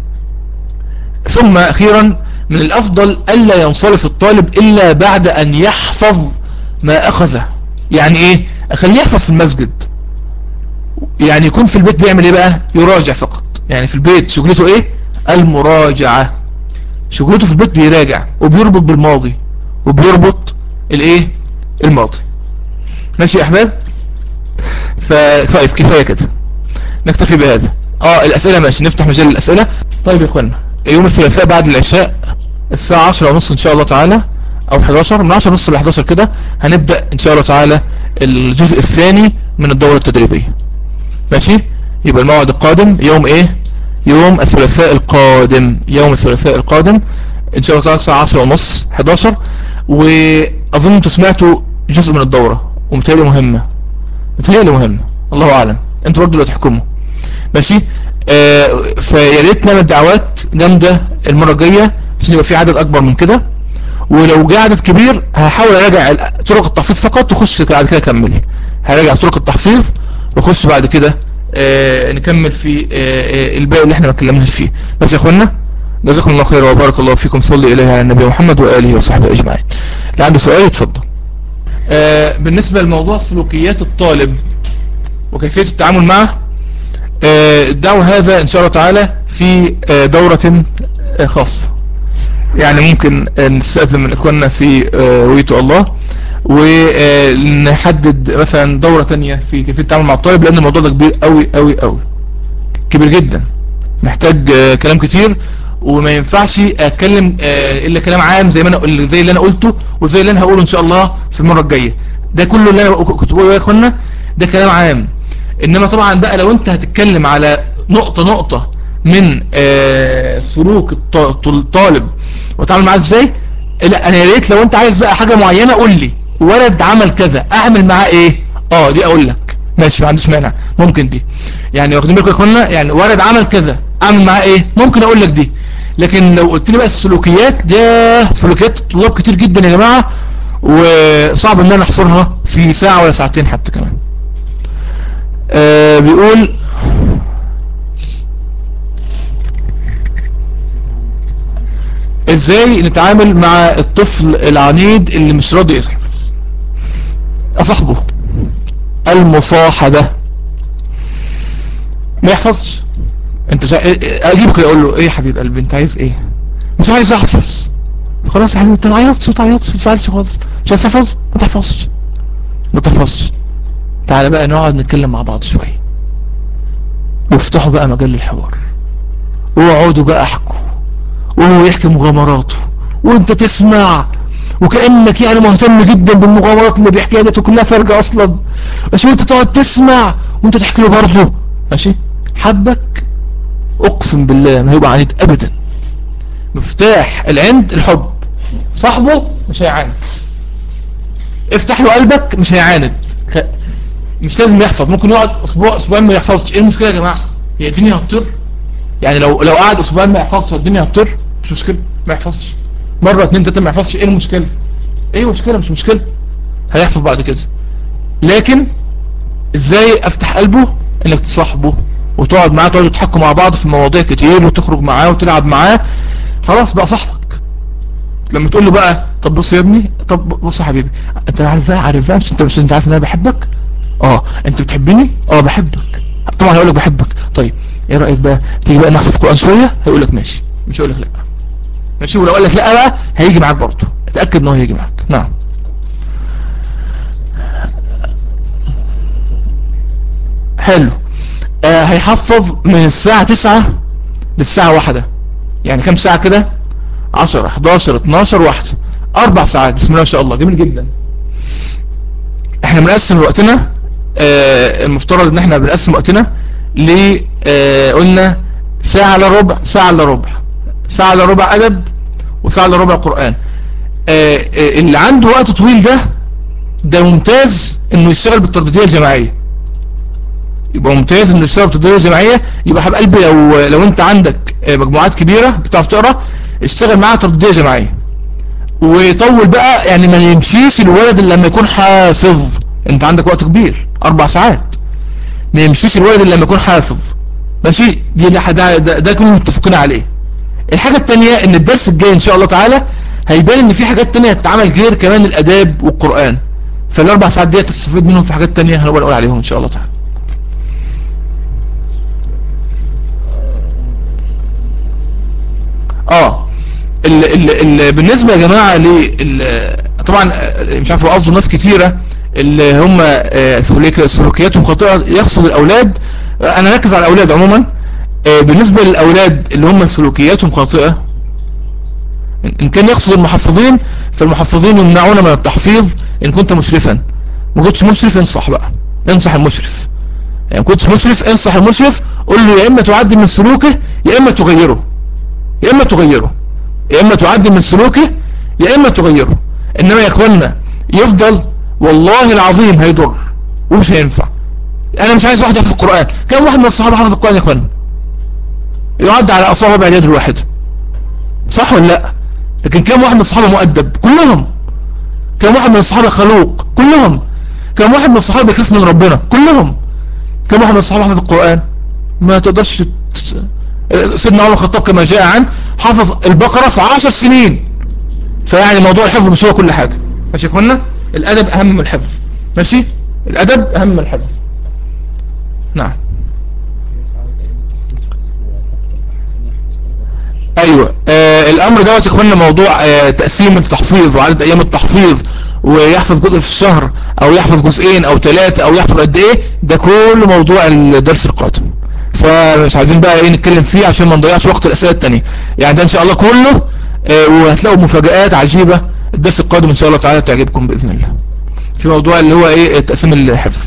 ثم اخيرا من الافضل الا ينصرف الطالب الا بعد ان يحفظ ما اخذه يعني ايه اخليه يحفظ في المسجد يعني يكون في البيت بيعمل ايه بقى يراجع فقط يعني في البيت شغلته ايه المراجعة شغلته في البيت بيراجع وبيربط بالماضي وبيربط الايه الماضي ماشي يا احباب ف... طيب كفاية كده نكتفي بهذا اه الاسئلة ماشي نفتح مجال الاسئلة طيب يا اخوانا يوم الثلاثاء بعد العشاء الساعة 10 ونص ان شاء الله تعالى او 11 من 10 ونص ل 11 كده هنبدأ ان شاء الله تعالى الجزء الثاني من الدورة التدريبية ماشي يبقى الموعد القادم يوم ايه يوم الثلاثاء القادم يوم الثلاثاء القادم ان شاء الله تعالى الساعة 10 ونص 11 واظن انتوا سمعتوا جزء من الدورة ومتهيألي مهمة متهيألي مهمة الله اعلم انتوا برضه اللي تحكموا ماشي آه فيا ريت نعمل دعوات جامدة المرة الجاية عشان يبقى في عدد اكبر من كده ولو جه عدد كبير هحاول اراجع طرق التحفيظ فقط وخش بعد كده اكمل هراجع طرق التحفيظ واخش بعد كده آه نكمل في آه آه الباقي اللي احنا ما اتكلمناش فيه بس يا اخوانا جزاكم الله خير وبارك الله فيكم صلي اليه على النبي محمد واله وصحبه اجمعين اللي عنده سؤال يتفضل آه بالنسبه لموضوع سلوكيات الطالب وكيفيه التعامل معه آه الدعوه هذا ان شاء الله تعالى في آه دوره آه خاصه يعني ممكن نستأذن من اخواننا في ويتو الله ونحدد مثلا دورة تانية في كيفية التعامل مع الطالب لان الموضوع ده كبير قوي قوي قوي كبير جدا محتاج كلام كتير وما ينفعش اتكلم الا كلام عام زي ما انا زي اللي انا قلته وزي اللي انا هقوله ان شاء الله في المرة الجاية ده كله اللي انا كنت بقوله يا اخوانا ده كلام عام انما طبعا بقى لو انت هتتكلم على نقطة نقطة من سلوك الطالب واتعامل معاه ازاي لا انا يا ريت لو انت عايز بقى حاجة معينة قول لي ولد عمل كذا اعمل معاه ايه اه دي اقول لك ماشي ما عنديش مانع ممكن دي يعني واخدين بالكم يا اخوانا يعني ولد عمل كذا اعمل معاه ايه ممكن اقول لك دي لكن لو قلت لي بقى السلوكيات ده سلوكيات الطلاب كتير جدا يا جماعة وصعب ان انا احصرها في ساعة ولا ساعتين حتى كمان آه بيقول ازاي نتعامل مع الطفل العنيد اللي مش راضي يحفظ اصاحبه المصاحبة ما يحفظش انت شا... اجيبه كده اقول له ايه يا حبيب قلبي انت عايز ايه مش عايز احفظ خلاص يا حبيبي انت ما عيطتش ما تعيطش ما تزعلش خالص مش عايز تحفظ ما تحفظش ما تحفظش تعالى بقى نقعد نتكلم مع بعض شويه وافتحوا بقى مجال الحوار واقعدوا بقى احكوا وهو يحكي مغامراته وانت تسمع وكأنك يعني مهتم جدا بالمغامرات اللي بيحكيها دي كلها فرجة اصلا ماشي وانت تقعد تسمع وانت تحكي له برضه ماشي حبك اقسم بالله ما هيبقى عنيد ابدا مفتاح العند الحب صاحبه مش هيعاند افتح له قلبك مش هيعاند مش لازم يحفظ ممكن يقعد اسبوع اسبوعين ما يحفظش ايه المشكله يا جماعه هي الدنيا هتطر يعني لو لو قعد اسبوعين ما يحفظش الدنيا هتطر مش مشكله ما يحفظش مره اتنين تلاته ما يحفظش ايه المشكله ايه مشكله مش مشكله هيحفظ بعد كده لكن ازاي افتح قلبه انك تصاحبه وتقعد معاه تقعدوا تحكوا مع بعض في مواضيع كتير وتخرج معاه وتلعب معاه خلاص بقى صاحبك لما تقول له بقى طب بص يا ابني طب بص يا حبيبي انت عارف بقى عارف بقى مش انت مش انت عارف ان انا بحبك اه انت بتحبني اه بحبك طبعا هيقول لك بحبك طيب ايه رايك بقى تيجي بقى نحفظ القران شويه هيقول لك ماشي مش هيقول لك لا ماشي ولو قال لك لا بقى هيجي معاك برضه اتاكد ان هو هيجي معاك نعم حلو آه هيحفظ من الساعة تسعة للساعة واحدة يعني كم ساعة كده عشرة 11 12 واحدة اربع ساعات بسم الله ما شاء الله جميل جدا احنا بنقسم وقتنا آه المفترض ان احنا بنقسم وقتنا ل آه قلنا ساعة الا ربع ساعة الا ربع ساعة الا ربع ادب وساعة الا ربع قرآن آه آه اللي عنده وقت طويل ده ده ممتاز انه يشتغل بالترددية الجماعية يبقى ممتاز انه يشتغل بالترددية الجماعية يبقى حب قلبي لو لو انت عندك مجموعات كبيرة بتعرف تقرا اشتغل معاها ترددية جماعية ويطول بقى يعني ما يمشيش الولد اللي لما يكون حافظ انت عندك وقت كبير اربع ساعات ما يمشيش الولد اللي لما يكون حافظ ماشي دي ده ده, ده كنا متفقين عليه الحاجة التانية ان الدرس الجاي ان شاء الله تعالى هيبان ان في حاجات تانية تتعمل غير كمان الاداب والقرآن فالاربع ساعات دي تستفيد منهم في حاجات تانية هنبقى نقول عليهم ان شاء الله تعالى اه ال ال ال بالنسبة يا جماعة ل طبعا مش عارف قصده ناس كتيرة اللي هم سلوكياتهم خاطئة يقصد الاولاد انا ركز على الاولاد عموما بالنسبة للاولاد اللي هم سلوكياتهم خاطئة ان كان يقصد المحفظين فالمحفظين يمنعون من التحفيظ ان كنت مشرفا ما كنتش مشرف انصح بقى انصح المشرف يعني كنت مشرف انصح المشرف قول له يا اما تعدل من سلوكه يا اما تغيره يا اما تغيره يا اما تعدل من سلوكه يا اما تغيره انما يا اخوانا يفضل والله العظيم هيضر ومش هينفع انا مش عايز واحد يحفظ القرآن كم واحد من الصحابة حفظ القرآن يا اخوانا يعد على اصابع اليد الواحدة صح ولا لا لكن كم واحد من الصحابة مؤدب كلهم كم واحد من الصحابة خلوق كلهم كم واحد من الصحابة بيخاف من ربنا كلهم كم واحد من الصحابة حفظ القرآن ما تقدرش سيدنا عمر الخطاب كما جاء عنه حفظ البقرة في عشر سنين فيعني موضوع الحفظ مش هو كل حاجة ماشي يا اخوانا الادب اهم من الحفظ ماشي الادب اهم من الحفظ نعم ايوه آه الامر دوت يا اخوانا موضوع آه تقسيم التحفيظ وعدد ايام التحفيظ ويحفظ جزء في الشهر او يحفظ جزئين او ثلاثة او يحفظ قد ايه ده كله موضوع الدرس القادم فمش عايزين بقى ايه نتكلم فيه عشان ما نضيعش وقت الاسئله الثانيه يعني ده ان شاء الله كله آه وهتلاقوا مفاجآت عجيبة الدرس القادم ان شاء الله تعالى تعجبكم باذن الله في موضوع اللي هو ايه تقسيم الحفظ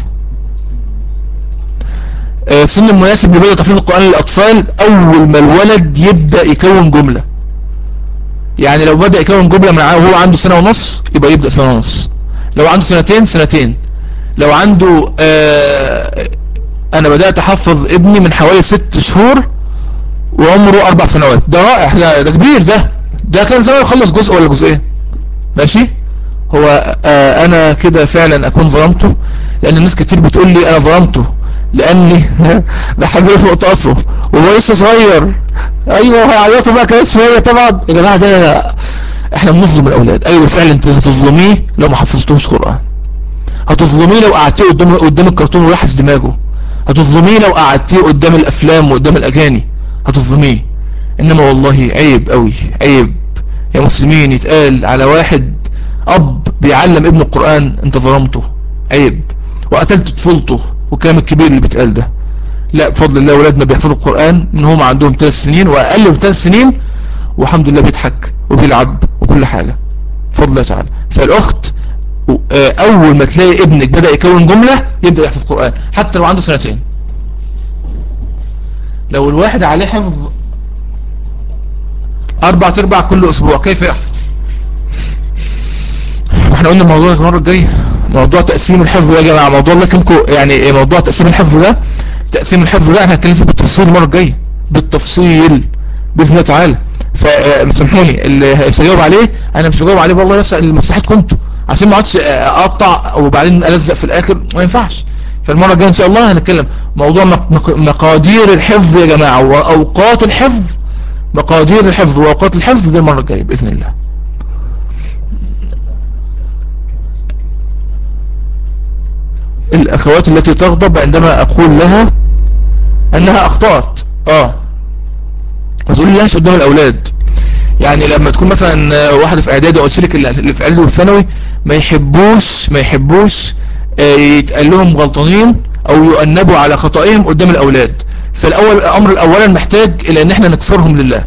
السن المناسب لبدء تحفيظ القرآن للأطفال أول ما الولد يبدأ يكون جملة يعني لو بدأ يكون جملة من وهو عنده سنة ونص يبقى يبدأ سنة ونص لو عنده سنتين سنتين لو عنده آه أنا بدأت أحفظ ابني من حوالي ست شهور وعمره أربع سنوات ده رائع ده, ده كبير ده ده كان زمان يخلص جزء ولا جزئين ماشي هو آه أنا كده فعلا أكون ظلمته لأن الناس كتير بتقول لي أنا ظلمته لاني بحمله فوق طاسه وهو لسه صغير ايوه هيعيطوا بقى كده شويه طبعا يا جماعه ده احنا بنظلم الاولاد ايوه فعلا انت هتظلميه لو ما حفظتوش قران هتظلميه لو قعدتيه قدام قدام الكرتون ويحس دماغه هتظلميه لو قعدتيه قدام الافلام وقدام الاغاني هتظلميه انما والله عيب قوي عيب يا مسلمين يتقال على واحد اب بيعلم ابن القرآن انت ظلمته عيب وقتلت طفولته وكلام الكبير اللي بيتقال ده لا بفضل الله ولادنا بيحفظوا القرآن من هم عندهم ثلاث سنين واقل من ثلاث سنين والحمد لله بيضحك وبيلعب وكل حاجة بفضل الله تعالى فالاخت اول ما تلاقي ابنك بدأ يكون جملة يبدأ يحفظ القرآن حتى لو عنده سنتين لو الواحد عليه حفظ اربع ارباع كل اسبوع كيف يحفظ احنا قلنا الموضوع المرة الجاية موضوع تقسيم الحفظ يا جماعة موضوع لكم يعني موضوع تقسيم الحفظ ده تقسيم الحفظ ده احنا هنتكلم فيه بالتفصيل المرة الجاية بالتفصيل باذن الله تعالى فسامحوني اللي هيجاوب عليه انا مش بجاوب عليه والله بس لمصلحتكم انتوا عشان ما اقعدش اقطع وبعدين الزق في الاخر ما ينفعش فالمرة الجاية ان شاء الله هنتكلم موضوع مقادير الحفظ يا جماعة واوقات الحفظ مقادير الحفظ واوقات الحفظ دي المرة الجاية باذن الله الاخوات التي تغضب عندما اقول لها انها اخطأت اه ما تقول لهاش قدام الاولاد يعني لما تكون مثلا واحدة في اعدادي قلت لك اللي في اعدادي والثانوي ما يحبوش ما يحبوش يتقال لهم غلطانين او يؤنبوا على خطئهم قدام الاولاد فالاول الامر الاولا محتاج الى ان احنا نكسرهم لله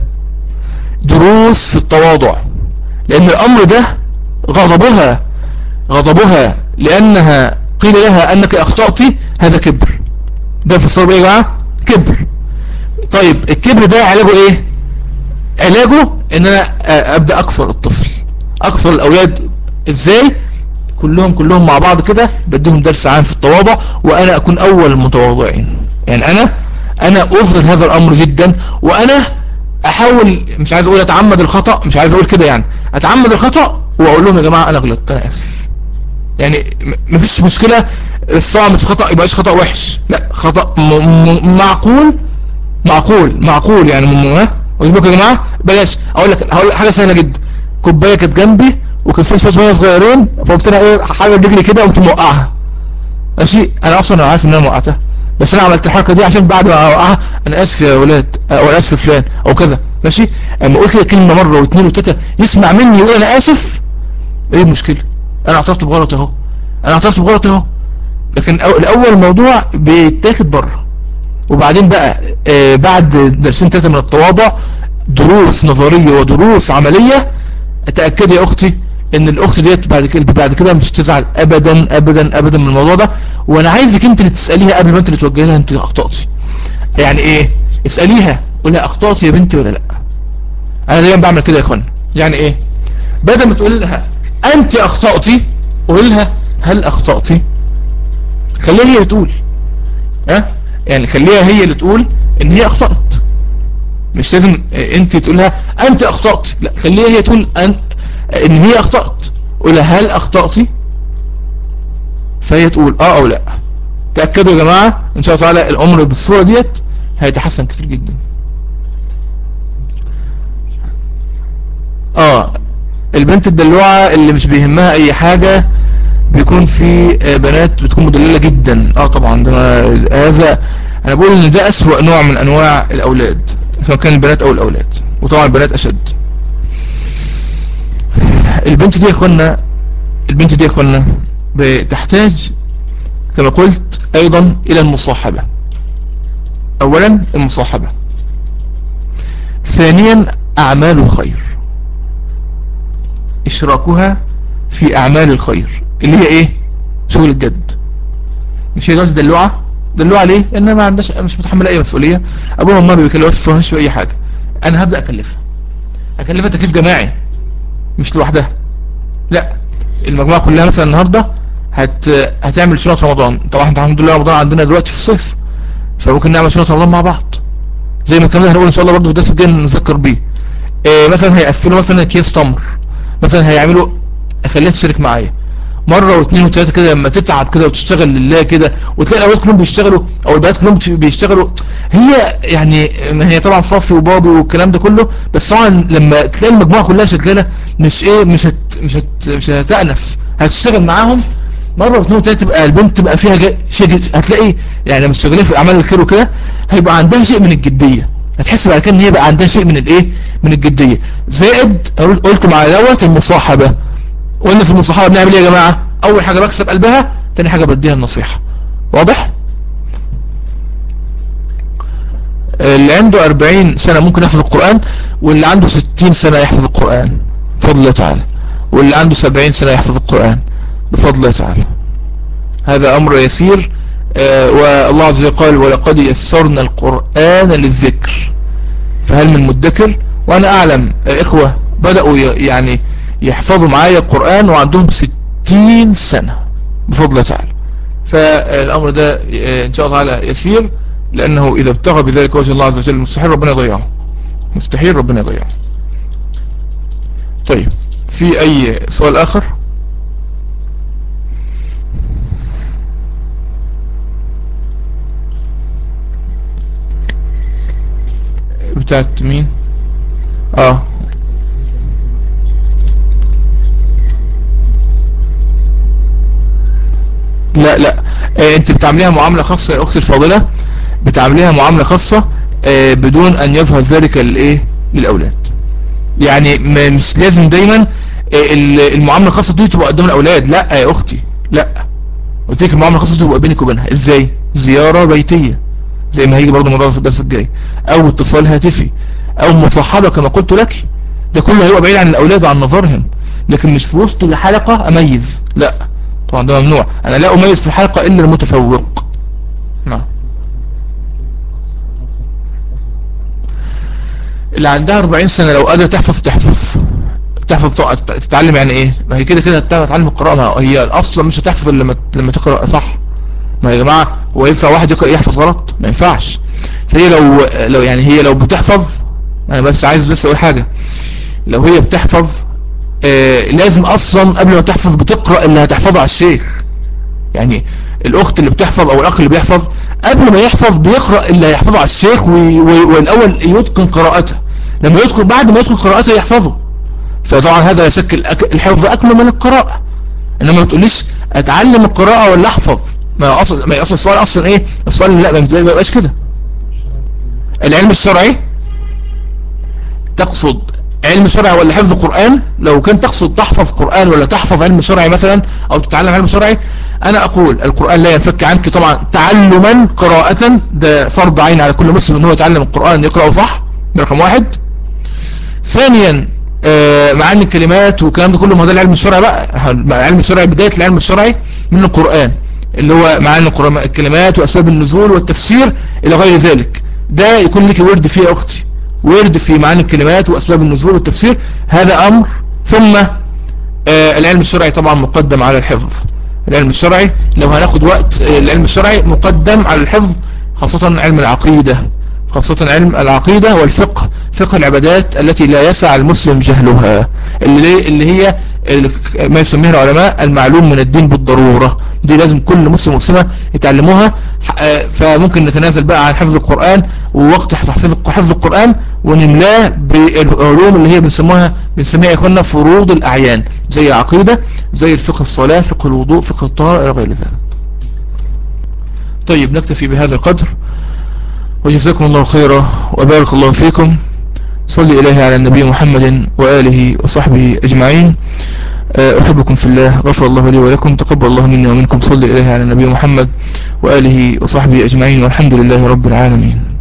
دروس في التواضع لان الامر ده غضبها غضبها لانها قيل لها انك اخطأت هذا كبر ده في الصورة ايه يا جماعة كبر طيب الكبر ده علاجه ايه علاجه ان انا ابدأ اكثر الطفل اكثر الاولاد ازاي كلهم كلهم مع بعض كده بديهم درس عام في التواضع وانا اكون اول المتواضعين يعني انا انا اظهر هذا الامر جدا وانا احاول مش عايز اقول اتعمد الخطأ مش عايز اقول كده يعني اتعمد الخطأ واقول لهم يا جماعة انا غلطت انا اسف يعني مفيش مشكلة الصوع مش خطأ يبقاش خطأ وحش لا خطأ معقول معقول معقول يعني ها قلت يا جماعة بلاش اقول لك هقول حاجة سهلة جدا كوباية كانت جنبي وكان فيها شوية صغيرين فقلت لها ايه حاجة رجلي كده قمت موقعها ماشي انا اصلا انا عارف ان انا موقعتها بس انا عملت الحركة دي عشان بعد ما اوقعها انا اسف يا ولاد او انا اسف فلان او كذا ماشي اما قلت لي كلمة مرة واثنين وثلاثة يسمع مني يقول انا اسف ايه المشكلة انا اعترفت بغلطي اهو انا اعترفت بغلطي اهو لكن الاول الموضوع بيتاخد بره وبعدين بقى آه بعد درسين ثلاثة من التواضع دروس نظرية ودروس عملية اتأكد يا اختي ان الاخت ديت بعد كده بعد كده مش تزعل ابدا ابدا ابدا من الموضوع ده وانا عايزك انت اللي تساليها قبل ما انت اللي توجهي لها انت اخطاتي يعني ايه اساليها قولها اخطاتي يا بنتي ولا لا انا دايما بعمل كده يا اخوانا يعني ايه بدل ما تقول لها انت اخطأتي قول لها هل اخطأتي خليها هي اللي تقول ها أه؟ يعني خليها هي اللي تقول ان هي اخطأت مش لازم انت تقولها انت اخطأت لا خليها هي تقول ان, إن هي اخطأت قولها هل اخطأت فهي تقول اه او لا تأكدوا يا جماعة ان شاء الله تعالى الامر بالصورة ديت هيتحسن كتير جدا اه البنت الدلوعة اللي مش بيهمها اي حاجة بيكون في بنات بتكون مدللة جدا اه طبعا ده هذا انا بقول ان ده اسوأ نوع من انواع الاولاد سواء كان البنات او الاولاد وطبعا البنات اشد البنت دي يا اخوانا البنت دي يا اخوانا بتحتاج كما قلت ايضا الى المصاحبة اولا المصاحبة ثانيا اعمال الخير اشراكها في اعمال الخير اللي هي ايه شغل الجد مش هي دلوقتي دلوعة دلوعة ليه لانها ما عندهاش مش متحملة اي مسؤولية ابوها وامها بيكلفوها تفهمش باي حاجة انا هبدأ اكلفها اكلفها تكليف جماعي مش لوحدها لا المجموعة كلها مثلا النهاردة هت... هتعمل سنة رمضان طبعا احنا الحمد لله رمضان عندنا دلوقتي في الصيف فممكن نعمل سنة رمضان مع بعض زي ما كنا هنقول ان شاء الله برضه في درس الجاي نذكر بيه إيه مثلا هيقفلوا مثلا اكياس تمر مثلا هيعملوا اخليها تشترك معايا مرة واثنين وثلاثة كده لما تتعب كده وتشتغل لله كده وتلاقي الاولاد كلهم بيشتغلوا او البنات كلهم بيشتغلوا هي يعني هي طبعا فافي وبابي والكلام ده كله بس طبعا لما تلاقي المجموعة كلها شغالة مش ايه مش هت مش هت مش هتأنف هتشتغل معاهم مرة واثنين وثلاثة تبقى البنت تبقى فيها شيء هتلاقي يعني لما تشتغلين في اعمال الخير وكده هيبقى عندها شيء من الجدية هتحس بعد كده ان هي بقى عندها شيء من الايه من الجدية زائد قلت مع دوت المصاحبة وقلنا في المصاحبة بنعمل ايه يا جماعة اول حاجة بكسب قلبها تاني حاجة بديها النصيحة واضح اللي عنده 40 سنة ممكن يحفظ القرآن واللي عنده 60 سنة يحفظ القرآن بفضل الله تعالى واللي عنده 70 سنة يحفظ القرآن بفضل الله تعالى هذا امر يسير آه والله عز وجل قال ولقد يسرنا القرآن للذكر فهل من مدكر وانا اعلم آه اخوة بدأوا يعني يحفظوا معايا القرآن وعندهم 60 سنة بفضل الله تعالى فالامر ده آه ان شاء الله تعالى يسير لانه اذا ابتغى بذلك وجه الله عز وجل مستحيل ربنا يضيعه مستحيل ربنا يضيعه طيب في اي سؤال اخر بتاعت مين اه لا لا آه انت بتعمليها معاملة خاصة يا اختي الفاضلة بتعمليها معاملة خاصة آه بدون ان يظهر ذلك للايه للاولاد يعني مش لازم دايما آه المعاملة الخاصة دي تبقى قدام الاولاد لا يا اختي لا قلت لك المعاملة الخاصة تبقى بينك وبينها ازاي زيارة بيتية زي ما هيجي برضه موضوع في الدرس الجاي او اتصال هاتفي او مصاحبة كما قلت لك ده كله هيبقى بعيد عن الاولاد وعن نظرهم لكن مش في وسط الحلقة اميز لا طبعا ده ممنوع انا لا اميز في الحلقة الا المتفوق نعم اللي عندها 40 سنة لو قادرة تحفظ تحفظ تحفظ تتعلم يعني ايه ما هي كده كده هتتعلم القراءة ما هي اصلا مش هتحفظ لما لما تقرأ صح ما يا جماعة هو ينفع واحد يحفظ غلط ما ينفعش فهي لو لو يعني هي لو بتحفظ انا بس عايز بس اقول حاجة لو هي بتحفظ آه لازم اصلا قبل ما تحفظ بتقرأ اللي هتحفظه على الشيخ يعني الاخت اللي بتحفظ او الاخ اللي بيحفظ قبل ما يحفظ بيقرأ اللي هيحفظه على الشيخ والاول يتقن قراءته لما يتقن بعد ما يتقن قراءته يحفظه فطبعا هذا لا شك الحفظ اكمل من القراءة انما ما تقوليش اتعلم القراءة ولا احفظ ما اصل ما اصل السؤال اصلا ايه السؤال لا ما يبقاش كده العلم الشرعي تقصد علم شرعي ولا حفظ قرآن لو كان تقصد تحفظ قرآن ولا تحفظ علم شرعي مثلا او تتعلم علم شرعي انا اقول القرآن لا ينفك عنك طبعا تعلما قراءة ده فرض عين على كل مسلم ان هو يتعلم القرآن يقرأه صح ده رقم واحد ثانيا آه معاني الكلمات والكلام ده كله ما ده العلم الشرعي بقى العلم الشرعي بداية العلم الشرعي من القرآن اللي هو معاني الكلمات واسباب النزول والتفسير الى غير ذلك ده يكون لك ورد فيه يا اختي ورد في معاني الكلمات واسباب النزول والتفسير هذا امر ثم آه العلم الشرعي طبعا مقدم على الحفظ العلم الشرعي لو هناخد وقت العلم الشرعي مقدم على الحفظ خاصة علم العقيدة خاصة علم العقيدة والفقه فقه العبادات التي لا يسع المسلم جهلها اللي, اللي هي ما يسميها العلماء المعلوم من الدين بالضرورة دي لازم كل مسلم مسلمة يتعلموها فممكن نتنازل بقى عن حفظ القرآن ووقت حفظ القرآن ونملاه بالعلوم اللي هي بنسموها بنسميها يكون فروض الأعيان زي العقيدة زي الفقه الصلاة فقه الوضوء فقه الطهارة إلى غير ذلك طيب نكتفي بهذا القدر وجزاكم الله خيرا وبارك الله فيكم صلي إليه على النبي محمد وآله وصحبه أجمعين آه، أحبكم في الله غفر الله لي ولكم تقبل الله مني ومنكم صلي إليه على النبي محمد وآله وصحبه أجمعين والحمد لله رب العالمين